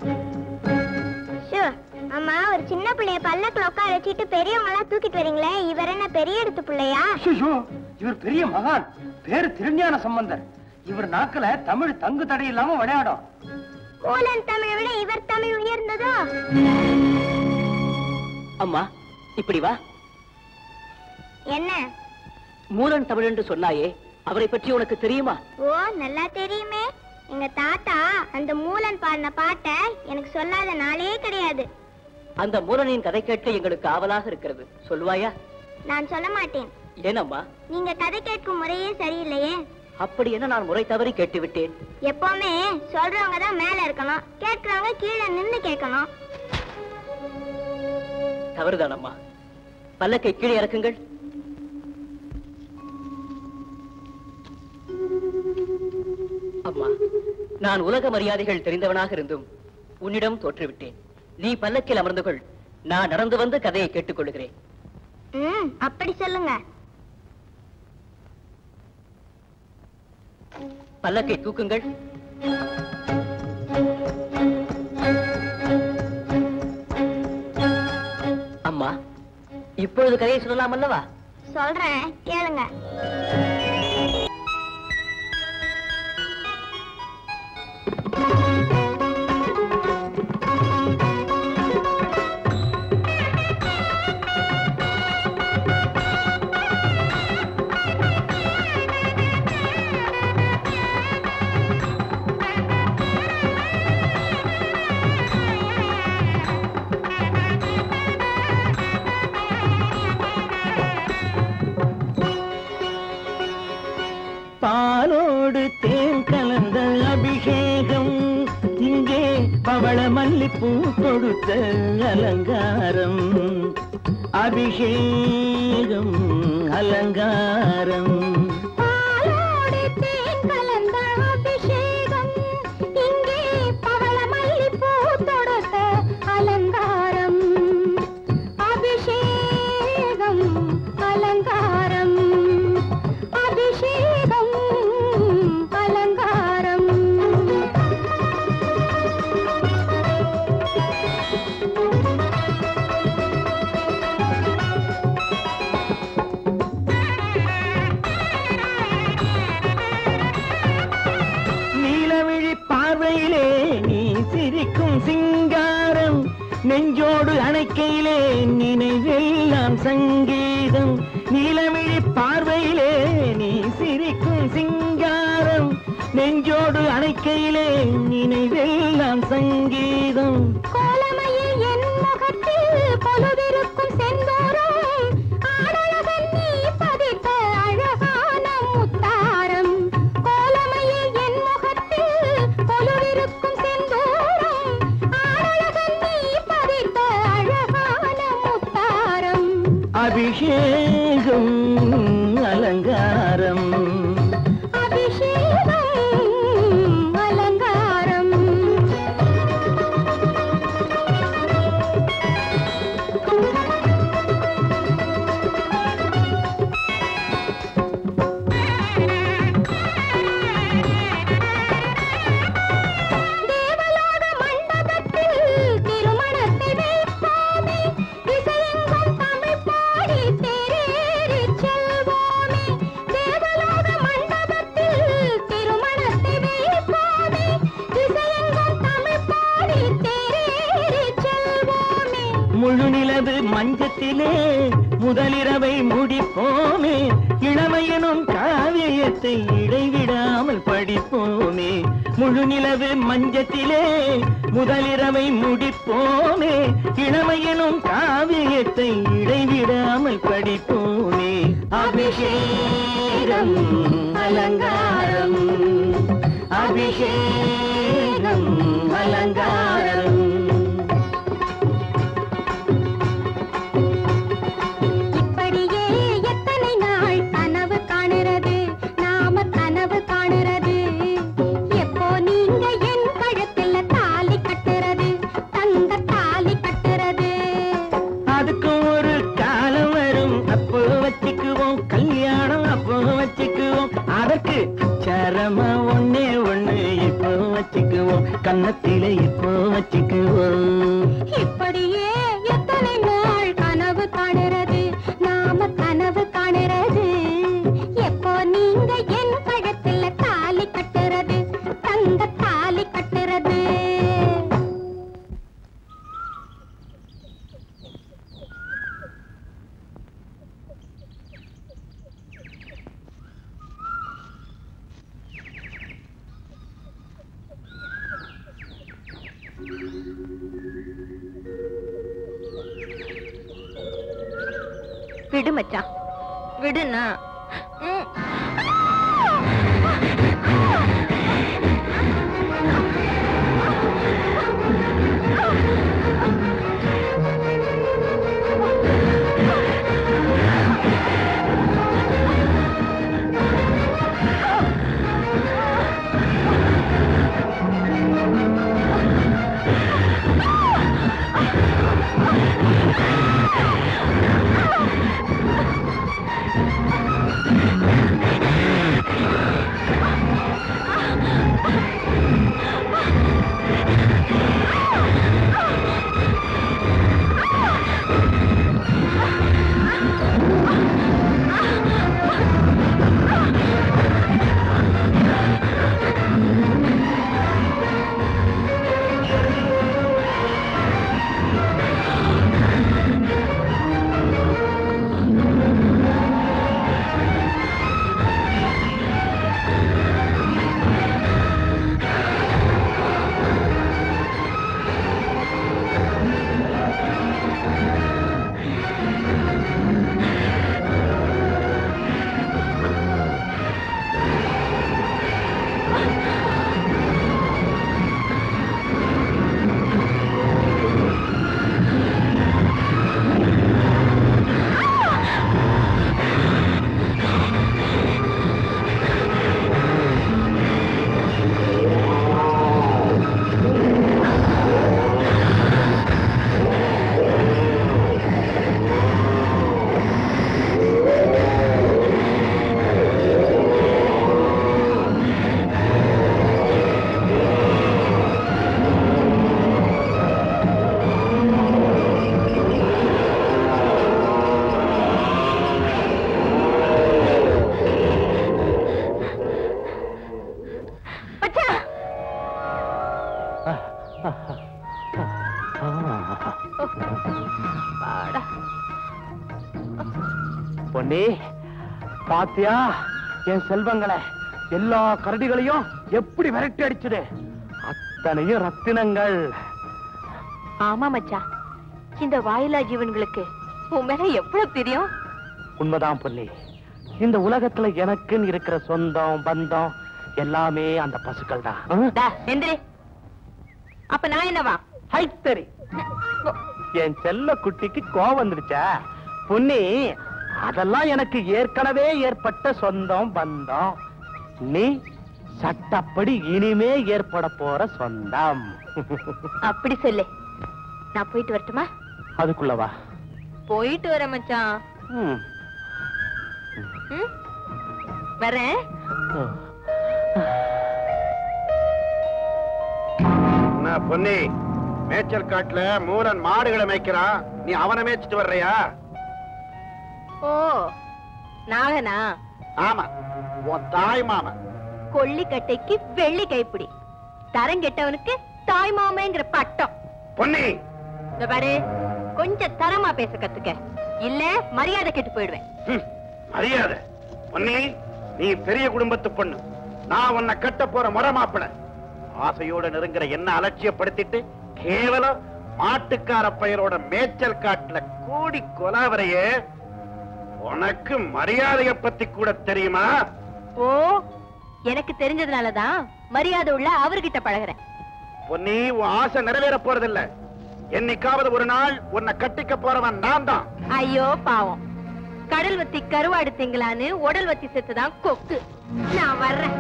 ஷோ ஆமா ஒரு சின்ன பிள்ளைய பல்லக்குல உட்கார வச்சுட்டு பெரியவங்க எல்லாம் தூக்கிட்டு வரீங்களே இவர் என்ன பெரிய எடுத்து பிள்ளையா ஐயோ, இவர் பெரிய மகான் பேரு திருஞான சம்பந்தர் இவர் நாக்குல தமிழ் தங்கு தடை இல்லாம விளையாடும் மூலன் தமிழை விட இவர் தமிழ் உயர்ந்ததோ அம்மா இப்படி வா என்ன மூலன் தமிழ் என்று சொன்னாயே அவரை பற்றி உனக்கு தெரியுமா ஓ நல்லா தெரியுமே எங்க தாத்தா அந்த மூலன் பாடின பாட்டை எனக்கு சொல்லாத நாளே கிடையாது அந்த மூலனின் கதை கேட்க எங்களுக்கு ஆவலாக இருக்கிறது சொல்லுவாயா நான் சொல்ல மாட்டேன் ஏனம்மா நீங்க கதை கேட்கும் முறையே சரியில்லையே அப்படி என்ன நான் முறை தவறி கேட்டு விட்டேன் எப்பவுமே சொல்றவங்க தான் மேல இருக்கணும் கேட்கறவங்க கீழே நின்னு கேட்கணும் தவறுதானம்மா பல்லக்கை கீழே இறக்குங்கள் அம்மா நான் உலக மரியாதைகள் தெரிந்தவனாக இருந்தும் உன்னிடம் தோற்றுவிட்டேன் நீ பல்லக்கில் அமர்ந்து கொள் நான் நடந்து வந்து கதையை கேட்டுக்கொள்கிறேன் ம் அப்படி சொல்லுங்க பல்லக்கை தூக்குங்கள் அம்மா இப்பொழுது கதையை சொல்லலாம் அல்லவா சொல்றேன் கேளுங்க பாலோடு தேன் கலந்த அபிஷேகம் இங்கே பவள மல்லிப்பூ கொடுத்த அலங்காரம் அபிஷேகம் அலங்காரம் பாலோடு தேன் கலந்த அபிஷேகம் இங்கே பவள மல்லிப்பூ தொடுத்த அலங்காரம் அபிஷேகம் அலங்காரம் அபிஷேகம் அலங்காரம் நீலவிழி பார்வையிலே நீ சிரிக்கும் சிங்காரம் நெஞ்சோடு அணைக்கையிலே நினைவெல்லாம் சங்கீதம் நீலவிழி பார்வையிலே நீ சிரிக்கும் சிங்காரம் நெஞ்சோடு அணைக்கையிலே நினைவெல்லாம் சங்கீதம் கோலமையில் என் முகத்தில் பொழுதிருக்கும் செந்தூரம் ஆடழகன் நீ பதித்த அழகான முத்தாரம் கோலமையில் என் முகத்தில் பொழுதிருக்கும் செந்தூரம் ஆடழகன் நீ பதித்த அழகான முத்தாரம் அபிஷேகம் அலங்காரம் அபிஷேகம் அலங்காரம் தேவலோக மண்டபத்தில் திருமணத்தை வைப்போமே திசையெங்கும் தமிழ் பாடி தேரேறிச் செல்வோமே தேவலோக மண்டபத்தில் திருமணத்தை வைப்போமே திசையெங்கும் தமிழ் பாடி தேரேறிச் செல்வோமே முழு நிலவு மஞ்சத்திலே முதலிரவை முடிப்போமே இளமையனும் காவியத்தை இடைவிடாமல் படிப்போமே முழு நிலவு மஞ்சத்திலே முதலிரவை முடிப்போமே இளமையனும் காவியத்தை இடைவிடாமல் படிப்போமே அபிஷேகம் அலங்காரம் அபிஷேகம் அலங்காரம் இப்படியே எத்தனை நாள் கனவு காணுறது நாம கனவு காணுறது எப்போ நீங்க என் கழுத்துல தாலி கட்டுறது தங்க தாலி கட்டுறது அதுக்கு ஒரு காலம் வரும் அப்போ வச்சுக்குவோம் கல்யாணம் அப்போ வச்சுக்குவோம் அதற்கு சரமா ஒண்ணே ஒண்ணு இப்போ வச்சுக்குவோம் கன்னத்திலே இப்போ வச்சுக்குவோம் இப்படியே எத்தனை நாள் கனவு காணுறது நாம கனவு காணுறது எப்போ நீங்க என் கழுத்துல தாலி கட்டுறது தங்க தாலி கட்டுறது விடு மச்சான் விடுண்ணா ம். மச்சான் வாடா பொன்னி பாத்தியா என் செல்வங்களை எல்லா கரடிகளையும் எப்படி விரட்டி அடிச்சது அத்தனையும் ரத்தினங்கள் ஆமா மச்சான் இந்த வாயிலா ஜீவன்களுக்கு உன் மேல எவ்வளவு தெரியும் உண்மைதான் பொன்னி இந்த உலகத்துல எனக்குன்னு இருக்கிற சொந்தம் பந்தம் எல்லாமே அந்த பசுக்கள் தான் டா எந்திரி அப்ப நான் என்னவா ஹைத்தரி என் செல்ல குட்டிக்கு கோவம் வந்துடுச்சா பொன்னி அதெல்லாம் எனக்கு ஏற்கனவே ஏற்பட்ட சொந்தம் பந்தம் நீ சட்டப்படி இனிமே ஏற்பட போற சொந்தம் அப்படி சொல்லு நான் போயிட்டு வரட்டுமா அதுக்குள்ளவா போயிட்டு வரேன் மச்சான் ம். ம்? வரேன் என்ன பொன்னி மேய்ச்சல் காட்டுல மூலன் மாடுகளை மேய்க்கிறான் நீ அவனை மேய்ச்சிட்டு வர்றியா ஓ நாகனா ஆமா உன் தாய் மாமன் கொல்லிக்கட்டைக்கு வெள்ளி கைப்பிடி தரங்கெட்டவனுக்கு தாய் மாமேங்கிற பட்டம் பொன்னி இந்த பாரு கொஞ்சம் தரமா பேச கத்துக்க இல்ல மரியாதை கெட்டு போயிடுவேன் ஹம், மரியாதை பொன்னி நீ பெரிய குடும்பத்து பொண்ணு நான் உன்னை கட்ட போற முறை மாப்பிள ஆசையோட நெருங்குற என்ன அலட்சியப்படுத்திட்டு கேவலம் மாட்டுக்கார பையரோட மேய்ச்சல் காட்டுல கூடி கொலாவரையே உனக்கு மரியாதைய பத்தி கூட தெரியுமா ஓ எனக்கு தெரிஞ்சதுனாலதான் மரியாதை உள்ள அவர்கிட்ட பழகுறேன் பொன்னி உன் ஆசை நிறைவேற போறதில்ல என்னைக்காவது ஒரு நாள் உன்னை கட்டிக்க போறவன் நான் தான் ஐயோ பாவம் கடல் வத்தி கருவாடு திங்களான்னு உடல் வத்தி செத்துதான் கொக்கு நான் வர்றேன்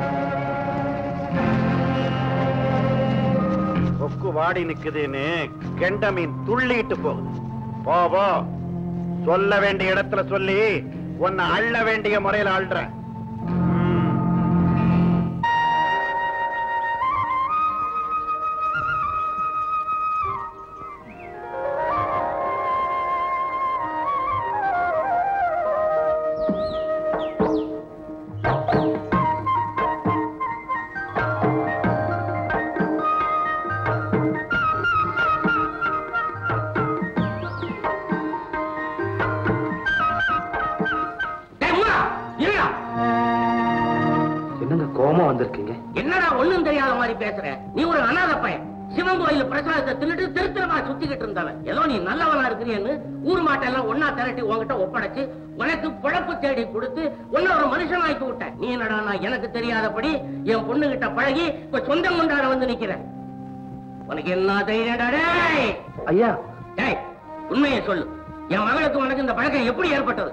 கொக்கு வாடி நிக்குதுன்னு கெண்ட மீன் துள்ளிட்டு போகுது போ போ சொல்ல வேண்டிய இடத்துல சொல்லி உன்னை அள்ள வேண்டிய முறையில அள்ளுறேன் என்னங்க கோமா வந்திருக்கீங்க என்னடா ஒண்ணும் தெரியாத மாதிரி பேசுற நீ ஒரு அனாதை பையன் சிவன் கோயில் பிரசாதத்தை தின்னுட்டு திருத்தரமா சுத்திக்கிட்டு இருந்தவன் ஏதோ நீ நல்லவனா இருக்கிறியன்னு ஊர் மாட்டெல்லாம் ஒன்னா திரட்டி உன்கிட்ட ஒப்படைச்சு உனக்கு பொழப்பு தேடி கொடுத்து உன்னை ஒரு மனுஷனாக்கி விட்டேன் நீ என்னடா எனக்கு தெரியாதபடி என் பொண்ணு கிட்ட பழகி இப்ப சொந்தம் கொண்டாட வந்து நிக்கிற உனக்கு என்ன தைரியம்டா டேய் ஐயா டேய் உண்மையை சொல்லு என் மகளுக்கு உனக்கு இந்த பழக்கம் எப்படி ஏற்பட்டது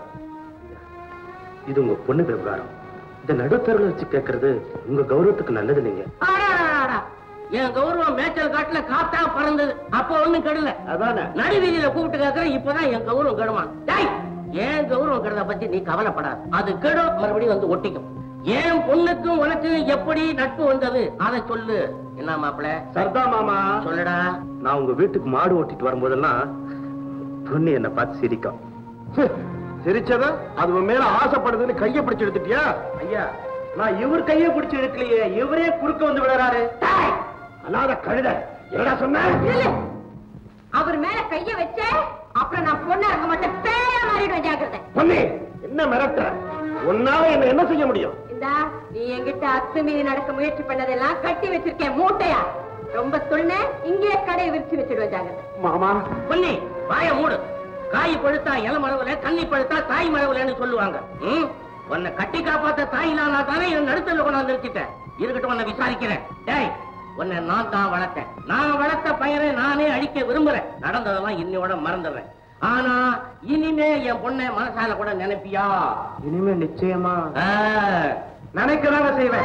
இது உங்க பொண்ணு விவகாரம் இந்த நடுத்தரில் வச்சு கேட்கறது உங்க கௌரவத்துக்கு நல்லது இல்லைங்க ஆடாடாடாடா. என் கௌரவம் மேய்ச்சல் காட்டுல காத்தா பறந்தது அப்ப ஒண்ணும் கெடல அதானே நடுவீதியில கூப்பிட்டு கேக்குறேன் இப்பதான் என் கௌரவம் கெடுமா டேய் என் கௌரவம் கெடுத பத்தி நீ கவலைப்படாத அது கெடும் மறுபடியும் வந்து ஒட்டிக்கும் என் பொண்ணுக்கும் உனக்கு எப்படி நட்பு வந்தது அதை சொல்லு என்ன மாப்பிள சர்தா மாமா சொல்லுடா நான் உங்க வீட்டுக்கு மாடு ஓட்டிட்டு வரும்போதெல்லாம் பொண்ணு என்ன பார்த்து சிரிக்கும் சிரிச்சத அது உன் மேல ஆசைப்படுதுன்னு கைய பிடிச்சு எடுத்துட்டியா ஐயா நான் இவர் கையை பிடிச்சு எடுக்கலையே இவரே குறுக்க வந்து விடுறாரு அல்லாத கழுத என்னடா சொன்ன அவர் மேல கைய வச்ச அப்புறம் நான் பொண்ணா இருக்க மாட்டேன் பேயா மாறிடுவேன் ஜாக்கிரதை பொன்னி என்ன மிரட்டுற உன்னால என்ன என்ன செய்ய முடியும் இந்தா நீ என்கிட்ட அத்துமீறி நடக்க முயற்சி பண்ணதெல்லாம் கட்டி வச்சிருக்கேன் மூட்டையா ரொம்ப சொன்ன இங்கேயே கடையை விரிச்சு வச்சிடுவேன் ஜாக்கிரதை மாமா பொன்னி வாய மூடு காய் பழுத்தா இல மரவுல கண்ணி பழுத்தா தாய் மரவுலன்னு சொல்லுவாங்க ம்? உன்னை கட்டி காப்பாத்த தாய் இல்லாம தானே என் நடுத்தல கொண்டாந்து நிறுத்திட்டேன் இருக்கட்டும் உன்னை விசாரிக்கிறேன் டேய் உன்னை நான் தான் வளர்த்தேன் நான் வளர்த்த பையனை நானே அழிக்க விரும்புறேன் நடந்ததெல்லாம் இன்னையோட மறந்துடுறேன் ஆனா இனிமே என் பொண்ணை மனசால கூட நினைப்பியா இனிமே நிச்சயமா ஆ. நினைக்கதாங்க செய்வேன்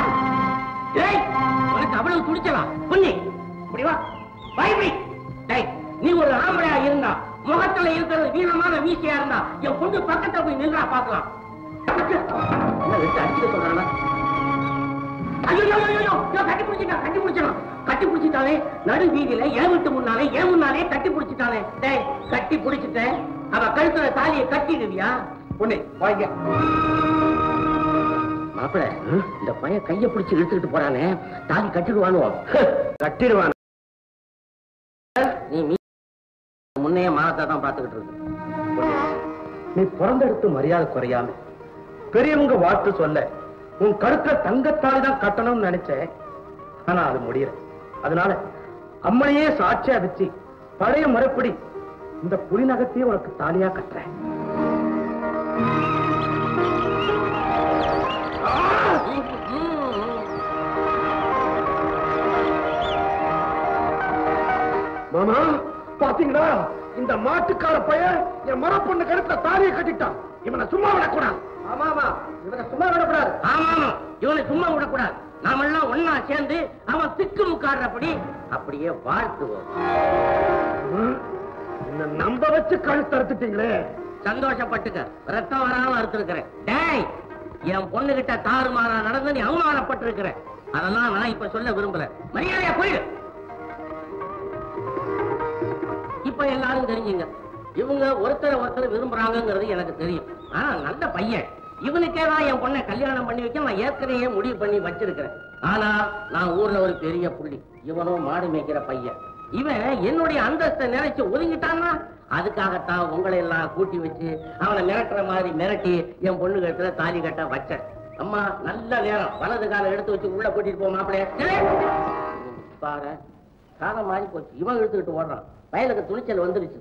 டேய் உனக்கு அவ்வளவு துடிச்சலாம் பொன்னி இப்படி வா வா இப்படி டேய் நீ ஒரு ஆம்பளையா இருந்தா முகத்துல இருக்கிறது வீரமான வீசியா இருந்தா என் பொண்ணு பக்கத்துல போய் நின்றா பாக்கலாம் என்ன விட்டு அடிச்சுக்க சொல்றானா ஐயோ ஐயோ, ஐயோ, ஐயோ, ஐயோ, கட்டி பிடிச்சிட்டான் கட்டி பிடிச்சிட்டான் கட்டி பிடிச்சிட்டாலே நடு வீதியில ஏன் வீட்டு முன்னாலே ஏன் முன்னாலே கட்டி பிடிச்சிட்டானே டேய் கட்டி பிடிச்சிட்டேன் அவ கழுத்துல தாலியை கட்டிடுவியா பொன்னி வாங்க மாப்பிள இந்த பையன் கைய பிடிச்சு இழுத்துக்கிட்டு போறானே தாலி கட்டிடுவானோ கட்டிடுவான் நீ மீ- முன்னையே மானத்தை தான் பாத்துக்கிட்டு இருக்கு நீ பிறந்தெடுத்து மரியாதை குறையாம பெரியவங்க வாழ்த்து சொல்ல உன் கருத்துல தங்கத்தாலி தான் கட்டணும்னு நினைச்சேன் ஆனா அது முடியல அதனால அம்மனையே சாட்சியா வச்சு பழைய முறைப்படி இந்த புலி நகத்தையே உனக்கு தாலியா கட்டுறேன் மாமா பாத்தீங்களா இந்த மாட்டுக்கார பையன் என் மரப்பொண்ணு கருத்துல தாலியை கட்டிட்டான் இவனை சும்மா விடக்கூடாது ஆமா ஆமா இவனை சும்மா விடக்கூடாது ஆமா ஆமா இவனை சும்மா விடக்கூடாது நாமெல்லாம் ஒன்னா சேர்ந்து அவன் திக்கு முக்காடுறபடி அப்படியே வாழ்த்துவோம் என்ன நம்ப வச்சு கழுத்து அறுத்துட்டீங்களே சந்தோஷப்பட்டுக்க ரத்தம் வராம அறுத்திருக்கிறேன் டேய் என் பொண்ணு கிட்ட தாறுமாறா நடந்து நீ அவமானப்பட்டிருக்கிற அதெல்லாம் நான் இப்ப சொல்ல விரும்பல மரியாதையா போயிடு இப்ப எல்லாரும் தெரிஞ்சுங்க இவங்க ஒருத்தரை ஒருத்தர் விரும்புறாங்கங்கிறது எனக்கு தெரியும் ஆனா நல்ல பையன் இவனுக்கே தான் என் பொண்ணை கல்யாணம் பண்ணி வைக்க நான் ஏற்கனவே முடிவு பண்ணி வச்சிருக்கிறேன் ஆனா நான் ஊர்ல ஒரு பெரிய புள்ளி இவனும் மாடு மேய்க்கிற பையன் இவன் என்னுடைய அந்தஸ்தை நினைச்சு ஒதுங்கிட்டான்னா அதுக்காகத்தான் உங்களை எல்லாம் கூட்டி வச்சு அவனை மிரட்டுற மாதிரி மிரட்டி என் பொண்ணு கட்டுல தாலி கட்ட வச்சேன் அம்மா நல்ல நேரம் வலது காலை எடுத்து வச்சு உள்ள கூட்டிட்டு போ மாப்பிளைய பாரு காலம் மாறி போச்சு இவன் இழுத்துக்கிட்டு ஓடுறான் வயலுக்கு துணிச்சல் வந்துருச்சு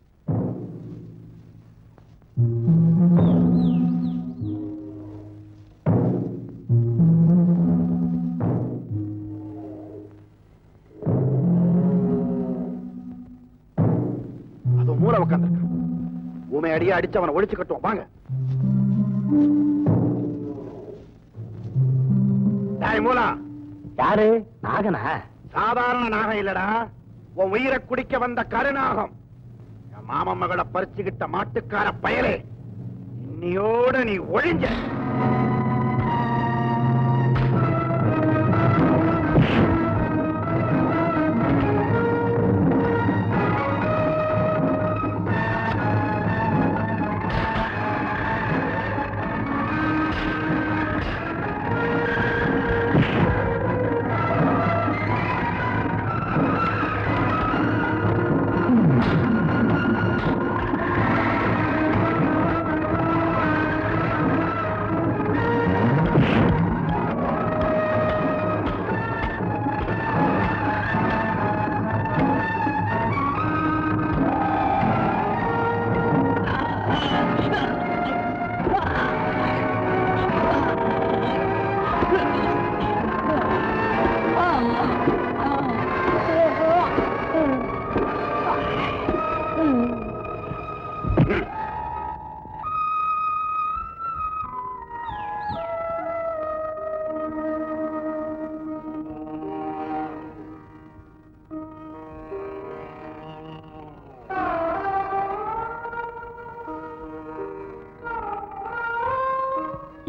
அது மூளை உட்காந்துருக்கான் உமை அடியா அடிச்சு அவனை ஒழிச்சு கட்டுவோம் வாங்க டேய் மூலா யாரு நாகனா சாதாரண நாகம் இல்லடா உன் உயிரை குடிக்க வந்த கருநாகம் என் மாமன் மகளை பறிச்சுக்கிட்ட மாட்டுக்கார பயலே இன்னியோட நீ ஒழிஞ்ச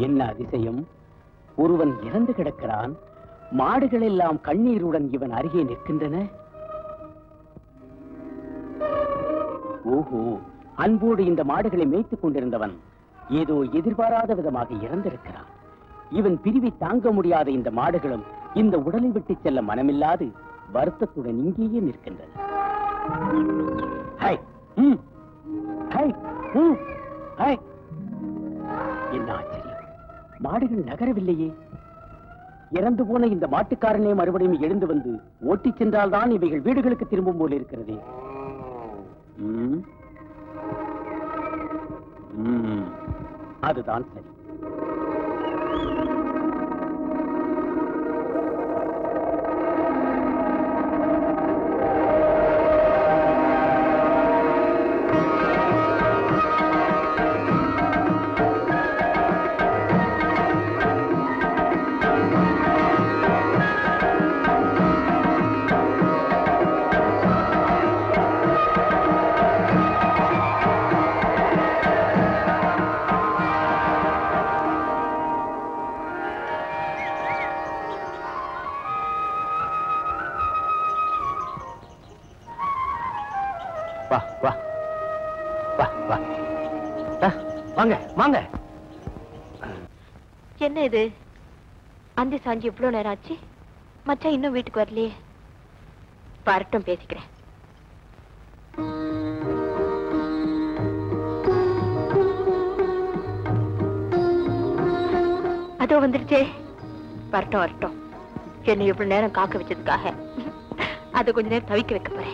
என்ன அதிசயம் ஒருவன் இறந்து கிடக்கிறான் மாடுகள் எல்லாம் கண்ணீருடன் இவன் அருகே நிற்கின்றன ஓஹோ அன்போடு இந்த மாடுகளை மேய்த்துக் கொண்டிருந்தவன் ஏதோ எதிர்பாராத விதமாக இறந்திருக்கிறான் இவன் பிரிவை தாங்க முடியாத இந்த மாடுகளும் இந்த உடலை விட்டு செல்ல மனமில்லாது வருத்தத்துடன் இங்கேயே நிற்கின்றன ஹை, ம், ஹை, ம், ஹை. என்ன ஆச்சரியம் மாடுகள் நகரவில்லையே இறந்து போன இந்த மாட்டுக்காரனே மறுபடியும் எழுந்து வந்து ஓட்டிச் சென்றால்தான் இவைகள் வீடுகளுக்கு திரும்பும் போல இருக்கிறதே ம். ம். அதுதான் சரி வா வா வா வா ஆ, வாங்க வாங்க என்ன இது அந்தி சாஞ்சி இவ்வளவு நேரம் ஆச்சு மச்சான் இன்னும் வீட்டுக்கு வரலையே வரட்டும் பேசிக்கிறேன் அதோ வந்துருச்சே வரட்டும் வரட்டும் என்னை இவ்வளவு நேரம் காக்க வச்சதுக்காக அதை கொஞ்ச நேரம் தவிக்க வைக்க போறேன்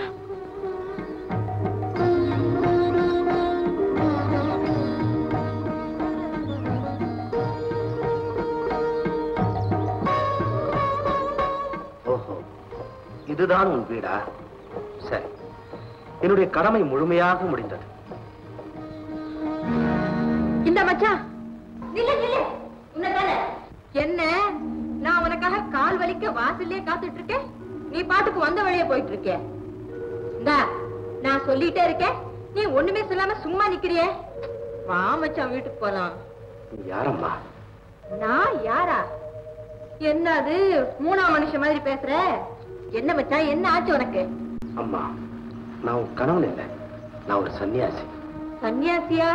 ஓஹோ இதுதான் உன் வீடா சரி என்னுடைய கடமை முழுமையாக முடிந்தது இந்த மச்சான் நில்லு நில்லு உன்னதானே என்ன நான் உனக்காக கால் வலிக்க வாசல்லே காத்துட்டு இருக்கேன் நீ பாட்டுக்கு வந்த வழியே போயிட்டு இருக்க இந்தா நான் சொல்லிட்டே இருக்கேன் நீ ஒண்ணுமே சொல்லாம சும்மா நிக்கிறியே வா மச்சான் வீட்டுக்கு போலாம் நீ யாரம்மா நான் யாரா என்ன அது மூணாம் மனுஷன் மாதிரி பேசுற என்ன மச்சான் என்ன ஆச்சு உனக்கு அம்மா நான் உன் கணவன் இல்லை நான் ஒரு சன்னியாசி சன்னியாசியா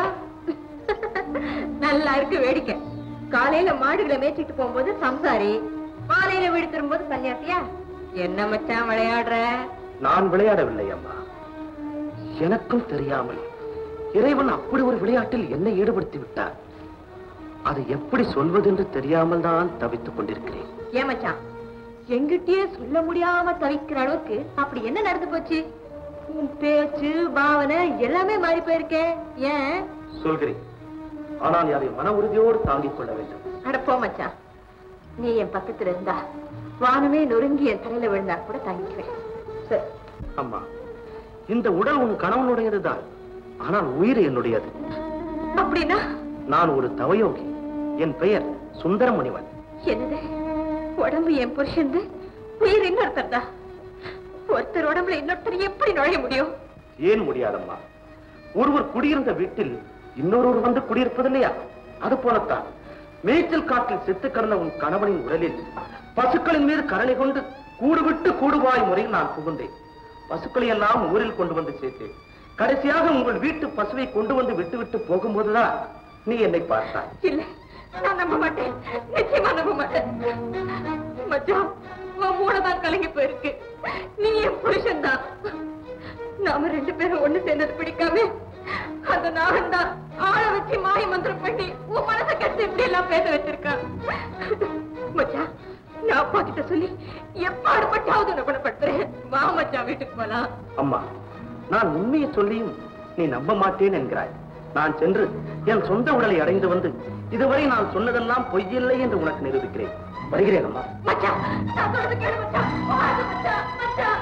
நல்லா இருக்கு வேடிக்கை காலையில மாடுகளை மேய்ச்சிட்டு போகும்போது சம்சாரி மாலையில வீடு திரும்பும்போது சன்னியாசியா என்ன மச்சான் விளையாடுற நான் விளையாடவில்லை அம்மா எனக்கும் தெரியாமல் இறைவன் அப்படி ஒரு விளையாட்டில் என்னை ஈடுபடுத்தி விட்டார் அதை எப்படி சொல்வதென்று தெரியாமல் தான் தவித்துக் கொண்டிருக்கிறேன் ஏன் மச்சான் எங்கிட்டயே சொல்ல முடியாம தவிக்கிற அளவுக்கு அப்படி என்ன நடந்து போச்சு உன் பேச்சு பாவனை எல்லாமே மாறி போயிருக்கே ஏன் சொல்கிறேன் ஆனால் அதை மன உறுதியோடு தாங்கிக் கொள்ள வேண்டும் அட போ மச்சான் நீ என் பக்கத்துல இருந்தா வானமே நொறுங்கி என் தலையில விழுந்தா கூட தாங்கிக்குவேன் சரி அம்மா இந்த உடல் உன் கணவனுடையதுதான் ஆனால் உயிர் என்னுடையது அப்படின்னா நான் ஒரு தவயோகி என் பெயர் சுந்தரமுனிவன் என்னது உடம்பு என் புருஷன் உயிர் இன்னொருத்தர் தான் ஒருத்தர் உடம்புல இன்னொருத்தர் எப்படி நுழைய முடியும் ஏன் முடியாதம்மா ஒருவர் குடியிருந்த வீட்டில் இன்னொருவர் வந்து குடியிருப்பதில்லையா அது போலத்தான் மேய்ச்சல் காட்டில் செத்து கிடந்த உன் கணவனின் உடலில் பசுக்களின் மீது கருணை கொண்டு கூடு விட்டு கூடுவாய் முறையில் நான் புகுந்தேன் பசுக்களை எல்லாம் ஊரில் கொண்டு வந்து சேர்த்தேன் கடைசியாக உங்கள் வீட்டு பசுவை கொண்டு வந்து விட்டு விட்டு போகும்போதுதான் நீ என்னை பார்த்தாய் இல்ல நான் நம்ப மாட்டேன் நிச்சயமா நம்ப மாட்டேன் மச்சான் உன் மூளைதான் கலங்கி போயிருக்கு நீ என் புருஷன் தான் நாம ரெண்டு பேரும் ஒண்ணு சேர்ந்தது பிடிக்காம அந்த நாகன் தான் ஆள வச்சு மாய மந்திரம் பண்ணி உன் மனசை கட்டு இப்படி எல்லாம் பேச வச்சிருக்கான் மச்சான் நான் அப்பா கிட்ட சொல்லி எப்பாடுபட்டாவது உன்னை குணப்படுத்துறேன் வா மச்சான் வீட்டுக்கு போலாம் அம்மா நான் உண்மையை சொல்லியும் நீ நம்ப மாட்டேன் என்கிறாய் நான் சென்று என் சொந்த உடலை அடைந்து வந்து இதுவரை நான் சொன்னதெல்லாம் பொய்யில்லை என்று உனக்கு நிரூபிக்கிறேன் வருகிறேன் அம்மா மச்சான் நான் சொல்றது கேளு மச்சான் போகாத மச்சான் மச்சான்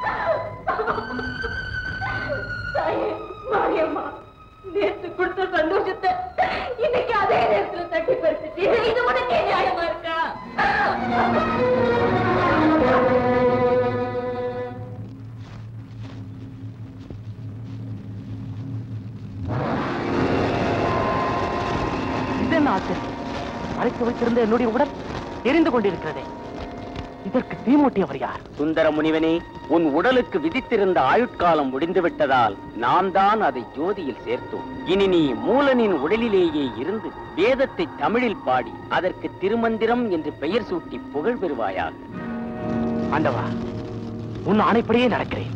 தாயே மாரியம்மா நேத்து கொடுத்த சந்தோஷத்தை இன்னைக்கு அதே நேரத்துல தட்டி பறிச்சுட்டு இது உனக்கே நியாயமா இருக்கா இது என்ன ஆச்சரியம் மறைத்து வைத்திருந்த என்னுடைய உடல் எரிந்து கொண்டிருக்கிறதே இதற்கு தீமூட்டியவர் யார் சுந்தர முனிவனே உன் உடலுக்கு விதித்திருந்த ஆயுட்காலம் முடிந்து விட்டதால் நாம் தான் அதை ஜோதியில் சேர்த்தோம் இனி நீ மூலனின் உடலிலேயே இருந்து வேதத்தை தமிழில் பாடி அதற்கு திருமந்திரம் என்று பெயர் சூட்டி புகழ் பெறுவாயாக ஆண்டவா உன் ஆணைப்படியே நடக்கிறேன்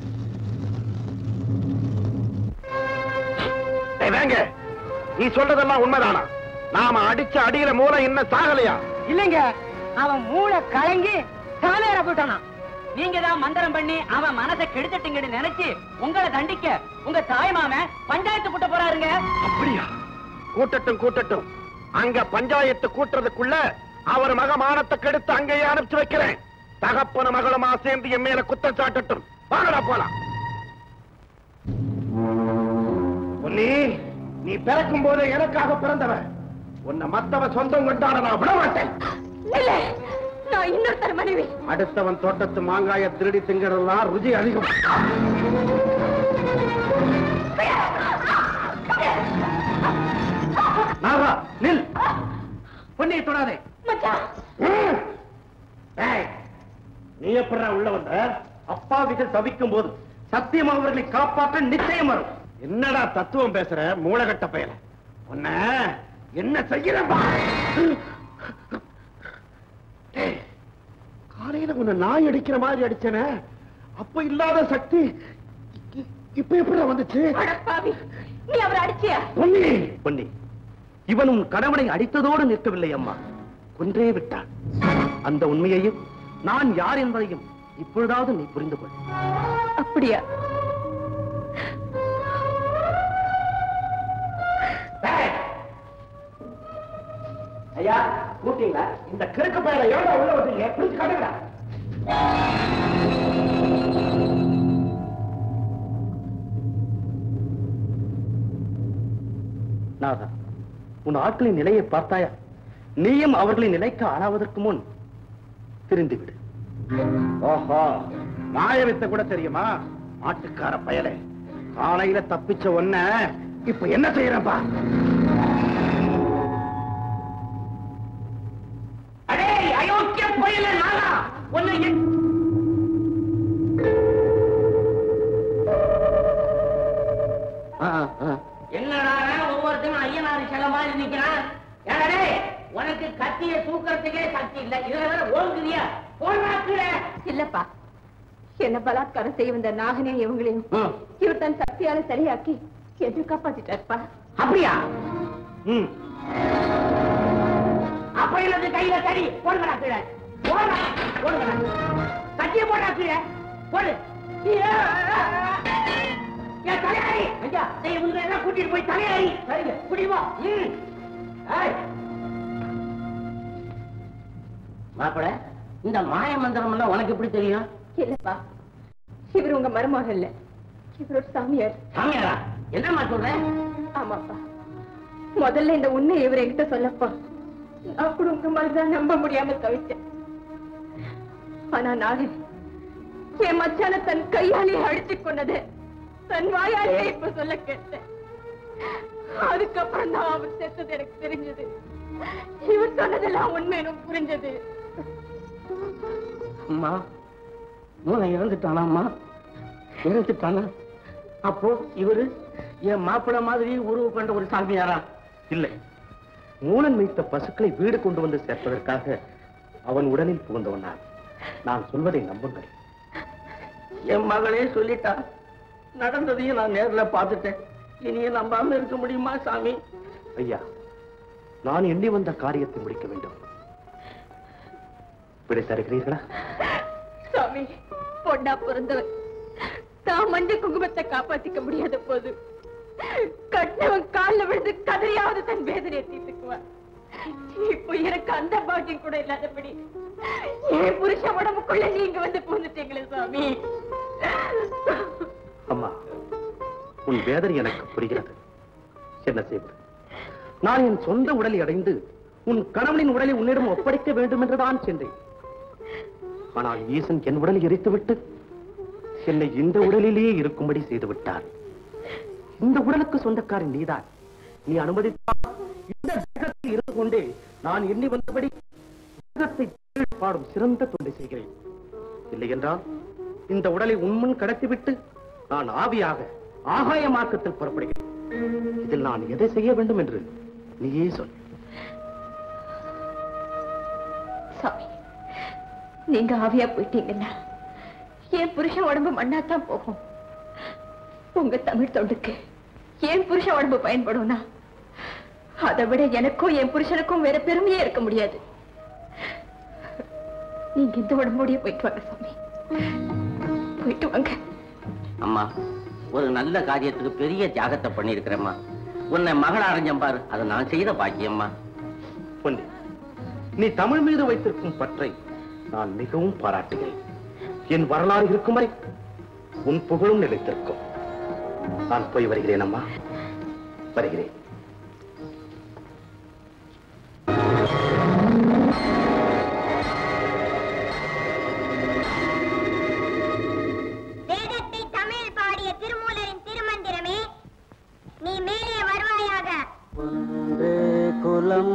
டேய் வேங்க நீ சொல்றதெல்லாம் உண்மைதானா நாம அடிச்ச அடியில மூளை இன்னும் சாகலையா இல்லைங்க அவன் மூளை கலங்கி சாலையற போட்டானா நீங்க தான் மந்திரம் பண்ணி அவன் மனசை கெடுத்துட்டீங்கன்னு நினைச்சு உங்களை தண்டிக்க உங்க தாய் மாமன் பஞ்சாயத்து கூட்ட போறாருங்க அப்படியா கூட்டட்டும் கூட்டட்டும் அங்க பஞ்சாயத்து கூட்டுறதுக்குள்ள அவர் மக மானத்தை கெடுத்து அங்கேயே அனுப்பிச்சு வைக்கிறேன் தகப்பன மகளுமா சேர்ந்து என் மேல குத்தம் சாட்டட்டும் வாங்கடா போலாம் பொன்னி நீ பிறக்கும் போதே எனக்காக பிறந்தவன் உன்னை மத்தவ சொந்தம் கொண்டாட நான் விட மாட்டேன் இல்ல நான் இன்னொருத்தர் மனைவி அடுத்தவன் தோட்டத்து மாங்காய திருடி திங்கிறதுலாம் ருசி அதிகம் நாகா நில் பொன்னியை தொடாதே ம். ஏய், நீ எப்படா உள்ள வந்த அப்பாவிகள் தவிக்கும் போது சத்தியம் அவர்களை காப்பாற்ற நிச்சயம் வரும் என்னடா தத்துவம் பேசுற மூலகட்ட பயல உன்ன என்ன செய்யறப்பா காலையில உன்னை நாய் அடிக்கிற மாதிரி அடிச்சனே அப்ப இல்லாத சக்தி இ- இப்ப எப்படி வந்துச்சு அடப்பாவி நீ அவரை அடிச்சியா பொன்னி பொன்னி இவன் உன் கணவனை அடித்ததோடு நிற்கவில்லை அம்மா கொன்றே விட்டான் அந்த உண்மையையும் நான் யார் என்பதையும் இப்பொழுதாவது நீ புரிந்து கொள் அப்படியா ஐயா கூட்டிங்களா இந்த கிறுக்கு பயில எவ்வளவு உள்ள வந்தீங்க பிடிச்சு காட்டுங்களா நாதா உன் ஆட்களின் நிலையை பார்த்தாயா நீயும் அவர்களின் நிலைக்கு ஆளாவதற்கு முன் திரிந்து விடு ஓஹோ மாய வித்த கூட தெரியுமா மாட்டுக்கார பயலே காலையில தப்பிச்ச ஒன்ன இப்ப என்ன செய்யறப்பா அடே அயோக்கிய புயல நானா உன்னை என்- என்னடா ஒவ்வொருத்தரும் ஐயனாரி சில மாதிரி நிக்கிறான் ஏடா டேய், உனக்கு கத்திய தூக்கறதுக்கே சக்தி இல்ல இதுல வேற ஓங்குறியா போடுறா கீழே. இல்லப்பா என்ன பலாத்காரம் செய்ய வந்த நாகனே இவங்களையும் இவர் தன் சக்தியால சரியாக்கி எது காப்பாத்திட்டாருப்பா அப்படியா ம் அப்ப இல்லது கையில தடி போடுங்கடா கீழே போடுறா போடுங்கடா கத்திய போடுறா கீழே போடு என் தலையாரி ஐயா நீ உங்களை எல்லாம் கூட்டிட்டு போய் தலையாரி சரிங்க குடிவா ம் ஏய். மாப்பிள இந்த மாய மந்திரம் எல்லாம் உனக்கு எப்படி தெரியும் இல்லப்பா இவர் உங்க மருமக இல்ல இவர் ஒரு சாமியார் சாமியாரா என்னம்மா சொல்ற ஆமாப்பா முதல்ல இந்த உண்மை இவர் என்கிட்ட சொல்லப்பா நான் கூட உங்க மாதிரிதான் நம்ப முடியாம தவிச்சேன் ஆனா நாகன் என் மச்சான தன் கையாலே அடிச்சு கொண்டது தன் வாயாலே இப்ப சொல்ல கேட்டேன் அதுக்கப்புறம் தான் அவர் செத்தது எனக்கு தெரிஞ்சது இவர் சொன்னதெல்லாம் உண்மைன்னு புரிஞ்சது அம்மா மூளை இறந்துட்டானா அம்மா இறந்துட்டானா அப்போ இவரு என் மாப்பிள மாதிரி உருவு கொண்ட ஒரு சாமியாரா இல்லை மூலன் வைத்த பசுக்களை வீடு கொண்டு வந்து சேர்ப்பதற்காக அவன் உடலில் புகுந்தவனான் நான் சொல்வதை நம்புங்கள் என் மகளே சொல்லிட்டா நடந்ததையும் நான் நேர்ல பார்த்துட்டேன் இனியும் நம்பாம இருக்க முடியுமா சாமி ஐயா நான் எண்ணி வந்த காரியத்தை முடிக்க வேண்டும் விடை தருகிறீர்களா சாமி பொண்ணா பிறந்தவன் தான் மஞ்ச குங்குமத்தை காப்பாத்திக்க முடியாத போது கட்டினவன் கால்ல விழுந்து கதறியாவது தன் வேதனையை தீர்த்துக்குவான் இப்போ எனக்கு அந்த பாக்கியம் கூட இல்லாதபடி என் புருஷ உடம்புக்குள்ள நீங்க வந்து பூந்துட்டீங்களே சாமி அம்மா உன் வேதனை எனக்கு புரிகிறது என்ன செய்வது நான் என் சொந்த உடலை அடைந்து உன் கணவனின் உடலை உன்னிடம் ஒப்படைக்க வேண்டும் என்றுதான் சென்றேன் ஆனால் ஈசன் என் உடலை எரித்துவிட்டு என்னை இந்த உடலிலேயே இருக்கும்படி செய்து விட்டார் இந்த உடலுக்கு சொந்தக்காரன் நீதான் நீ அனுமதித்தால் இந்த தேகத்தில் இருந்து கொண்டே நான் எண்ணி வந்தபடி உலகத்தை புகழ் பாடும் சிறந்த தொண்டை செய்கிறேன் இல்லை என்றால் இந்த உடலை உண்முன் கடத்திவிட்டு நான் ஆவியாக ஆகாய மார்க்கத்தில் புறப்படுகிறேன் இதில் நான் எதை செய்ய வேண்டும் என்று நீயே சொல் சாமி நீங்க ஆவியா போயிட்டீங்கன்னா என் புருஷன் உடம்பு மண்ணாத்தான் போகும் உங்க தமிழ் தொண்டுக்கு என் புருஷன் உடம்பு பயன்படும்னா அதை விட எனக்கும் என் புருஷனுக்கும் வேற பெருமையே இருக்க முடியாது நீங்க இந்த உடம்போடய போயிட்டு வாங்க சாமி போயிட்டு வாங்க அம்மா ஒரு நல்ல காரியத்துக்கு பெரிய தியாகத்தை பண்ணியிருக்கிறேம்மா உன்னை மகள் அடைஞ்சம் பாரு அதை நான் செய்த பாக்கியம்மா பொன்னி நீ தமிழ் மீது வைத்திருக்கும் பற்றை நான் மிகவும் பாராட்டுகிறேன் என் வரலாறு இருக்கும் வரை உன் புகழும் நிலைத்திருக்கும் நான் போய் வருகிறேன் அம்மா வருகிறேன் வேதத்தை தமிழில் பாடிய திருமூலரின் திருமந்திரமே நீ மேலே வருவாயாக குலம்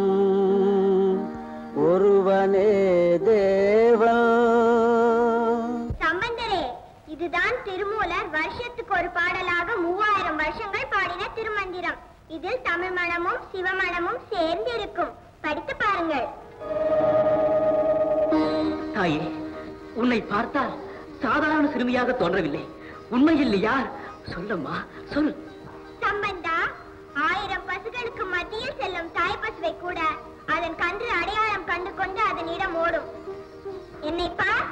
ஒருவனே தேவன் சம்பந்தரே இதுதான் திருமூலர் வருஷத்துக்கு ஒரு பாடலாக மூவாயிரம் வருஷங்கள் பாடின திருமந்திரம் இதில் தமிழ் மணமும் சிவமணமும் சேர்ந்து இருக்கும் படித்து பாருங்கள் தாயே உன்னை பார்த்தால் சாதாரண சிறுமியாக தோன்றவில்லை உண்மையில் நீ யார் சொல்லம்மா சொல் சம்பந்தா ஆயிரம் பசுகளுக்கு மத்தியில் செல்லும் தாய் பசுவை கூட அதன் கன்று அடையாளம் கண்டு கொண்டு அதனிடம் ஓடும் என்னை பார்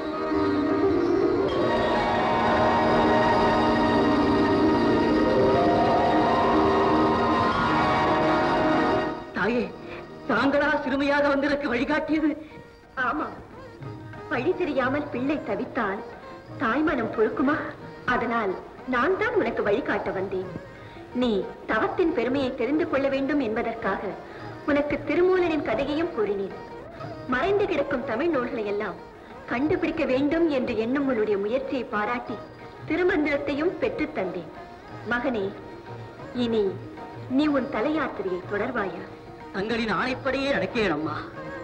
தாயே தாங்களா சிறுமியாக வந்திருக்க வழிகாட்டியது ஆமா வழி தெரியாமல் பிள்ளை தவித்தால் தாய்மனம் பொறுக்குமா அதனால் நான் தான் உனக்கு வழிகாட்ட வந்தேன் நீ தவத்தின் பெருமையை தெரிந்து கொள்ள வேண்டும் என்பதற்காக உனக்கு திருமூலரின் கதையையும் கூறினேன் மறைந்து கிடக்கும் தமிழ் நூல்களை எல்லாம் கண்டுபிடிக்க வேண்டும் என்று எண்ணும் உன்னுடைய முயற்சியை பாராட்டி திருமந்திரத்தையும் பெற்றுத் தந்தேன் மகனே இனி நீ உன் தலையாத்திரையை தொடர்வாயா தங்களின் ஆணைப்படியே நடக்கிறேன் அம்மா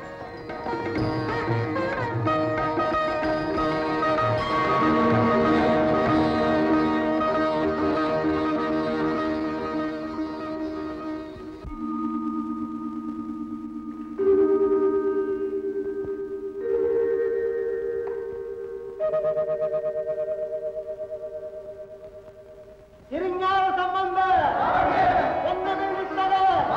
இருஞான சம்பந்த என்னதை விட்டத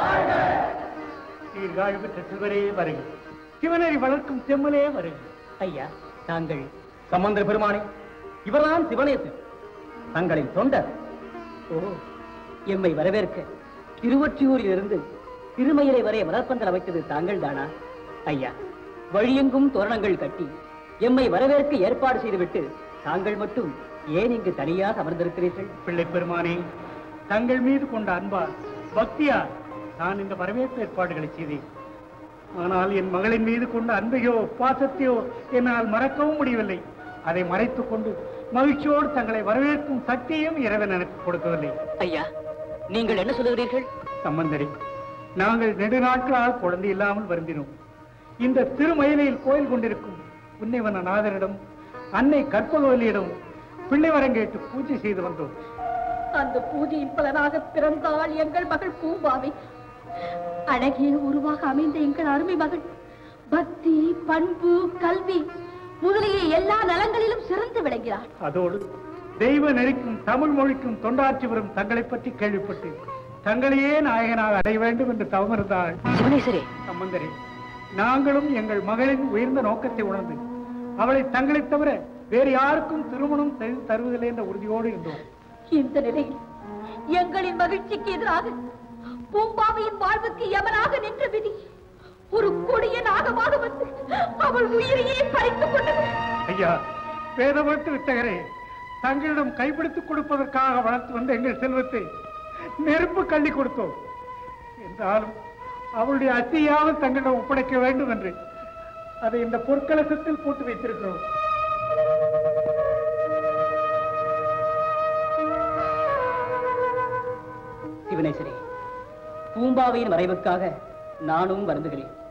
சீர்காழி பெற்ற சிவரே வருக சிவனரி வளர்க்கும் செம்மலே வருக ஐயா தாங்கள் சம்பந்தர் பெருமானே இவர்தான் சிவனேசன் தங்களின் தொண்டர் ஓ எம்மை வரவேற்க திருவொற்றியூரில் இருந்து திருமயிலை வரை மலர்பந்தல் அமைத்தது தாங்கள் தானா ஐயா வழியெங்கும் தோரணங்கள் கட்டி எம்மை வரவேற்க ஏற்பாடு செய்துவிட்டு தாங்கள் மட்டும் ஏன் இங்கு தனியாக அமர்ந்திருக்கிறீர்கள் பிள்ளை பெருமானே தங்கள் மீது கொண்ட அன்பா பக்தியா நான் இந்த வரவேற்பு ஏற்பாடுகளை செய்தேன் ஆனால் என் மகளின் மீது கொண்ட அன்பையோ பாசத்தையோ என்னால் மறக்கவும் முடியவில்லை அதை மறைத்துக் கொண்டு மகிழ்ச்சியோடு தங்களை வரவேற்கும் சக்தியையும் இறைவன் எனக்கு கொடுக்கவில்லை ஐயா நீங்கள் என்ன சொல்லுகிறீர்கள் சம்பந்தரி நாங்கள் நெடுநாட்களால் குழந்தை இல்லாமல் வருந்தினோம் இந்த திருமயிலையில் கோயில் கொண்டிருக்கும் புண்ணியவன நாதரிடம் அன்னை கற்பகவல்லியிடம் பிள்ளை வரம் கேட்டு பூஜை செய்து வந்தோம் அந்த பூஜையின் பலனாக பிறந்தாள் எங்கள் மகள் பூம்பாவை அழகிய உருவாக அமைந்த எங்கள் அருமை மகள் பக்தி பண்பு கல்வி முதலிய எல்லா நலங்களிலும் சிறந்து விளங்கிறாள் அதோடு தெய்வ நெறிக்கும் தமிழ் மொழிக்கும் தொண்டாற்றி வரும் தங்களை பற்றி கேள்விப்பட்டு தங்களையே நாயகனாக அடைய வேண்டும் என்று தவமிருந்தாள் சிவனேசரே சம்பந்தரே நாங்களும் எங்கள் மகளின் உயர்ந்த நோக்கத்தை உணர்ந்து அவளை தங்களைத் தவிர வேறு யாருக்கும் திருமணம் செய்து தருவதில்லை என்ற உறுதியோடு இருந்தோம் இந்த நிலையில் எங்களின் மகிழ்ச்சிக்கு எதிராக பூம்பாவையின் வாழ்வுக்கு எவனாக நின்ற விதி ஒரு கொடிய நாகமாக வந்து அவள் உயிரையே பறித்துக் கொண்டது ஐயா வேதவட்டு வித்தகரே தங்களிடம் கைப்பிடித்துக் கொடுப்பதற்காக வளர்த்து வந்த எங்கள் செல்வத்தை நெருப்பு கள்ளி கொடுத்தோம் என்றாலும் அவளுடைய அத்தியாவது தங்களிடம் ஒப்படைக்க வேண்டும் என்று அதை இந்த பொற்கலசத்தில் போட்டு வைத்திருக்கிறோம் சிவனேசரே பூம்பாவையின் மறைவுக்காக நானும் வருந்துகிறேன்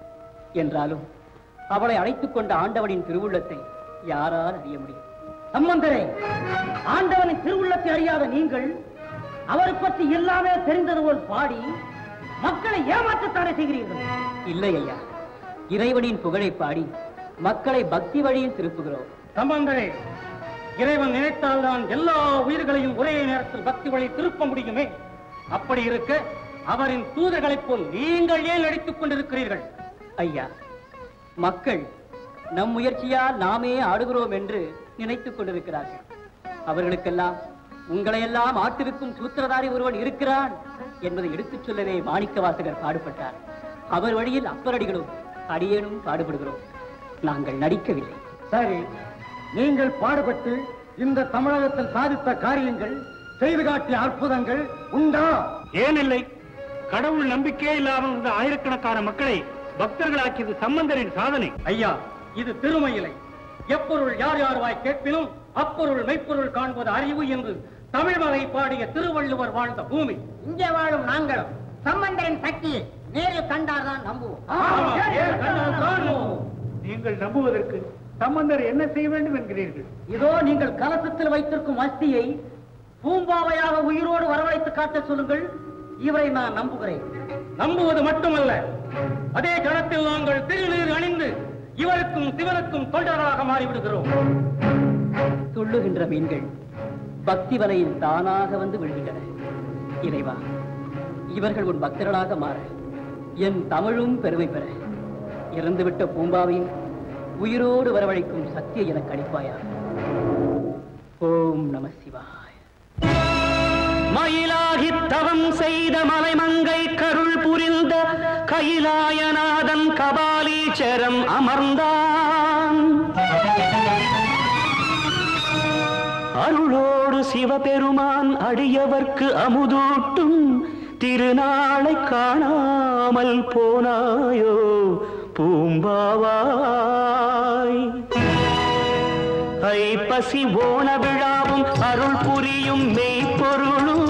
என்றாலும் அவளை அழைத்துக் கொண்ட ஆண்டவனின் திருவுள்ளத்தை யாரால் அறிய முடியும் சம்பந்தரே ஆண்டவனின் திருவுள்ளத்தை அறியாத நீங்கள் அவரை பற்றி எல்லாமே தெரிந்தது போல் பாடி மக்களை ஏமாற்றத்தானே செய்கிறீர்கள் இல்லை ஐயா இறைவனின் புகழை பாடி மக்களை பக்தி வழியில் திருப்புகிறோம் சம்பந்தரே இறைவன் நினைத்தால் தான் எல்லா உயிர்களையும் ஒரே நேரத்தில் பக்தி வழி திருப்ப முடியுமே அப்படி இருக்க அவரின் தூதர்களைப் போல் நீங்கள் ஏன் நடித்துக் கொண்டிருக்கிறீர்கள் ஐயா மக்கள் நம் முயற்சியால் நாமே ஆடுகிறோம் என்று நினைத்துக் கொண்டிருக்கிறார்கள் அவர்களுக்கெல்லாம் உங்களையெல்லாம் ஆட்டிருக்கும் சூத்திரதாரி ஒருவன் இருக்கிறான் என்பதை எடுத்துச் சொல்லவே மாணிக்க வாசகர் பாடுபட்டார் அவர் வழியில் அப்பரடிகளும் அடியேனும் பாடுபடுகிறோம் நாங்கள் நடிக்கவில்லை சரி நீங்கள் பாடுபட்டு இந்த தமிழகத்தில் சாதித்த காரியங்கள் செய்து காட்டிய அற்புதங்கள் உண்டா ஏன் இல்லை கடவுள் நம்பிக்கையே இல்லாமல் இருந்த ஆயிரக்கணக்கான மக்களை பக்தர்களாக்கியது சம்பந்தரின் சாதனை ஐயா இது திருமயிலை எப்பொருள் யார் யார் வாய் கேட்பினும் அப்பொருள் மெய்ப்பொருள் காண்பது அறிவு என்று தமிழ் மலை பாடிய திருவள்ளுவர் வாழ்ந்த பூமி இங்கே வாழும் நாங்களும் சம்பந்தரின் சக்தியை நேரில் கண்டார்தான் நம்புவோம் நீங்கள் நம்புவதற்கு சம்பந்தர் என்ன செய்ய வேண்டும் என்கிறீர்கள் இதோ நீங்கள் கலசத்தில் வைத்திருக்கும் அஸ்தியை பூம்பாவையாக உயிரோடு வரவழைத்து காட்ட சொல்லுங்கள் இவரை நான் நம்புகிறேன் நம்புவது மட்டுமல்ல அதே கணத்தில் நாங்கள் திருநீர் அணிந்து இவருக்கும் சிவனுக்கும் தொண்டராக மாறிவிடுகிறோம் துள்ளுகின்ற மீன்கள் பக்தி வலையில் தானாக வந்து விழுகின்றன இறைவா இவர்கள் உன் பக்தர்களாக மாற என் தமிழும் பெருமை பெற இறந்துவிட்ட பூம்பாவையும் உயிரோடு வரவழைக்கும் சக்தியை எனக்கு அளிப்பாயா ஓம் நம சிவாய மயிலாகி தவம் செய்த மலைமங்கை கருள் புரிந்த கைலாயநாதன் கபாலீச்சரம் அமர்ந்தான் அருளோடு சிவபெருமான் அடியவர்க்கு அமுதூட்டும் திருநாளை காணாமல் போனாயோ பூம்பாவாய் ஐப்பசி ஓண விழாவும் அருள் புரியும் மெய்ப்பொருளும்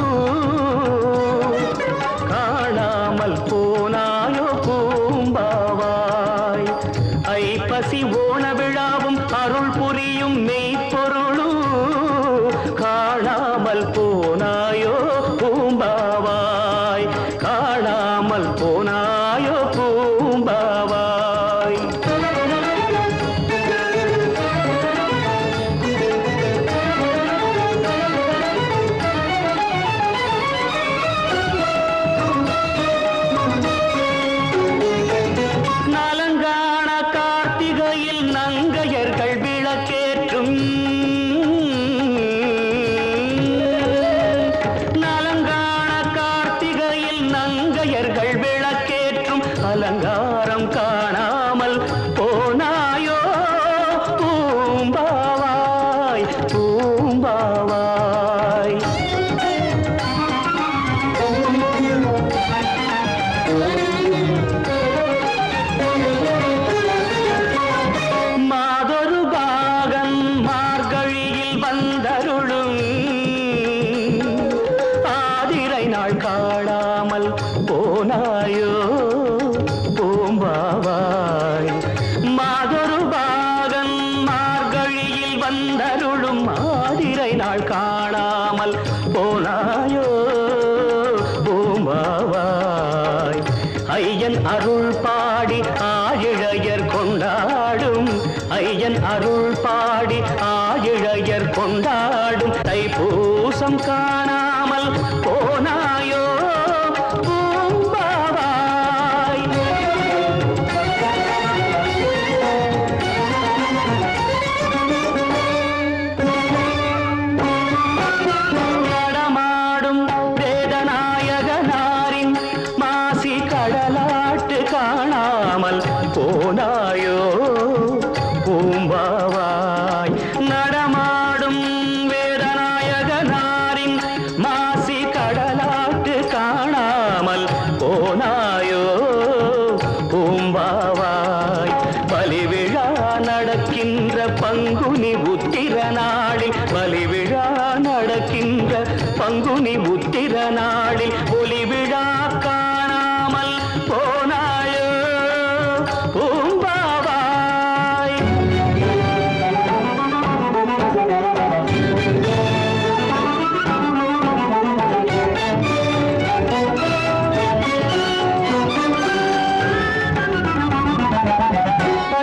காணாமல் போனாயோ பூம்பாவாய் ஐப்பசி ஓண விழாவும் அருள் புரியும் மெய்ப்பொருளும் காணாமல் போனாயோ பூம்பாவாய் காணாமல் போனாயோ பூம்பாவாய் நலங்கான கார்த்திகையில் நங்கையர்கள் விளக்கேற்றும் நலங்கான கார்த்திகையில் நங்கையர்கள் விளக்கேற்றும் அலங்காரம் காணாமல் போனாயோ பூம்பாவாய் பூம்பாவாய் மாதொரு பாகன் மார்கழியில் வந்தருளும் ஆதிரை நாள் காணாமல் போனாயோ பூம்பாவாய் மாதொரு பாகன் மார்கழியில் வந்தருளும் ஆதிரை நாள் காணாமல் போனாயோ பூம்பாவாய் ஐயன் அருள் பாடி ஆயிழையர் கொண்டாடும் ஐயன் அருள் பாடி ஆயிழையர் கொண்டாடும் தைப்பூசம் காணாமல் போனாயோ பூம்பாவாய் நடமாடும் வேதநாயகனாரின் மாசி கடலாட்டு காணாமல் போனாயோ பூம்பாவாய் நடமாடும் வேதநாயகனாரின் மாசி கடலாட்டு காணாமல் போனாயோ பூம்பாவாய் பலிவிழா நடக்கின்ற பங்குனி உத்திர நாளில் பலிவிழா நடக்கின்ற பங்குனி உத்திர நாளில் ஒளி விழா காணாமல் போனாயோ பூ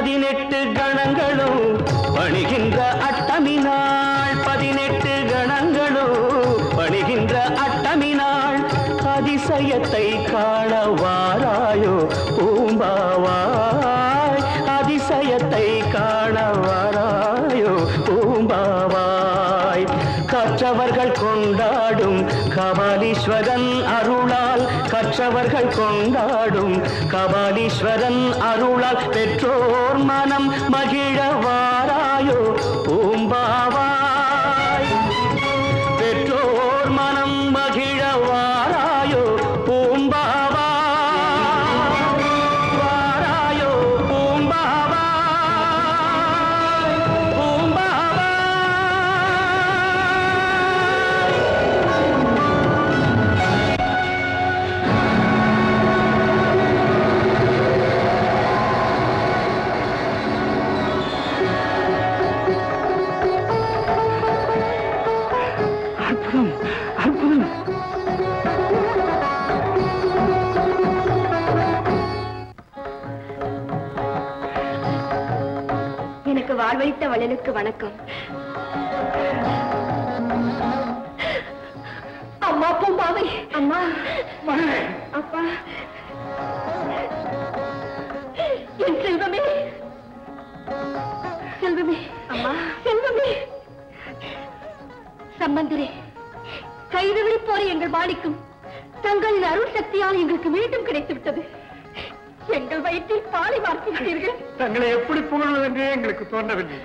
பதினெட்டு கணங்களும் பணிகின்ற அட்டமினாள் பதினெட்டு கணங்களும் பணிகின்ற அட்டமினாள் அதிசயத்தை காண வாராயோ பூம்பாவாய் அதிசயத்தை காண வாராயோ பூம்பாவாய் கற்றவர்கள் கொண்டாடும் கபாலீஸ்வரன் அருளால் கற்றவர்கள் கொண்டாடும் கபாலீஸ்வரன் அருளால் பெற்றோர் மனம் மகிழ வாராயோ பூம்பாவாய் பெற்றோர் மனம் மகிழ வாராயோ பூம்பாவாய் வாராயோ பூம்பாவாய் பூம்பாவாய் அற்புதம் அற்புதம் எனக்கு வாழ்வழித்த வள்ளலுக்கு வணக்கம் அம்மா பூம்பாவை அம்மா அப்பா என் செல்வமே செல்வமே அம்மா செல்வமே சம்பந்தரே கைதுவிழி போற எங்கள் பாடிக்கும் தங்களின் அருள் சக்தியால் எங்களுக்கு மீண்டும் கிடைத்து விட்டது எங்கள் வயிற்றில் பாலை வார்த்து விட்டீர்கள் தங்களை எப்படி புகழ்வதென்றே எங்களுக்கு தோன்றவில்லை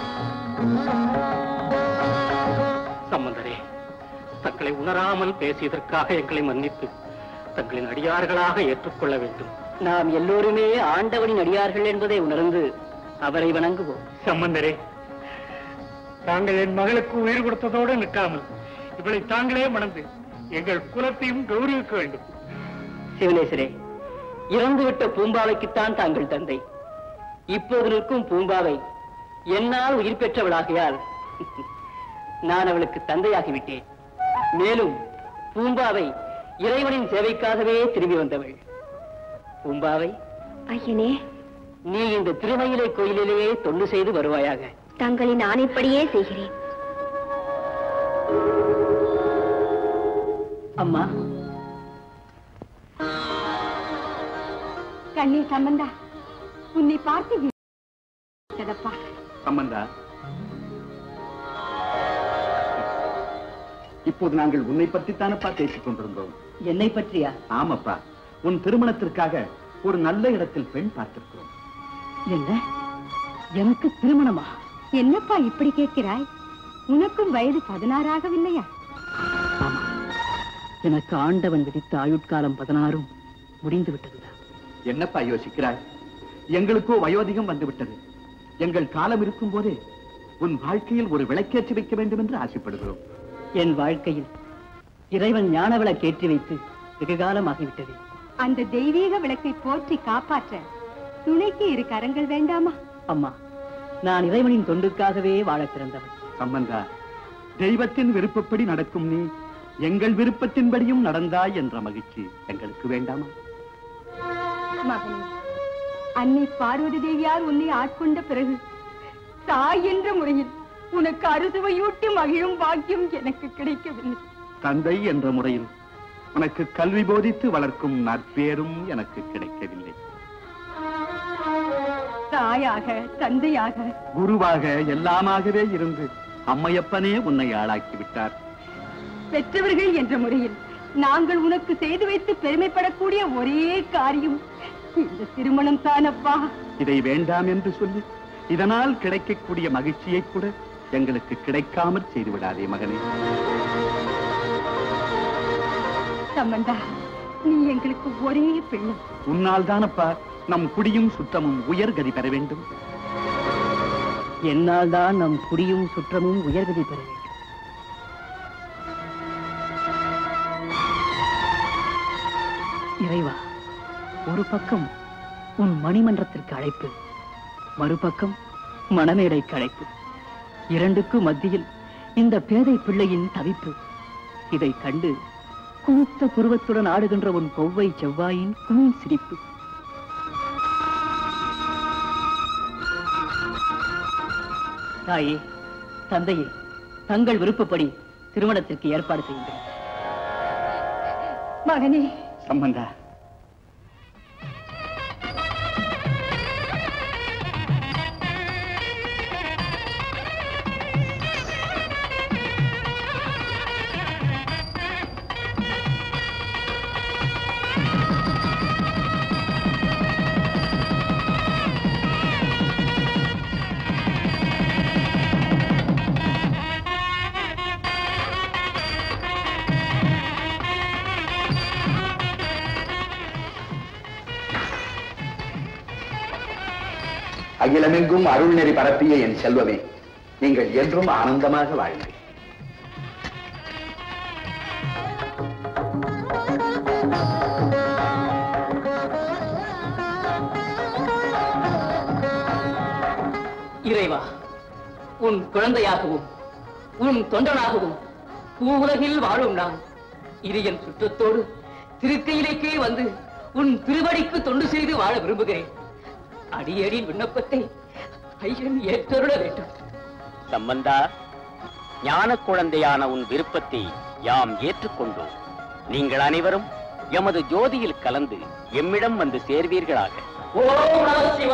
சம்பந்தரே தங்களை உணராமல் பேசியதற்காக எங்களை மன்னித்து தங்களின் அடியார்களாக ஏற்றுக்கொள்ள வேண்டும் நாம் எல்லோருமே ஆண்டவனின் அடியார்கள் என்பதை உணர்ந்து அவரை வணங்குவோம் சம்பந்தரே தாங்கள் என் மகளுக்கு உயிர் கொடுத்ததோடு நிற்காமல் இவளை தாங்களே மணந்து எங்கள் குலத்தையும் கௌரவிக்க வேண்டும் சிவனேசரே இறந்துவிட்ட பூம்பாவைக்குத்தான் தாங்கள் தந்தை இப்போது நிற்கும் பூம்பாவை என்னால் உயிர் பெற்றவளாகையால் நான் அவளுக்கு தந்தையாகிவிட்டேன் மேலும் பூம்பாவை இறைவனின் சேவைக்காகவே திரும்பி வந்தவள் பூம்பாவை ஐயனே நீ இந்த திருமயிலை கோயிலிலேயே தொண்டு செய்து வருவாயாக தங்களின் ஆணைப்படியே செய்கிறேன் அம்மா கண்ணீர் சம்பந்தா உன்னை பார்த்து விட்டதப்பா சம்பந்தா இப்போது நாங்கள் உன்னை பற்றித்தானப்பா பேசிக் கொண்டிருந்தோம் என்னை பற்றியா ஆமாப்பா உன் திருமணத்திற்காக ஒரு நல்ல இடத்தில் பெண் பார்த்திருக்கிறோம் என்ன எனக்கு திருமணமா என்னப்பா இப்படி கேட்கிறாய் உனக்கும் வயது பதினாறாகவில்லையா எனக்கு ஆண்டவன் விதித்த ஆயுட்காலம் பதினாறும் முடிந்து விட்டதுதான் என்னப்பா யோசிக்கிறாய் எங்களுக்கோ வயோதிகம் வந்துவிட்டது எங்கள் காலம் இருக்கும் போதே உன் வாழ்க்கையில் ஒரு விளக்கேற்றி வைக்க வேண்டும் என்று ஆசைப்படுகிறோம் என் வாழ்க்கையில் இறைவன் ஞான விளக்கேற்றி வைத்து வெகு காலமாகிவிட்டது அந்த தெய்வீக விளக்கை போற்றி காப்பாற்ற துணைக்கு இரு கரங்கள் வேண்டாமா அம்மா நான் இறைவனின் தொண்டுக்காகவே வாழப் பிறந்தவன் சம்பந்தா தெய்வத்தின் விருப்பப்படி நடக்கும் நீ எங்கள் விருப்பத்தின்படியும் நடந்தாய் என்ற மகிழ்ச்சி எங்களுக்கு வேண்டாமா மகனே அன்னை பார்வதி தேவியார் உன்னை ஆட்கொண்ட பிறகு தாய் என்ற முறையில் உனக்கு அறுசுவையூட்டி மகிழும் பாக்கியம் எனக்கு கிடைக்கவில்லை தந்தை என்ற முறையில் உனக்கு கல்வி போதித்து வளர்க்கும் நற்பேரும் எனக்கு கிடைக்கவில்லை தாயாக தந்தையாக குருவாக எல்லாமாகவே இருந்து அம்மையப்பனே உன்னை ஆளாக்கி விட்டார் பெற்றவர்கள் என்ற முறையில் நாங்கள் உனக்கு செய்து வைத்து பெருமைப்படக்கூடிய ஒரே காரியம் இந்த திருமணம் தானப்பா இதை வேண்டாம் என்று சொல்லி இதனால் கிடைக்கக்கூடிய மகிழ்ச்சியை கூட எங்களுக்கு கிடைக்காமற் செய்து விடாதே மகனே சம்பந்தா நீ எங்களுக்கு ஒரே பிள்ளை உன்னால் தானப்பா நம் குடியும் சுத்தமும் உயர்கதி பெற வேண்டும் என்னால் தான் நம் குடியும் சுற்றமும் உயர்கதி பெற வேண்டும் இறைவா ஒரு பக்கம் உன் மணிமன்றத்திற்கு அழைப்பு மறுபக்கம் மணமேடைக்கு அழைப்பு இரண்டுக்கு மத்தியில் இந்த பேதை பிள்ளையின் தவிப்பு இதை கண்டு கூத்த புருவத்துடன் ஆடுகின்ற உன் கொவ்வை செவ்வாயின் குமிழ் சிரிப்பு தாயே தந்தையே தங்கள் விருப்பப்படி திருமணத்திற்கு ஏற்பாடு செய்யுங்கள் மகனே சம்பந்தா அகிலமெங்கும் அருள்நெறி பரப்பிய என் செல்வமே நீங்கள் என்றும் ஆனந்தமாக வாழுங்கள் இறைவா உன் குழந்தையாகவும் உன் தொண்டனாகவும் பூவுலகில் வாழும் நான் இது என் சுற்றத்தோடு திருக்கையிலேக்கே வந்து உன் திருவடிக்கு தொண்டு செய்து வாழ விரும்புகிறேன் அடியேறின் விண்ணப்பத்தை ஐயன் ஏற்றருள வேண்டும் சம்பந்தா ஞான குழந்தையான உன் விருப்பத்தை யாம் ஏற்றுக்கொண்டோம் நீங்கள் அனைவரும் எமது ஜோதியில் கலந்து எம்மிடம் வந்து சேர்வீர்களாக ஓம் நம சிவாய